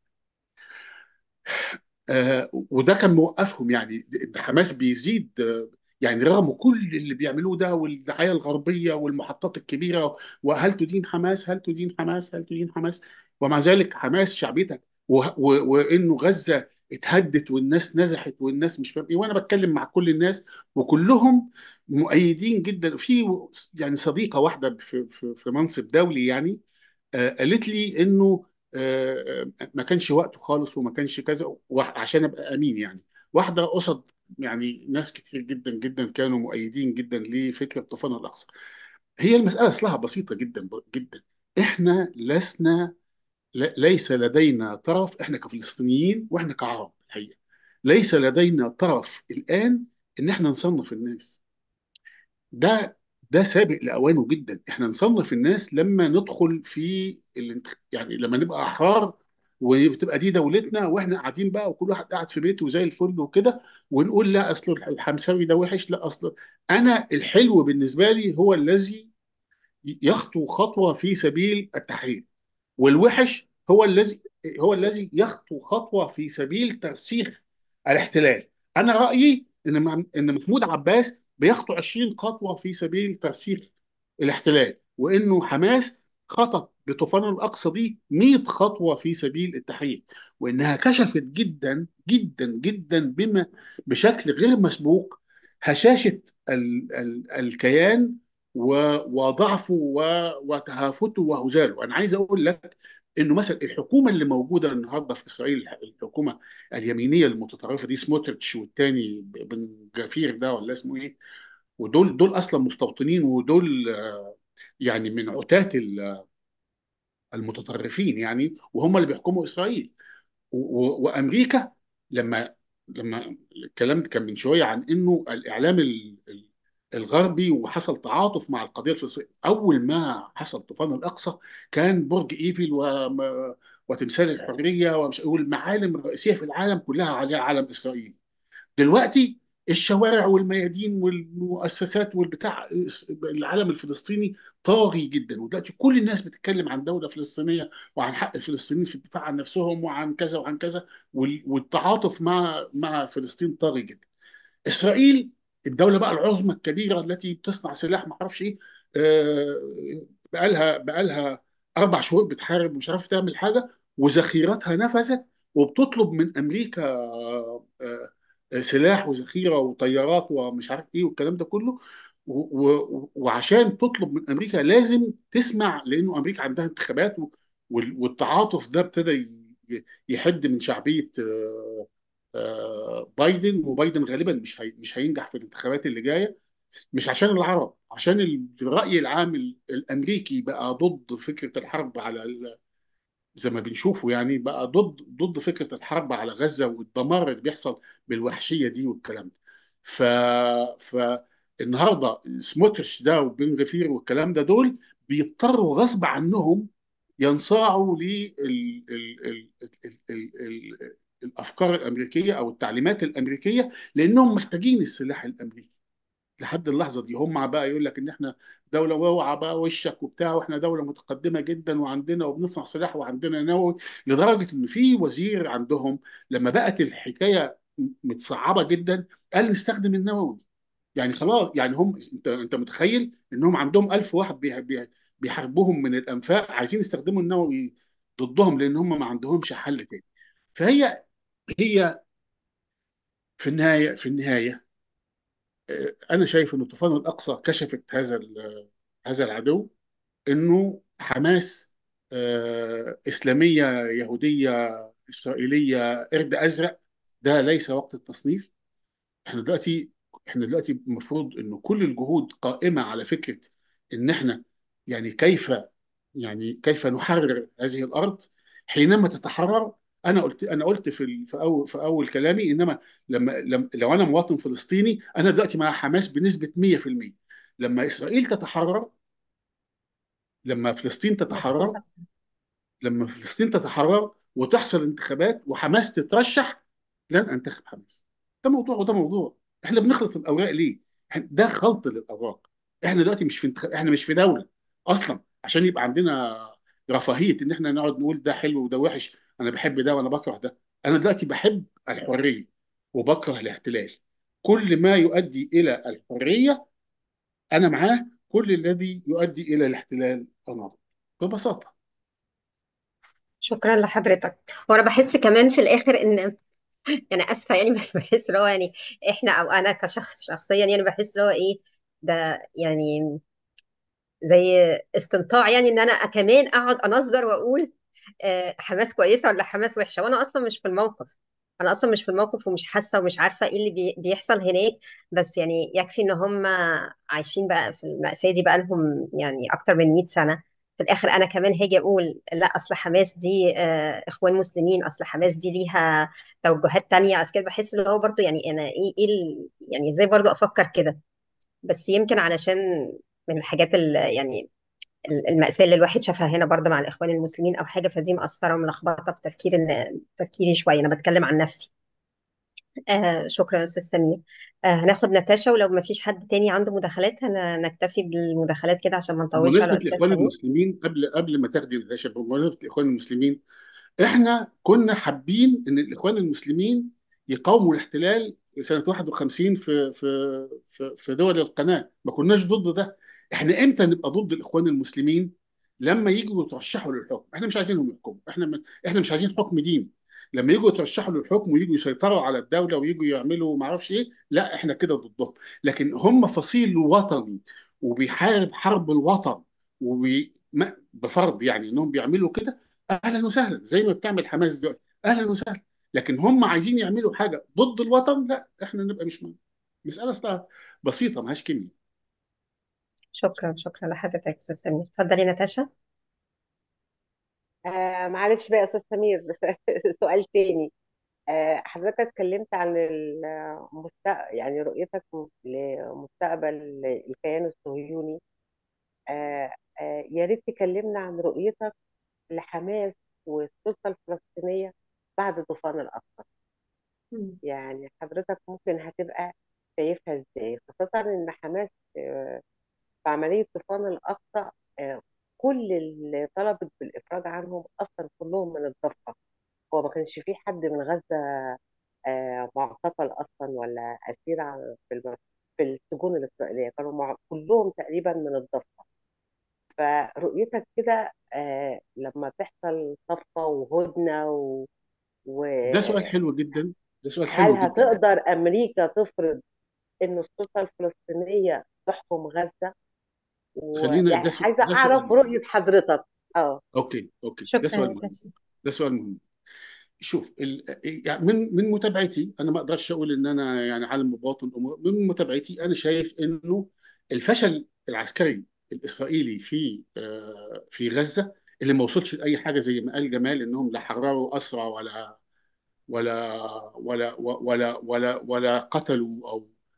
آه، وده كان موقفهم يعني ده حماس بيزيد آه، يعني رغم كل اللي بيعملوه ده والدعايه الغربيه والمحطات الكبيره وهل تدين حماس هل تدين حماس هل تدين حماس ومع ذلك حماس شعبيتها و- و- وانه غزه اتهدت والناس نزحت والناس مش فاهم ايه وانا بتكلم مع كل الناس وكلهم مؤيدين جدا في يعني صديقه واحده في في في منصب دولي يعني آه، قالت لي انه آه، آه، ما كانش وقته خالص وما كانش كذا وعشان ابقى امين يعني واحده قصد يعني ناس كتير جدا جدا كانوا مؤيدين جدا لفكره طوفان الاقصى هي المساله اصلها بسيطه جدا جدا احنا لسنا ل- ليس لدينا طرف احنا كفلسطينيين واحنا كعرب الحقيقه ليس لدينا طرف الان ان احنا نصنف الناس ده ده سابق لاوانه جدا احنا نصنف الناس لما ندخل في الانتخ... يعني لما نبقى احرار وبتبقى دي دولتنا واحنا قاعدين بقى وكل واحد قاعد في بيته زي الفل وكده ونقول لا اصل الحمساوي ده وحش لا اصل انا الحلو بالنسبه لي هو الذي يخطو خطوه في سبيل التحرير والوحش هو الذي هو الذي يخطو خطوه في سبيل ترسيخ الاحتلال انا رايي ان مع- ان محمود عباس بيخطو 20 خطوه في سبيل ترسيخ الاحتلال وانه حماس خطت بطوفان الاقصى دي 100 خطوه في سبيل التحرير وانها كشفت جدا جدا جدا بما بشكل غير مسبوق هشاشه ال ال الكيان و- وضعفه و- وتهافته وهزاله انا عايز اقول لك انه مثلا الحكومه اللي موجوده النهارده في اسرائيل الحكومه اليمينيه المتطرفه دي سموتريتش والتاني بن جافير ده ولا اسمه ايه ودول دول اصلا مستوطنين ودول آه، يعني من عتاة ال- المتطرفين يعني وهم اللي بيحكموا اسرائيل و- و- وامريكا لما لما الكلام ده كان من شويه عن انه الاعلام ال- ال- الغربي وحصل تعاطف مع القضيه الفلسطينيه اول ما حصل طوفان الاقصى كان برج ايفل و- وتمثال الحريه ومش والمعالم الرئيسيه في العالم كلها عليها علم اسرائيل دلوقتي الشوارع والميادين والمؤسسات والبتاع العالم الفلسطيني طاغي جدا ودلوقتي كل الناس بتتكلم عن دولة فلسطينية وعن حق الفلسطينيين في الدفاع عن نفسهم وعن كذا وعن كذا وال- والتعاطف مع مع فلسطين طاغي جدا اسرائيل الدوله بقى العظمى الكبيره التي تصنع سلاح ما اعرفش ايه آه، بقالها بقالها اربع شهور بتحارب ومش عارف تعمل حاجه وذخيرتها نفذت وبتطلب من امريكا آه، آه، سلاح وذخيره وطيارات ومش عارف ايه والكلام ده كله و- و- وعشان تطلب من امريكا لازم تسمع لانه امريكا عندها انتخابات و- وال- والتعاطف ده ابتدى ي- يحد من شعبيه آه، آه، بايدن وبايدن غالبا مش هي مش هينجح في الانتخابات اللي جايه مش عشان العرب عشان الرأي العام ال- الامريكي بقى ضد فكره الحرب على ال- زي ما بنشوفه يعني بقى ضد ضد فكره الحرب على غزه والدمار اللي بيحصل بالوحشيه دي والكلام ده ف فالنهارده سموتريتش ده وبن غفير والكلام ده دول بيضطروا غصب عنهم ينصاعوا للافكار الامريكيه او التعليمات الامريكيه لانهم محتاجين السلاح الامريكي لحد اللحظه دي هم بقى يقول لك ان احنا دوله واوعى بقى وشك وبتاع واحنا دوله متقدمه جدا وعندنا وبنصنع سلاح وعندنا نووي لدرجه ان في وزير عندهم لما بقت الحكايه متصعبه جدا قال نستخدم النووي يعني خلاص يعني هم انت انت متخيل انهم عندهم 1000 واحد بي- بي- بيحاربوهم من الانفاق عايزين يستخدموا النووي ضدهم لان هم ما عندهمش حل تاني فهي هي في النهايه في النهايه آه، انا شايف ان طوفان الاقصى كشفت هذا ال- هذا العدو انه حماس آه، اسلاميه يهوديه اسرائيليه قرد ازرق ده ليس وقت التصنيف احنا دلوقتي احنا دلوقتي المفروض انه كل الجهود قائمه على فكره ان احنا يعني كيف يعني كيف نحرر هذه الارض حينما تتحرر انا قلت انا قلت في ال- في اول في اول كلامي انما لما لم لو انا مواطن فلسطيني انا دلوقتي مع حماس بنسبه 100% لما اسرائيل تتحرر لما فلسطين تتحرر مظبوط لما فلسطين تتحرر وتحصل انتخابات وحماس تترشح لن انتخب حماس ده موضوع وده موضوع احنا بنخلط الاوراق ليه إحنا- ده خلط للاوراق احنا دلوقتي مش في انتخ... احنا مش في دوله اصلا عشان يبقى عندنا رفاهيه ان احنا نقعد نقول ده حلو وده وحش انا بحب ده وانا بكره ده انا دلوقتي بحب الحريه وبكره الاحتلال كل ما يؤدي الى الحريه انا معاه كل الذي يؤدي الى الاحتلال انا ضده ببساطه شكرا لحضرتك وانا بحس كمان في الاخر ان يعني اسفه يعني بس بحس اللي هو يعني احنا او انا كشخص شخصيا يعني بحس اللي هو ايه ده يعني زي استنطاع يعني ان انا كمان اقعد انظر واقول آه، حماس كويسه ولا حماس وحشه وانا اصلا مش في الموقف انا اصلا مش في الموقف ومش حاسه ومش عارفه ايه اللي بي- بيحصل هناك بس يعني يكفي ان هم عايشين بقى في المأساة دي بقى لهم يعني اكتر من 100 سنه في الاخر انا كمان هاجي اقول لا اصل حماس دي آه، اخوان مسلمين اصل حماس دي ليها توجهات تانية اصل كده بحس ان هو برضو يعني انا ايه ايه ال- يعني ازاي برضو افكر كده بس يمكن علشان من الحاجات اللي يعني المأساة اللي الواحد شافها هنا برضه مع الإخوان المسلمين أو حاجة فدي مأثرة وملخبطة في تفكير إن تفكيري شوية أنا بتكلم عن نفسي آه شكرا يا أستاذ سمير آه هناخد نتاشا ولو ما فيش حد تاني عنده مداخلات هنكتفي بالمداخلات كده عشان ما نطولش على بمناسبه أستاذ الاخوان سمير المسلمين قبل قبل ما تاخدي الرشا بمناسبه الاخوان المسلمين احنا كنا حابين ان الاخوان المسلمين يقاوموا الاحتلال سنه 51 في في في في دول القناه ما كناش ضد ده احنا امتى نبقى ضد الاخوان المسلمين لما يجوا يترشحوا للحكم احنا مش عايزينهم يحكموا احنا احنا مش عايزين حكم ديني لما يجوا يترشحوا للحكم ويجوا يسيطروا على الدوله ويجوا يعملوا ما اعرفش ايه لا احنا كده ضدهم لكن هم فصيل وطني وبيحارب حرب الوطن وبي ما- بفرض يعني انهم بيعملوا كده اهلا وسهلا زي ما بتعمل حماس دلوقتي اهلا وسهلا لكن هم عايزين يعملوا حاجه ضد الوطن لا احنا نبقى مش م- مساله اصلا بسيطه ماهاش كيمياء شكرا شكرا لحضرتك أستاذ سمير اتفضلي نتاشا آه معلش بقى يا استاذ سمير سؤال تاني آه حضرتك اتكلمت عن المستقبل يعني رؤيتك لمستقبل الكيان الصهيوني آه آه يا ريت تكلمنا عن رؤيتك لحماس والسلطة الفلسطينية بعد طوفان الأقصى مم. يعني حضرتك ممكن هتبقى شايفها ازاي خاصة إن حماس آه، في عملية طوفان الأقصى آه، كل اللي طلبت بالإفراج عنهم أصلا كلهم من الضفة هو ما كانش في حد من غزة آه، معتقل أصلا ولا أسير على- في الم- في السجون الإسرائيلية كانوا مع... كلهم تقريبا من الضفة فرؤيتك كده آه، لما تحصل صفقة وهدنة و... ده سؤال وهل حلو جدا ده سؤال حلو جدا هتقدر أمريكا تفرض إن السلطة الفلسطينية تحكم غزة خلينا ده ويعني سؤال عايزة ده سؤال أعرف مهم. رؤية حضرتك اه اوكي اوكي ده شكرا سؤال مهم نتاشا ده سؤال مهم شوف ال... يعني من من متابعتي انا ما اقدرش اقول ان انا يعني عالم بباطن الامور من متابعتي انا شايف انه الفشل العسكري الاسرائيلي في آه، في غزه اللي ما وصلش لاي حاجه زي ما قال جمال انهم لا حرروا اسرى ولا ولا ولا ولا ولا ولا قتلوا او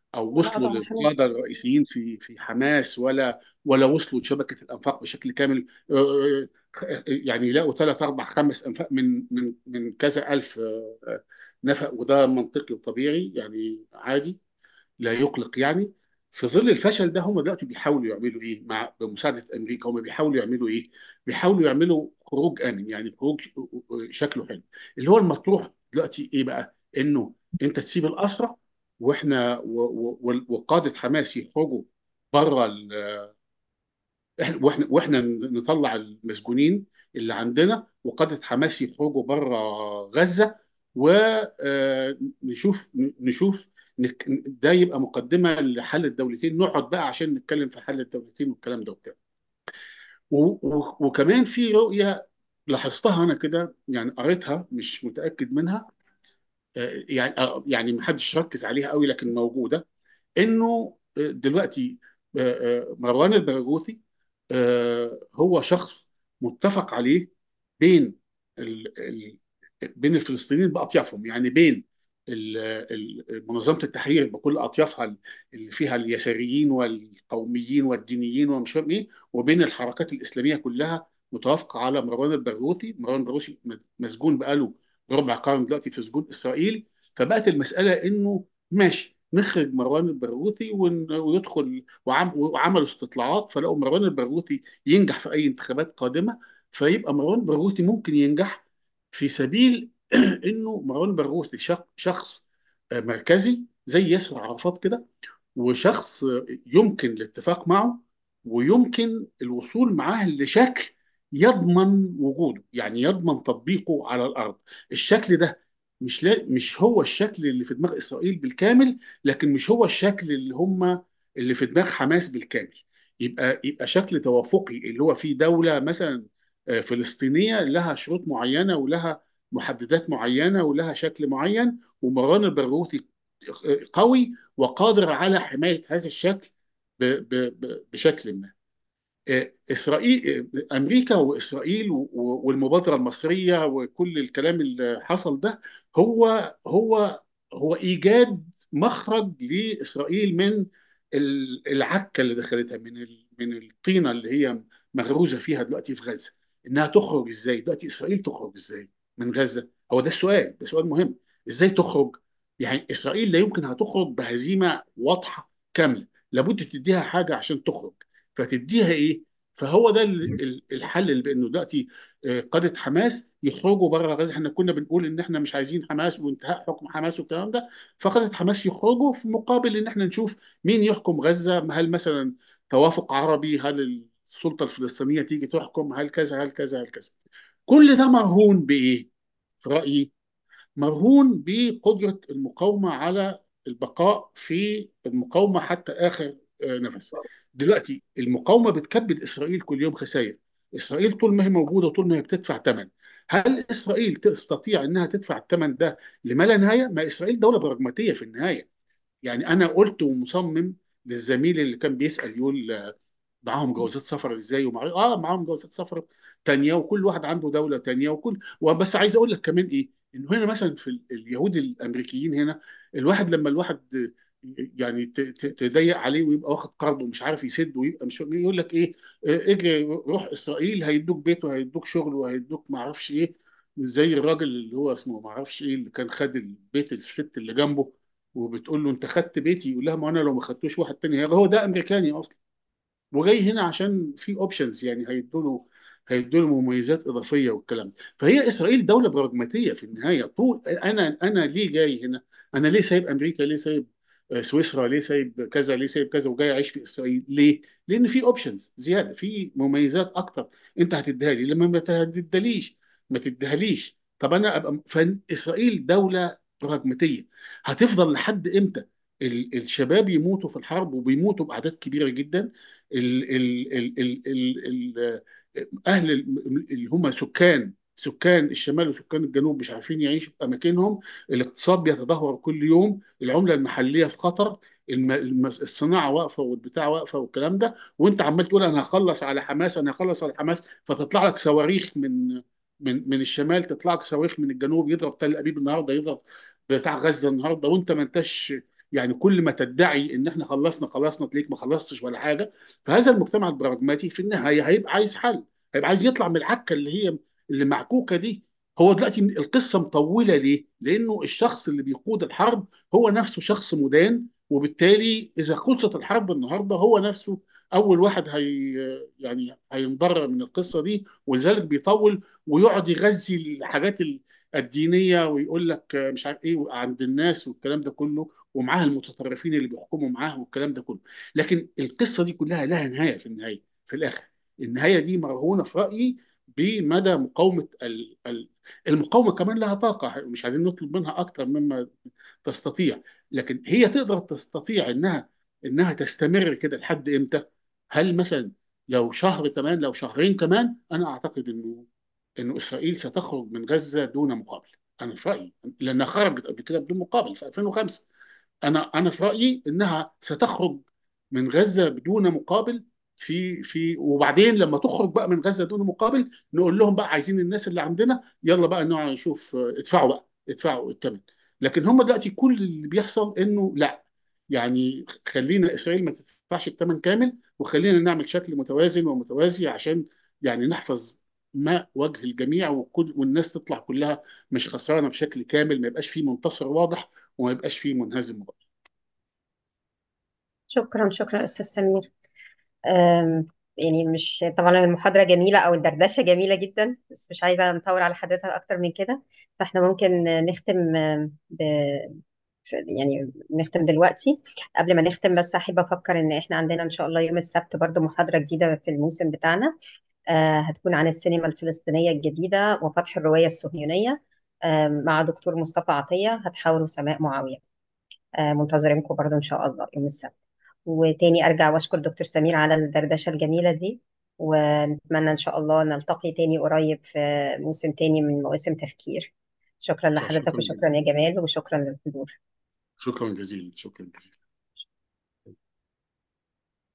او ولا وصلوا أضعف للقاده حماس الرئيسيين في في حماس ولا ولا وصلوا لشبكه الانفاق بشكل كامل آه، آه، يعني يلاقوا ثلاث اربع خمس انفاق من من من كذا الف آه، آه، نفق وده منطقي وطبيعي يعني عادي لا يقلق يعني في ظل الفشل ده هم دلوقتي بيحاولوا يعملوا ايه مع بمساعده امريكا هم بيحاولوا يعملوا ايه؟ بيحاولوا يعملوا خروج امن يعني خروج ش- شكله حلو اللي هو المطروح دلوقتي ايه بقى؟ انه انت تسيب الاسرى واحنا و- و- وقاده حماس يخرجوا بره احنا واحنا واحنا نطلع المسجونين اللي عندنا وقادة حماس يخرجوا بره غزة ونشوف نشوف نك- ده يبقى مقدمة لحل الدولتين نقعد بقى عشان نتكلم في حل الدولتين والكلام ده وبتاع و- و- وكمان في رؤية لاحظتها انا كده يعني قريتها مش متأكد منها آه، يعني آه، يعني ما حدش ركز عليها قوي لكن موجودة انه دلوقتي آه، آه، مروان البرغوثي آه، هو شخص متفق عليه بين ال- ال- بين الفلسطينيين باطيافهم يعني بين ال- ال- منظمه التحرير بكل اطيافها اللي فيها اليساريين والقوميين والدينيين ومش فاهم ايه وبين الحركات الاسلاميه كلها متوافقه على مروان البرغوثي مروان البرغوثي مسجون بقاله ربع قرن دلوقتي في سجون اسرائيل فبقت المساله انه ماشي نخرج مروان البرغوثي ون- ويدخل وعم وعملوا استطلاعات فلقوا مروان البرغوثي ينجح في اي انتخابات قادمه فيبقى مروان البرغوثي ممكن ينجح في سبيل انه مروان البرغوثي شخ- شخص آه، مركزي زي ياسر عرفات كده وشخص يمكن الاتفاق معه ويمكن الوصول معاه لشكل يضمن وجوده يعني يضمن تطبيقه على الارض الشكل ده مش لا مش هو الشكل اللي في دماغ اسرائيل بالكامل لكن مش هو الشكل اللي هم اللي في دماغ حماس بالكامل يبقى يبقى شكل توافقي اللي هو فيه دولة مثلا آه، فلسطينية لها شروط معينة ولها محددات معينة ولها شكل معين ومروان البرغوثي قوي وقادر على حماية هذا الشكل ب- ب- ب- بشكل ما آه، إسرائيل آه، أمريكا وإسرائيل و- و- والمبادرة المصرية وكل الكلام اللي حصل ده هو هو هو إيجاد مخرج لإسرائيل من ال- العكة اللي دخلتها من ال- من الطينة اللي هي مغروزة فيها دلوقتي في غزة إنها تخرج إزاي دلوقتي إسرائيل تخرج إزاي من غزة هو ده السؤال ده سؤال مهم إزاي تخرج يعني إسرائيل لا يمكن هتخرج بهزيمة واضحة كاملة لابد تديها حاجة عشان تخرج فتديها إيه فهو ده ال- ال- الحل اللي بانه دلوقتي آه، قاده حماس يخرجوا بره غزه احنا كنا بنقول ان احنا مش عايزين حماس وانتهاء حكم حماس والكلام ده فقاده حماس يخرجوا في مقابل ان احنا نشوف مين يحكم غزه هل مثلا توافق عربي هل السلطه الفلسطينيه تيجي تحكم هل كذا هل كذا هل كذا كل ده مرهون بايه في رايي مرهون بقدرة المقاومة على البقاء في المقاومة حتى آخر آه، نفس دلوقتي المقاومة بتكبد إسرائيل كل يوم خسائر إسرائيل طول ما هي موجودة طول ما هي بتدفع ثمن هل إسرائيل تستطيع أنها تدفع الثمن ده لما لا نهاية؟ ما إسرائيل دولة براغماتية في النهاية يعني أنا قلت ومصمم للزميل اللي كان بيسأل يقول معاهم جوازات سفر ازاي ومع اه معاهم جوازات سفر تانية وكل واحد عنده دولة تانية وكل وبس عايز اقول لك كمان ايه انه هنا مثلا في ال- اليهود الامريكيين هنا الواحد لما الواحد يعني ت- ت- تضيق عليه ويبقى واخد قرض ومش عارف يسد ويبقى مش يقول لك ايه آه، اجري روح اسرائيل هيدوك بيت وهيدوك شغل وهيدوك ما اعرفش ايه زي الراجل اللي هو اسمه ما اعرفش ايه اللي كان خد البيت الست اللي جنبه وبتقول له انت خدت بيتي يقول لها ما انا لو ما خدتوش واحد تاني هيبقى هو ده امريكاني اصلا وجاي هنا عشان في اوبشنز يعني هيدوا له هيدوا له مميزات اضافيه والكلام ده فهي اسرائيل دوله براغماتيه في النهايه طول انا انا ليه جاي هنا انا ليه سايب امريكا ليه سايب آه، سويسرا ليه سايب كذا ليه سايب كذا وجاي اعيش في اسرائيل ليه لان في اوبشنز زياده في مميزات اكتر انت هتديها لي لما ما تديهاليش ما تديهاليش طب انا ابقى فاسرائيل دوله براغماتيه هتفضل لحد امتى ال- الشباب يموتوا في الحرب وبيموتوا باعداد كبيره جدا ال ال ال ال ال ال اهل ال- اللي هم سكان سكان الشمال وسكان الجنوب مش عارفين يعيشوا في اماكنهم الاقتصاد بيتدهور كل يوم العمله المحليه في خطر الم- الم- الصناعه واقفه والبتاع واقفه والكلام ده وانت عمال تقول انا هخلص على حماس انا هخلص على حماس فتطلع لك صواريخ من من من الشمال تطلع لك صواريخ من الجنوب يضرب تل ابيب النهارده يضرب بتاع غزه النهارده وانت ما انتش يعني كل ما تدعي ان احنا خلصنا خلصنا تلاقيك ما خلصتش ولا حاجه فهذا المجتمع البراغماتي في النهايه هيبقى عايز حل هيبقى عايز يطلع من العكه اللي هي اللي معكوكه دي هو دلوقتي القصه مطوله ليه؟ لانه الشخص اللي بيقود الحرب هو نفسه شخص مدان وبالتالي اذا خلصت الحرب النهارده هو نفسه اول واحد هي يعني هينضر من القصه دي ولذلك بيطول ويقعد يغذي الحاجات الدينيه ويقول لك مش عارف ايه عند الناس والكلام ده كله ومعاه المتطرفين اللي بيحكموا معاه والكلام ده كله لكن القصه دي كلها لها نهايه في النهايه في الاخر النهايه دي مرهونه في رايي بمدى مقاومه ال- ال- المقاومه كمان لها طاقه مش عايزين نطلب منها اكتر مما تستطيع لكن هي تقدر تستطيع انها انها تستمر كده لحد امتى؟ هل مثلا لو شهر كمان لو شهرين كمان انا اعتقد انه انه اسرائيل ستخرج من غزه دون مقابل انا في رايي لانها خرجت قبل كده بدون مقابل في 2005 انا انا في رايي انها ستخرج من غزه بدون مقابل في في وبعدين لما تخرج بقى من غزه دون مقابل نقول لهم بقى عايزين الناس اللي عندنا يلا بقى نقعد نشوف آه، ادفعوا بقى ادفعوا الثمن لكن هم دلوقتي كل اللي بيحصل انه لا يعني خلينا اسرائيل ما تدفعش الثمن كامل وخلينا نعمل شكل متوازن ومتوازي عشان يعني نحفظ ما وجه الجميع وكل والناس تطلع كلها مش خسرانه بشكل كامل ما يبقاش فيه منتصر واضح وما يبقاش فيه منهزم واضح شكرا شكرا أستاذ سمير أم، يعني مش طبعا المحاضرة جميلة أو الدردشة جميلة جدا بس مش عايزة نطول على حضرتك أكتر من كده فإحنا ممكن نختم أم، ب ف- يعني نختم دلوقتي قبل ما نختم بس أحب أفكر إن إحنا عندنا إن شاء الله يوم السبت برضو محاضرة جديدة في الموسم بتاعنا آه، هتكون عن السينما الفلسطينية الجديدة وفتح الرواية الصهيونية آم، مع دكتور مصطفى عطية هتحاور سماء معاوية آه، منتظرينكم برضو إن شاء الله يوم السبت وتاني أرجع وأشكر دكتور سمير على الدردشة الجميلة دي ونتمنى إن شاء الله نلتقي تاني قريب في موسم تاني من مواسم تفكير شكرا لحضرتك شكرا وشكرا جزيلا يا جمال وشكرا للحضور شكرا جزيلا شكرا جزيلا